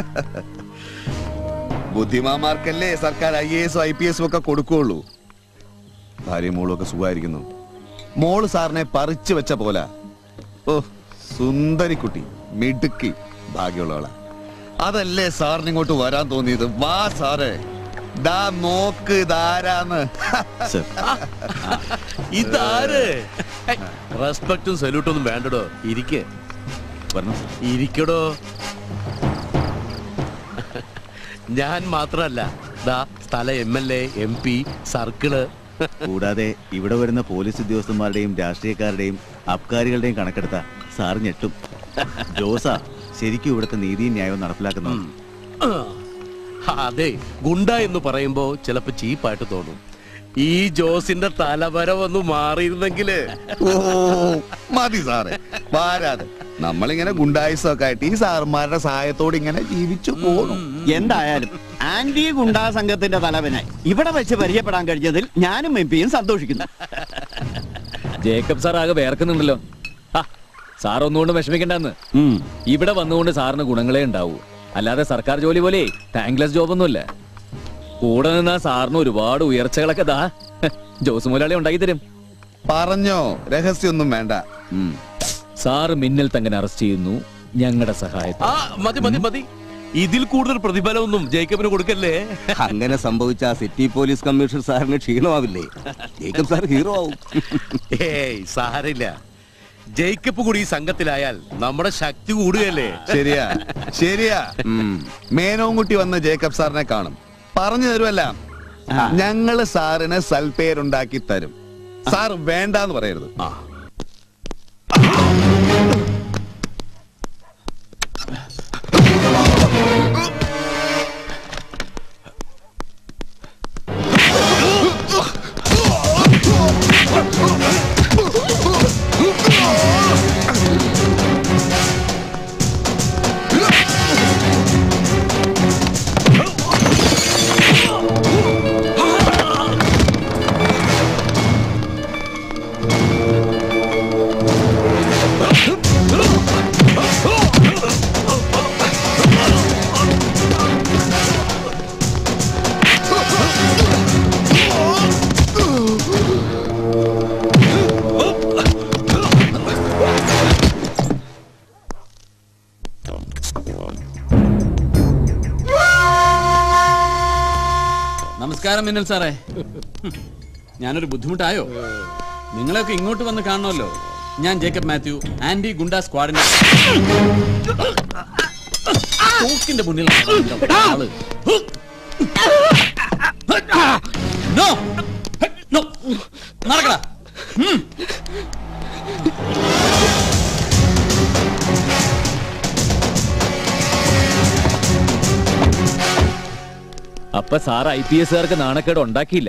ബുദ്ധിമാന്മാർക്കല്ലേ സർക്കാർ ഐ എസും ഐ പി എസും ഒക്കെ കൊടുക്കുകയുള്ളൂ ഭാര്യയും മോളും ഒക്കെ സുഖമായിരിക്കുന്നു മോള് സാറിനെ പറിച്ചു വെച്ച പോലെ ഓ സുന്ദരിക്കുട്ടി മിടുക്കി ഭാഗ്യമുള്ളവളാ അതല്ലേ സാറിന് ഇങ്ങോട്ട് വരാൻ തോന്നിയത് വാ സാറേ ദാ നോക്ക് ഇതാരാന്ന് ഇതാര് റെസ്പെക്റ്റും സല്യൂട്ടും ഒന്നും വേണ്ടടോ ഇരിക്കേ ഇരിക്കടോ ഞാൻ മാത്രല്ല ദാ സ്ഥല M L A M P circle കൂടാതെ ഇവിടെ വരുന്ന പോലീസ് ഉദ്യോഗസ്ഥന്മാരുടെയും രാഷ്ട്രീയക്കാരുടെയും അബ്കാരികളുടെയും കണക്കെടുത്ത സാർ ഞെട്ടും ജോസ ശരിക്കും ഇവിടുത്തെ നീതിയും ന്യായവും നടപ്പിലാക്കുന്നു അതെ ഗുണ്ട എന്ന് പറയുമ്പോ ചിലപ്പോ ചീപ്പായിട്ട് തോന്നും ഈ ജോസിന്റെ തലവര ഒന്ന് മാറിയിരുന്നെങ്കില് ഓ മതി സാറേ വാരാതെ നമ്മളിങ്ങനെ ഗുണ്ടായുസൊക്കെ ആയിട്ട് ഈ സാറുമാരുടെ സഹായത്തോടെ ഇങ്ങനെ ജീവിച്ചു പോകണം എന്തായാലും ആന്റി ഗുണ്ടാ സംഘത്തിന്റെ തലവനെ ഇവിടെ വെച്ച് പരിചയപ്പെടാൻ കഴിഞ്ഞതിൽ ഞാനും എം പിയും സന്തോഷിക്കുന്നു ജേക്കബ് സാർ ആകെ വേർക്കുന്നുണ്ടല്ലോ ആ, സാർ ഒന്നുകൊണ്ട് വിഷമിക്കണ്ടെന്ന് ഇവിടെ വന്നുകൊണ്ട് സാറിന് ഗുണങ്ങളേ ഉണ്ടാവൂ അല്ലാതെ സർക്കാർ ജോലി പോലെ താങ്ക്ലെസ് ജോബൊന്നുമില്ല കൂടെ നിന്നാ സാറിന് ഒരുപാട് ഉയർച്ചകളൊക്കെ ദാ ജോസ് മുതലാളി ഉണ്ടാക്കി തരും പറഞ്ഞോ രഹസ്യമൊന്നും വേണ്ട സാറ് മിന്നൽ തങ്ങനെ അറസ്റ്റ് ചെയ്യുന്നു ഞങ്ങളുടെ സഹായത്തിൽ ആ മതി മതി മതി ഇതിൽ കൂടുതൽ പ്രതിഫലമൊന്നും ജേക്കബിന് കൊടുക്കല്ലേ അങ്ങനെ സംഭവിച്ച ആ സിറ്റി പോലീസ് കമ്മീഷണർ സാറിന് ക്ഷീണമാവില്ലേ ജേക്കബ് സാർ ഹീറോ ആവും ഏയ് സാരില്ല ജേക്കബ് കൂടി ഈ സംഘത്തിലായാൽ നമ്മുടെ ശക്തി കൂടുകയല്ലേ ശരിയാ ശരിയാ മേനോൻകുട്ടി വന്ന് ജേക്കബ് സാറിനെ കാണും പറഞ്ഞു തരുമല്ല ഞങ്ങള് സാറിന് സൽപ്പേരുണ്ടാക്കി തരും സാർ വേണ്ടാന്ന് പറയരുത് നമസ്കാരം മിന്നൽ സാറേ ഞാനൊരു ബുദ്ധിമുട്ടായോ നിങ്ങളെയൊക്കെ ഇങ്ങോട്ട് വന്ന് കാണണമല്ലോ ഞാൻ ജേക്കബ് മാത്യു ആന്റി ഗുണ്ട സ്ക്വാഡിന്റെ തോക്കിന്റെ മുന്നിൽ ആള്. No! No! നടക്കടാ ഉം. അപ്പൊ സാർ ഐ പി എസുകാർക്ക് നാണക്കേട് ഉണ്ടാക്കിയില്ല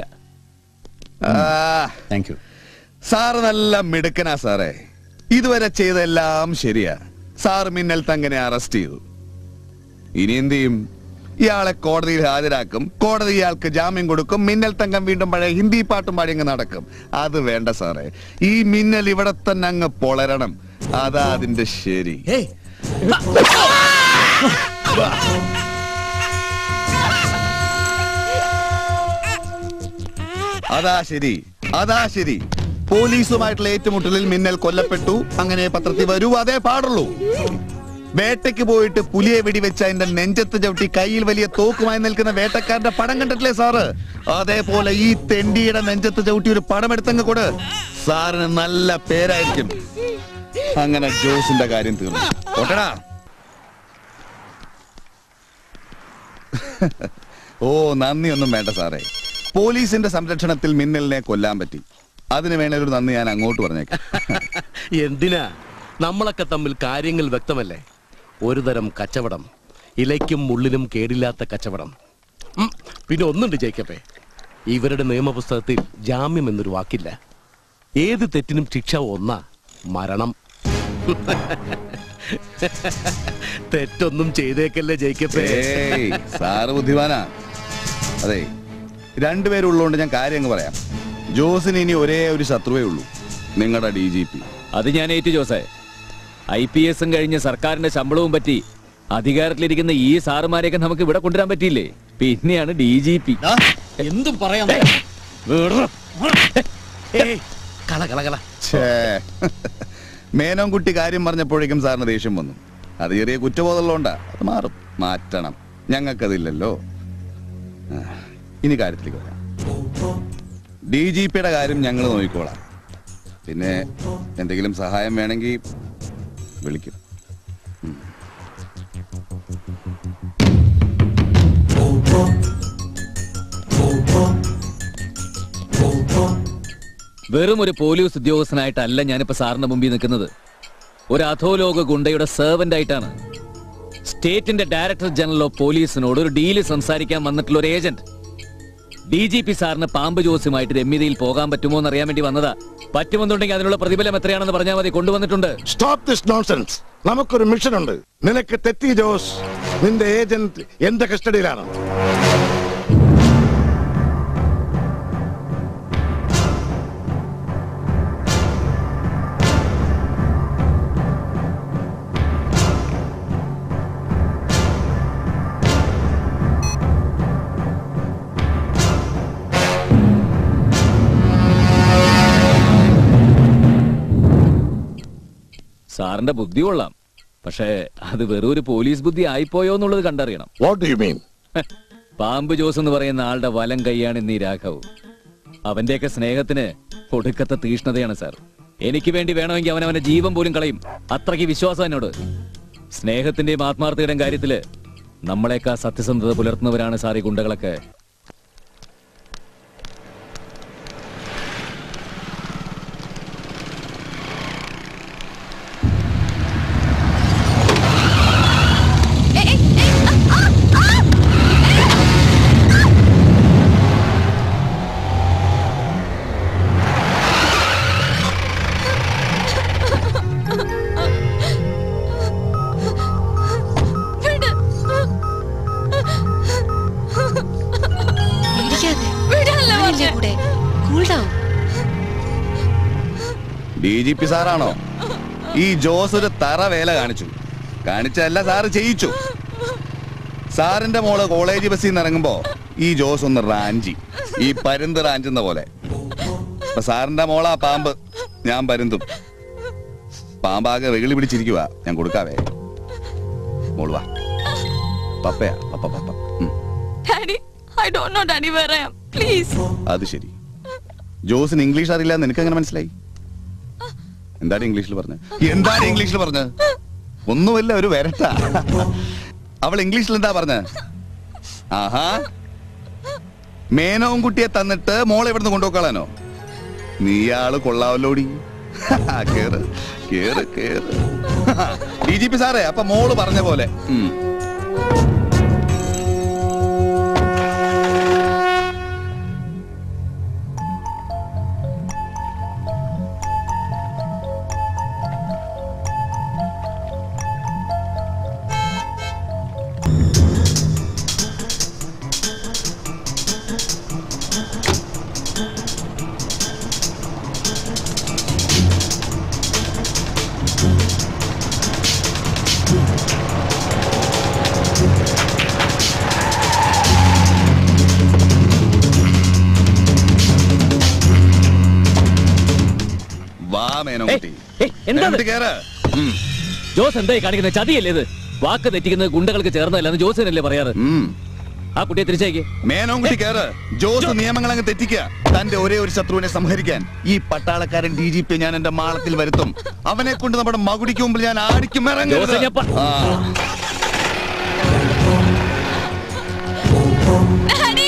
താങ്ക് യു സാറ് നല്ല മിടുക്കനാ സാറേ ഇതുവരെ ചെയ്തെല്ലാം ശരിയാ സാർ മിന്നൽ തങ്ങനെ അറസ്റ്റ് ചെയ്തു ഇനി എന്ത് ചെയ്യും ഇയാളെ കോടതിയിൽ ഹാജരാക്കും കോടതി ഇയാൾക്ക് ജാമ്യം കൊടുക്കും മിന്നൽ തങ്കം വീണ്ടും പഴയ ഹിന്ദി പാട്ടും പാടി അങ്ങ് നടക്കും അത് വേണ്ട സാറേ ഈ മിന്നൽ ഇവിടെ തന്നെ അങ്ങ് പൊളരണം അതാ അതിന്റെ ശരി അതാ ശരി അതാ ശരി പോലീസുമായിട്ടുള്ള ഏറ്റുമുട്ടലിൽ മിന്നൽ കൊല്ലപ്പെട്ടു അങ്ങനെ പത്രത്തിൽ വരൂ അതേ പാടുള്ളൂ വേട്ടയ്ക്ക് പോയിട്ട് പുലിയെ വെടിവെച്ച അതിന്റെ നെഞ്ചത്ത് ചവിട്ടി കയ്യിൽ വലിയ തോക്കുമായി നിൽക്കുന്ന വേട്ടക്കാരന്റെ പടം കണ്ടിട്ടില്ലേ സാറ് അതേപോലെ ഈ തെണ്ടിയുടെ നെഞ്ചത്ത് ചവിട്ടി ഒരു പടം എടുത്തങ്ങ് കൊട് സാറിന് നല്ല പേരായിരിക്കും അങ്ങനെ ജോസിന്റെ കാര്യം തീർന്നു ഓട്ടടാ ഓ നന്ദിയൊന്നും വേണ്ട സാറേ പോലീസിന്റെ സംരക്ഷണത്തിൽ മിന്നലിനെ കൊല്ലാൻ പറ്റി അതിന് വേണ ഒരു നന്ദി ഞാൻ അങ്ങോട്ട് പറഞ്ഞേക്കാം എന്തിനാ നമ്മളൊക്കെ തമ്മിൽ കാര്യങ്ങൾ വ്യക്തമല്ലേ ഒരു തരം കച്ചവടം ഇലയ്ക്കും മുള്ളിനും കേടില്ലാത്ത കച്ചവടം ഉം, പിന്നെ ഒന്നുണ്ട് ജയിക്കപ്പേ ഇവരുടെ നിയമപുസ്തകത്തിൽ ജാമ്യം എന്നൊരു വാക്കില്ല ഏത് തെറ്റിനും ശിക്ഷ ഒന്നാ മരണം തെറ്റൊന്നും ചെയ്തേക്കല്ലേ ജയിക്കപ്പേ ഏയ്, സാറ് ബുദ്ധിമാനാ അതെ രണ്ടുപേരുള്ളതുകൊണ്ട് ഞാൻ കാര്യം അങ്ങ് പറയാം ജോസിന് ഇനി ഒരേ ഒരു ശത്രുവേ ഉള്ളൂ നിങ്ങളുടെ ഡി ജി പി അത് ഞാൻ ഏറ്റു ജോസേ ഐ പി എസും കഴിഞ്ഞ് സർക്കാരിന്റെ ശമ്പളവും പറ്റി അധികാരത്തിലിരിക്കുന്ന ഈ സാറുമാരെയൊക്കെ നമുക്ക് ഇവിടെ കൊണ്ടുവരാൻ പറ്റിയില്ലേ പിന്നെയാണ് ഡി ജി പി എന്തും പറയാം കള കള കള ഛേ. മേനോൻകുട്ടി കാര്യം പറഞ്ഞപ്പോഴേക്കും സാറിന് ദേഷ്യം വന്നു അത് ചെറിയ കുറ്റബോധമുള്ളതുകൊണ്ടാ അത് മാറും മാറ്റണം ഞങ്ങൾക്കതില്ലല്ലോ ആ. ഇനി കാര്യത്തിലേക്ക് വരാം ഡി ജി പിയുടെ കാര്യം ഞങ്ങൾ നോക്കിക്കോളാം പിന്നെ എന്തെങ്കിലും സഹായം വേണമെങ്കിൽ വിളിക്കും വെറും ഒരു പോലീസ് ഉദ്യോഗസ്ഥനായിട്ടല്ല ഞാനിപ്പോ സാറിന്റെ മുമ്പിൽ നിൽക്കുന്നത് ഒരു അധോലോക ഗുണ്ടയുടെ സെർവന്റ് ആയിട്ടാണ് സ്റ്റേറ്റിന്റെ ഡയറക്ടർ ജനറൽ ഓഫ് പോലീസിനോട് ഒരു ഡീല് സംസാരിക്കാൻ വന്നിട്ടുള്ള ഒരു ഏജന്റ് ഡി ജി പി സാറിന് പാമ്പ് ജോസുമായിട്ട് രമ്യതയിൽ പോകാൻ പറ്റുമോ എന്ന് അറിയാൻ വേണ്ടി വന്നതാ പറ്റുമെന്നുണ്ടെങ്കിൽ അതിനുള്ള പ്രതിഫലം എത്രയാണെന്ന് പറഞ്ഞാൽ മതി കൊണ്ടുവന്നിട്ടുണ്ട് സ്റ്റോപ്പ് ദിസ് നോൺസെൻസ് നമുക്കൊരു മിഷൻ ഉണ്ട് നിനക്ക് തെറ്റി ജോസ് നിന്റെ ഏജന്റ് എന്റെ കസ്റ്റഡിയിലാണ് സാറിന്റെ ബുദ്ധി കൊള്ളാം പക്ഷേ അത് വെറും ഒരു പോലീസ് ബുദ്ധി ആയിപ്പോയോ എന്നുള്ളത് കണ്ടറിയണം വാട്ട് ഡു യു മീൻ പാമ്പ് ജോസ് എന്ന് പറയുന്ന ആളുടെ വലം കൈയാണ് ഇന്ന് ഈ രാഘവ് അവന്റെയൊക്കെ സ്നേഹത്തിന് ഒടുക്കത്തെ തീഷ്ണതയാണ് സാർ എനിക്ക് വേണ്ടി വേണമെങ്കിൽ അവൻ അവന്റെ ജീവൻ പോലും കളയും അത്രയ്ക്ക് വിശ്വാസം എന്നോട് സ്നേഹത്തിന്റെയും ആത്മാർത്ഥതയുടെയും കാര്യത്തില് നമ്മളെക്കാ സത്യസന്ധത പുലർത്തുന്നവരാണ് സാർ ഈ ഗുണ്ടകളൊക്കെ വിട്. പേടിക്കാതെ വിടാനല്ലേ ഞാനില്ലേ കൂടെ cool down D G P സാറാണോ ഈ ജോസ് ഒരു തറ വേല കാണിച്ചു കാണിച്ചല്ല സാറ് ചെയ്യിച്ചു സാറിന്റെ മോള് കോളേജ് ബസ്സിൽ നിന്ന് ഇറങ്ങുമ്പോ ഈ ജോസ് ഒന്ന് റാഞ്ചി ഈ പരുന്ത് റാഞ്ചുന്ന പോലെ അപ്പൊ സാറിന്റെ മോളാ പാമ്പ് ഞാൻ പരുന്തും പാമ്പാകെ വെകിളി പിടിച്ചിരിക്കുക ഞാൻ കൊടുക്കാവേ മോള് വാ പപ്പയാ പപ്പ പപ്പ ഉം, daddy I don't know daddy where I am please അത് ശരി ജോസിന് ഇംഗ്ലീഷ് അറിയില്ല നിനക്ക് എങ്ങനെ മനസ്സിലായി എന്താണ് ഇംഗ്ലീഷിൽ പറഞ്ഞത് എന്താണ് ഇംഗ്ലീഷിൽ പറഞ്ഞത് ഒന്നുമില്ല ഒരു വരട്ട അവൾ ഇംഗ്ലീഷിൽ എന്താ പറഞ്ഞ ആഹാ മേനവും കുട്ടിയെ തന്നിട്ട് മോളെ ഇവിടുന്ന് കൊണ്ടുപോക്കളാനോ നീയാള് കൊള്ളാവല്ലോടി കേറ് കേറ് കേറ് ഡി ജി പി സാറേ അപ്പൊ മോള് പറഞ്ഞ പോലെ ഉം. വാ മേനോ കുട്ടി എന്താ എന്നിട്ട് കേറ് ഉം. ജോസ് എന്തായി കാണിക്കുന്നത് ചതിയല്ലേ ഇത് വാക്ക് തെറ്റിക്കുന്നത് ഗുണ്ടകൾക്ക് ചേർന്നതല്ലെന്ന് ജോസിനല്ലേ പറയാറ് ആ കുട്ടിയെ തിരിച്ചയക്ക് മേനോൻ കുട്ടി കേറ് ജോസ് നിയമങ്ങൾ അങ്ങ് തെറ്റിക്കുക തന്റെ ഒരേ ഒരു ശത്രുവിനെ സംഹരിക്കാൻ ഈ പട്ടാളക്കാരൻ ഡി ജി പി ഞാൻ എന്റെ മാളത്തിൽ വരുത്തും അവനെ കൊണ്ട് നമ്മുടെ മകുടിക്ക് മുമ്പിൽ ഞാൻ ആടിക്കും ഇറങ്ങരുത്. ജോസ് ഞാൻ പ- ആ. ഡാഡി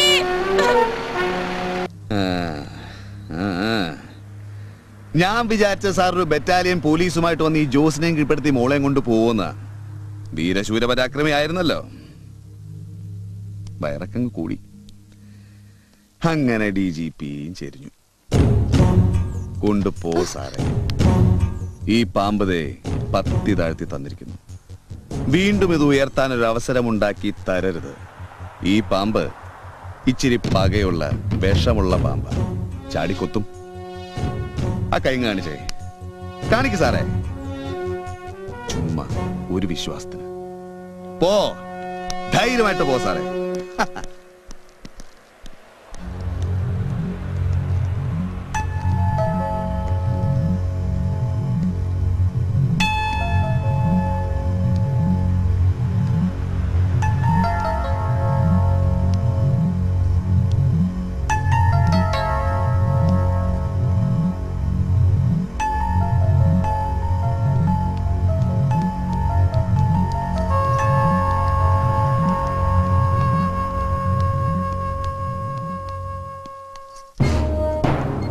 ആ. ആ, ആ. ഞാൻ വിചാരിച്ച സാർ ഒരു ബറ്റാലിയൻ പോലീസുമായിട്ട് വന്ന് ഈ ജോസിനെയും കീഴ്പ്പെടുത്തി മോളെയും കൊണ്ട് പോകുന്ന വീരശൂര പരാക്രമി ആയിരുന്നല്ലോ വയറക്കങ്ങ് കൂടി അങ്ങനെ ഡി ജി പിയും ചെരിഞ്ഞു കൊണ്ടുപോ സാറേ ഈ പാമ്പതേ പത്തി താഴ്ത്തി തന്നിരിക്കുന്നു വീണ്ടും ഇത് ഉയർത്താൻ ഒരു അവസരമുണ്ടാക്കി തരരുത് ഈ പാമ്പ് ഇച്ചിരി പകയുള്ള വിഷമുള്ള പാമ്പ് ചാടിക്കൊത്തും ആ കൈ കാണിച്ചേ കാണിക്ക് സാറേ ചുമ്മാ ഒരു വിശ്വാസത്തിന് പോ ധൈര്യമായിട്ട് പോ സാറേ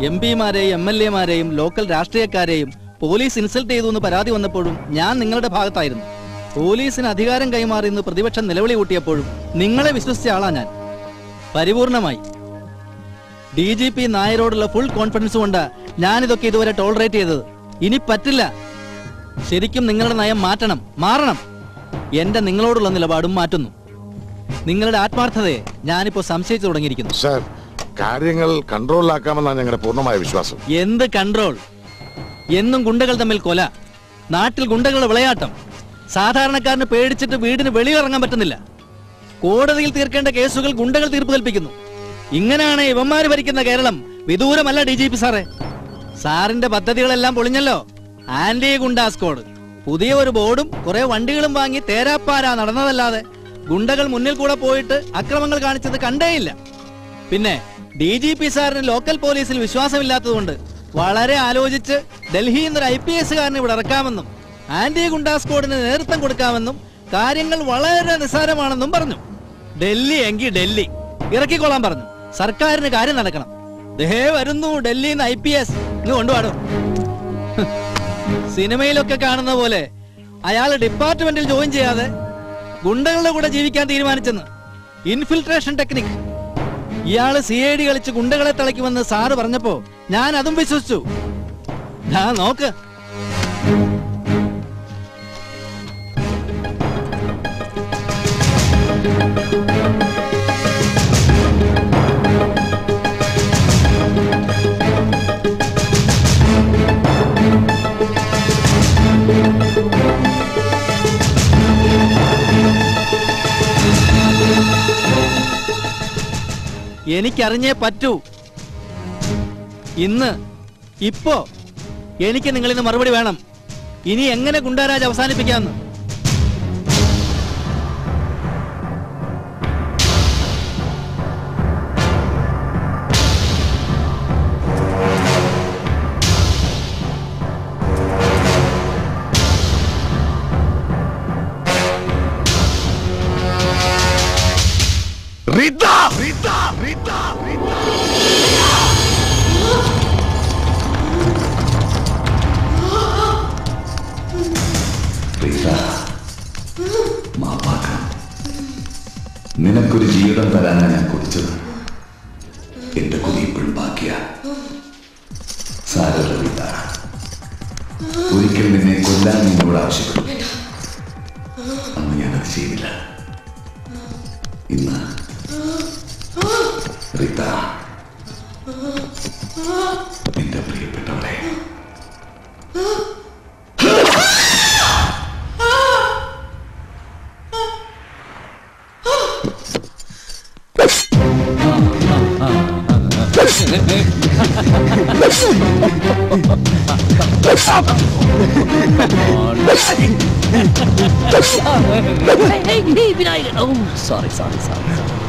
എം പിമാരെയും എം എൽ എമാരെയും ലോക്കൽ രാഷ്ട്രീയക്കാരെയും പോലീസ് ഇൻസൾട്ട് ചെയ്തു എന്ന് പരാതി വന്നപ്പോഴും ഞാൻ നിങ്ങളുടെ ഭാഗത്തായിരുന്നു പോലീസിന് അധികാരം കൈമാറി എന്ന് പ്രതിപക്ഷം നിലവിളി കൂട്ടിയപ്പോഴും നിങ്ങളെ വിശ്വസിച്ച ആളാ ഞാൻ പരിപൂർണമായി ഡി ജി പി നായരോടുള്ള ഫുൾ കോൺഫിഡൻസ് കൊണ്ട് ഞാനിതൊക്കെ ഇതുവരെ ടോളറേറ്റ് ചെയ്തത് ഇനി പറ്റില്ല ശരിക്കും നിങ്ങളുടെ നയം മാറ്റണം മാറണം എന്റെ നിങ്ങളോടുള്ള നിലപാടും മാറ്റുന്നു നിങ്ങളുടെ ആത്മാർത്ഥതയെ ഞാനിപ്പോ സംശയിച്ചു തുടങ്ങിയിരിക്കുന്നു സാർ കാര്യങ്ങൾ കൺട്രോളിലാക്കാമെന്നാണ് ഞങ്ങളുടെ പൂർണ്ണമായ വിശ്വാസം എന്ത് കൺട്രോൾ എന്നും ഗുണ്ടകൾ തമ്മിൽ കൊല നാട്ടിൽ ഗുണ്ടകളുടെ വിളയാട്ടം സാധാരണക്കാരന് പേടിച്ചിട്ട് വീടിന് വെളിയിലിറങ്ങാൻ പറ്റുന്നില്ല കോടതിയിൽ തീർക്കേണ്ട കേസുകൾ ഗുണ്ടകൾ തീർപ്പ് കൽപ്പിക്കുന്നു ഇങ്ങനെയാണ് ഇവന്മാര് ഭരിക്കുന്ന കേരളം വിദൂരമല്ല ഡി ജി പി സാറേ സാറിന്റെ പദ്ധതികളെല്ലാം പൊളിഞ്ഞല്ലോ ആന്റി ഗുണ്ടാ സ്ക്വാഡ് പുതിയ ഒരു ബോർഡും കുറെ വണ്ടികളും വാങ്ങി തേരാപ്പാരാ നടന്നതല്ലാതെ ഗുണ്ടകൾ മുന്നിൽ കൂടെ പോയിട്ട് അക്രമങ്ങൾ കാണിച്ചത് കണ്ടേയില്ല പിന്നെ ഡി ജി പി സാറിന് ലോക്കൽ പോലീസിൽ വിശ്വാസമില്ലാത്തതുകൊണ്ട് വളരെ ആലോചിച്ച് ഡൽഹിയിൽ നിന്നൊരു ഐ പി എസുകാരനെ ഇവിടെ ഇറക്കാമെന്നും ആന്റി ഗുണ്ടാ സ്ക്വാഡിന് നേതൃത്വം കൊടുക്കാമെന്നും കാര്യങ്ങൾ വളരെ നിസ്സാരമാണെന്നും പറഞ്ഞു ഡൽഹി എങ്കിൽ ഡൽഹി ഇറക്കിക്കൊള്ളാൻ പറഞ്ഞു സർക്കാരിന് കാര്യം നടക്കണം ദേ വരുന്നു ഡൽഹിയിൽ നിന്ന് ഐ പി എസ് ഇങ്ങ് കൊണ്ടുപാടും സിനിമയിലൊക്കെ കാണുന്ന പോലെ അയാൾ ഡിപ്പാർട്ട്മെന്റിൽ ജോയിൻ ചെയ്യാതെ ഗുണ്ടകളുടെ കൂടെ ജീവിക്കാൻ തീരുമാനിച്ചെന്ന് ഇൻഫിൽട്രേഷൻ ടെക്നിക് ഇയാള് സി ഐ ഡി കളിച്ച് ഗുണ്ടകളെ തളയ്ക്കുമെന്ന് സാറ് പറഞ്ഞപ്പോ ഞാൻ അതും വിശ്വസിച്ചു ഞാൻ നോക്ക് എനിക്കറിഞ്ഞേ പറ്റൂ ഇന്ന് ഇപ്പോ എനിക്ക് നിങ്ങളിൽ നിന്ന് മറുപടി വേണം ഇനി എങ്ങനെ ഗുണ്ടാരാജ് അവസാനിപ്പിക്കാമെന്ന് റീത്ത റീത്ത റീത്ത റീത്ത, മാപ്പാക്കണം നിനക്കൊരു ജീവിതം തരാനാണ് ഞാൻ കുടിച്ചത് എന്റെ കുടി ഇപ്പോഴും ബാക്കിയാ സാരമില്ല റീത്ത ഒരിക്കൽ നിന്നെ കൊല്ലാൻ നിന്നോട് ആവശ്യപ്പെട്ടു അന്ന് ഞാനത് ചെയ്തില്ല ഇന്ന് റീത്ത നിന്റെ പ്രിയപ്പെട്ടവളെ Vinayakan oh sorry sorry sorry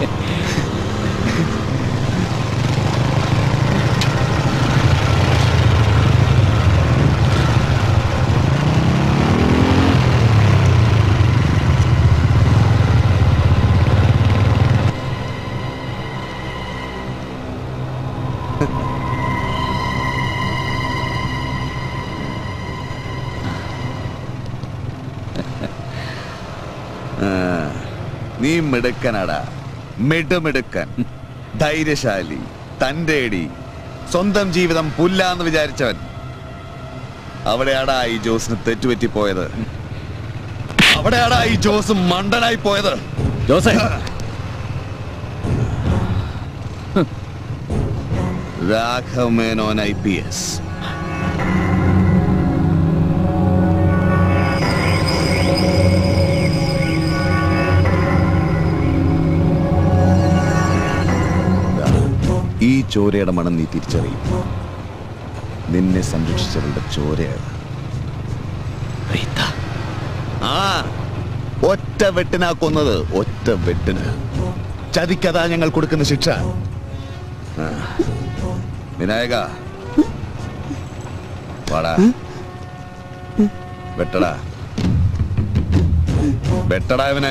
ആ, നീ മിടുക്കനാടാ മിടുമിടുക്കൻ ധൈര്യശാലി തന്റേടി സ്വന്തം ജീവിതം പുല്ലാന്ന് വിചാരിച്ചവൻ അവിടെയാടാ ഈ ജോസിന് തെറ്റുപറ്റി പോയത് അവിടെയാടാ ഈ ജോസ് മണ്ടനായി പോയത് ജോസേ Raghav Menon I P S ഈ ചോരയുടെ മണം നീ തിരിച്ചറിയും നിന്നെ സംരക്ഷിച്ചവരുടെ ചോരയാണ് ആ ഒറ്റ വെട്ടിനാ കൊന്നത് ഒറ്റ വെട്ടിന് ചതിക്കതാ ഞങ്ങൾ കൊടുക്കുന്ന ശിക്ഷ ആ. വിനായക വാടാ വെട്ടടാ വെട്ടടാ ഇവനെ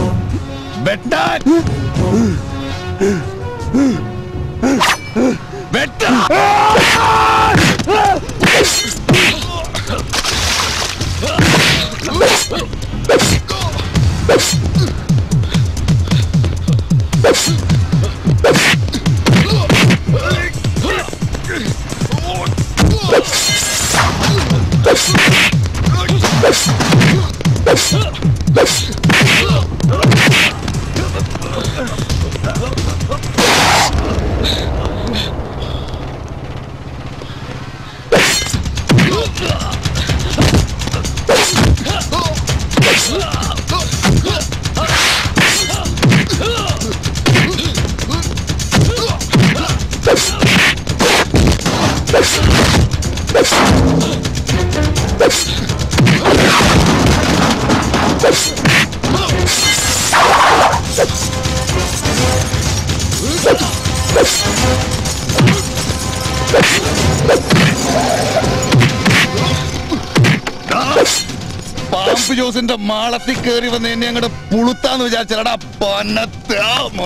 വെട്ടാൻ പാമ്പ് ജോസിന്റെ മാളത്തിൽ കയറി വന്ന് എന്നെ അങ്ങോട്ട് പുളുത്താന്ന് വിചാരിച്ചടാ പന്നത്താമോ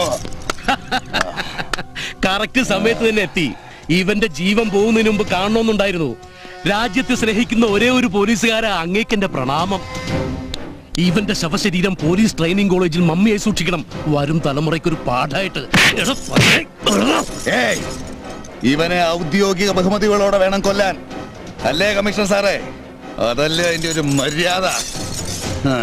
കറക്റ്റ് സമയത്ത് തന്നെ എത്തി ഇവന്റെ ജീവൻ പോകുന്നതിന് മുമ്പ് കാണണമെന്നുണ്ടായിരുന്നു രാജ്യത്തെ സ്നേഹിക്കുന്ന ഒരേ ഒരു പോലീസുകാരാ അങ്ങേക്കെന്റെ പ്രണാമം ഇവന്റെ ശവശരീരം പോലീസ് ട്രെയിനിങ് കോളേജിൽ മമ്മിയായി സൂക്ഷിക്കണം വരും തലമുറയ്ക്ക് ഒരു പാഠമായിട്ട് എടാ, പന്നേ. ഏയ് ഇവനെ ഔദ്യോഗിക ബഹുമതികളോടെ വേണം കൊല്ലാൻ അല്ലേ കമ്മീഷണർ സാറേ അതല്ലേ അതിന്റെ ഒരു മര്യാദ ആ.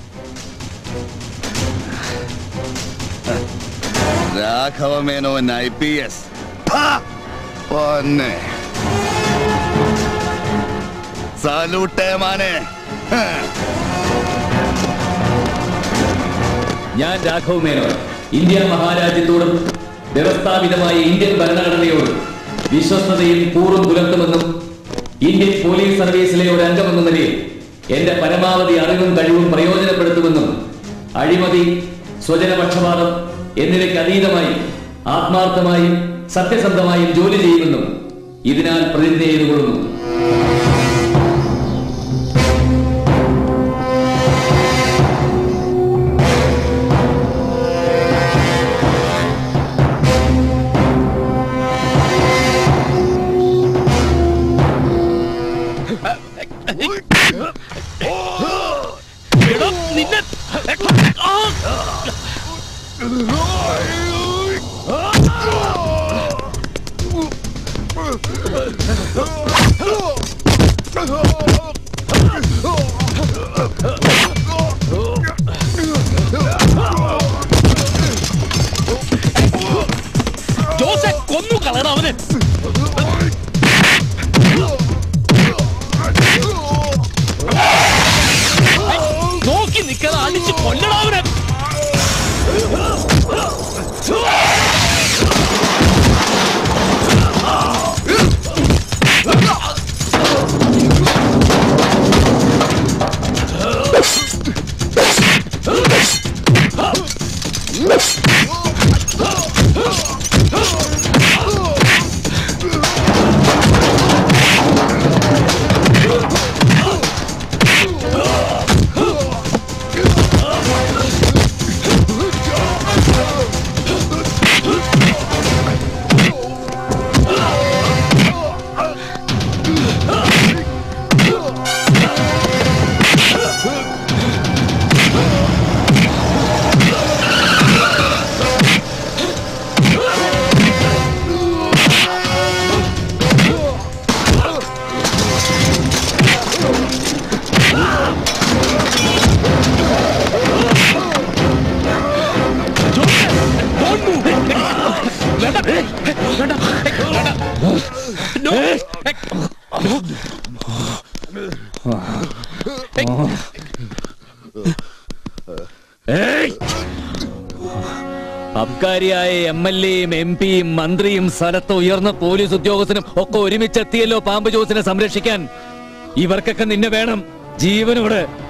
Raghava Menon I P S പൊന്നെ സാലൂട്ടേ മാനെ ഹാ. ഞാൻ രാഘവ് മേനോൻ ഇന്ത്യ മഹാരാജ്യത്തോടും വ്യവസ്ഥാപിതമായ ഇന്ത്യൻ ഭരണഘടനയോടും വിശ്വസ്തതയും പൂർവ്വം പുലർത്തുമെന്നും ഇന്ത്യൻ പോലീസ് സർവീസിലെ ഒരു അംഗമെന്ന നിലയിൽ എന്റെ പരമാവധി അറിവും കഴിവും പ്രയോജനപ്പെടുത്തുമെന്നും അഴിമതി സ്വജനപക്ഷപാതം എന്നിവയ്ക്ക് അതീതമായി ആത്മാർത്ഥമായും സത്യസന്ധമായും ജോലി ചെയ്യുമെന്നും ഇതിനാൽ പ്രതിജ്ഞ ചെയ്തുകൊള്ളുന്നു എടാ, നിന്നെ ആ! ജോസെ കൊന്നു കളയണം അവനെ നോക്കി നിൽക്കാതെ അടിച്ച് കൊല്ലണം അവനെ അബ്കാരിയായ എം എൽ എയും എം പിയും മന്ത്രിയും സ്ഥലത്ത് ഉയർന്ന പോലീസ് ഉദ്യോഗസ്ഥനും ഒക്കെ ഒരുമിച്ചെത്തിയല്ലോ പാമ്പ് ജോസിനെ സംരക്ഷിക്കാൻ ഇവർക്കൊക്കെ നിന്നെ വേണം ജീവനോട്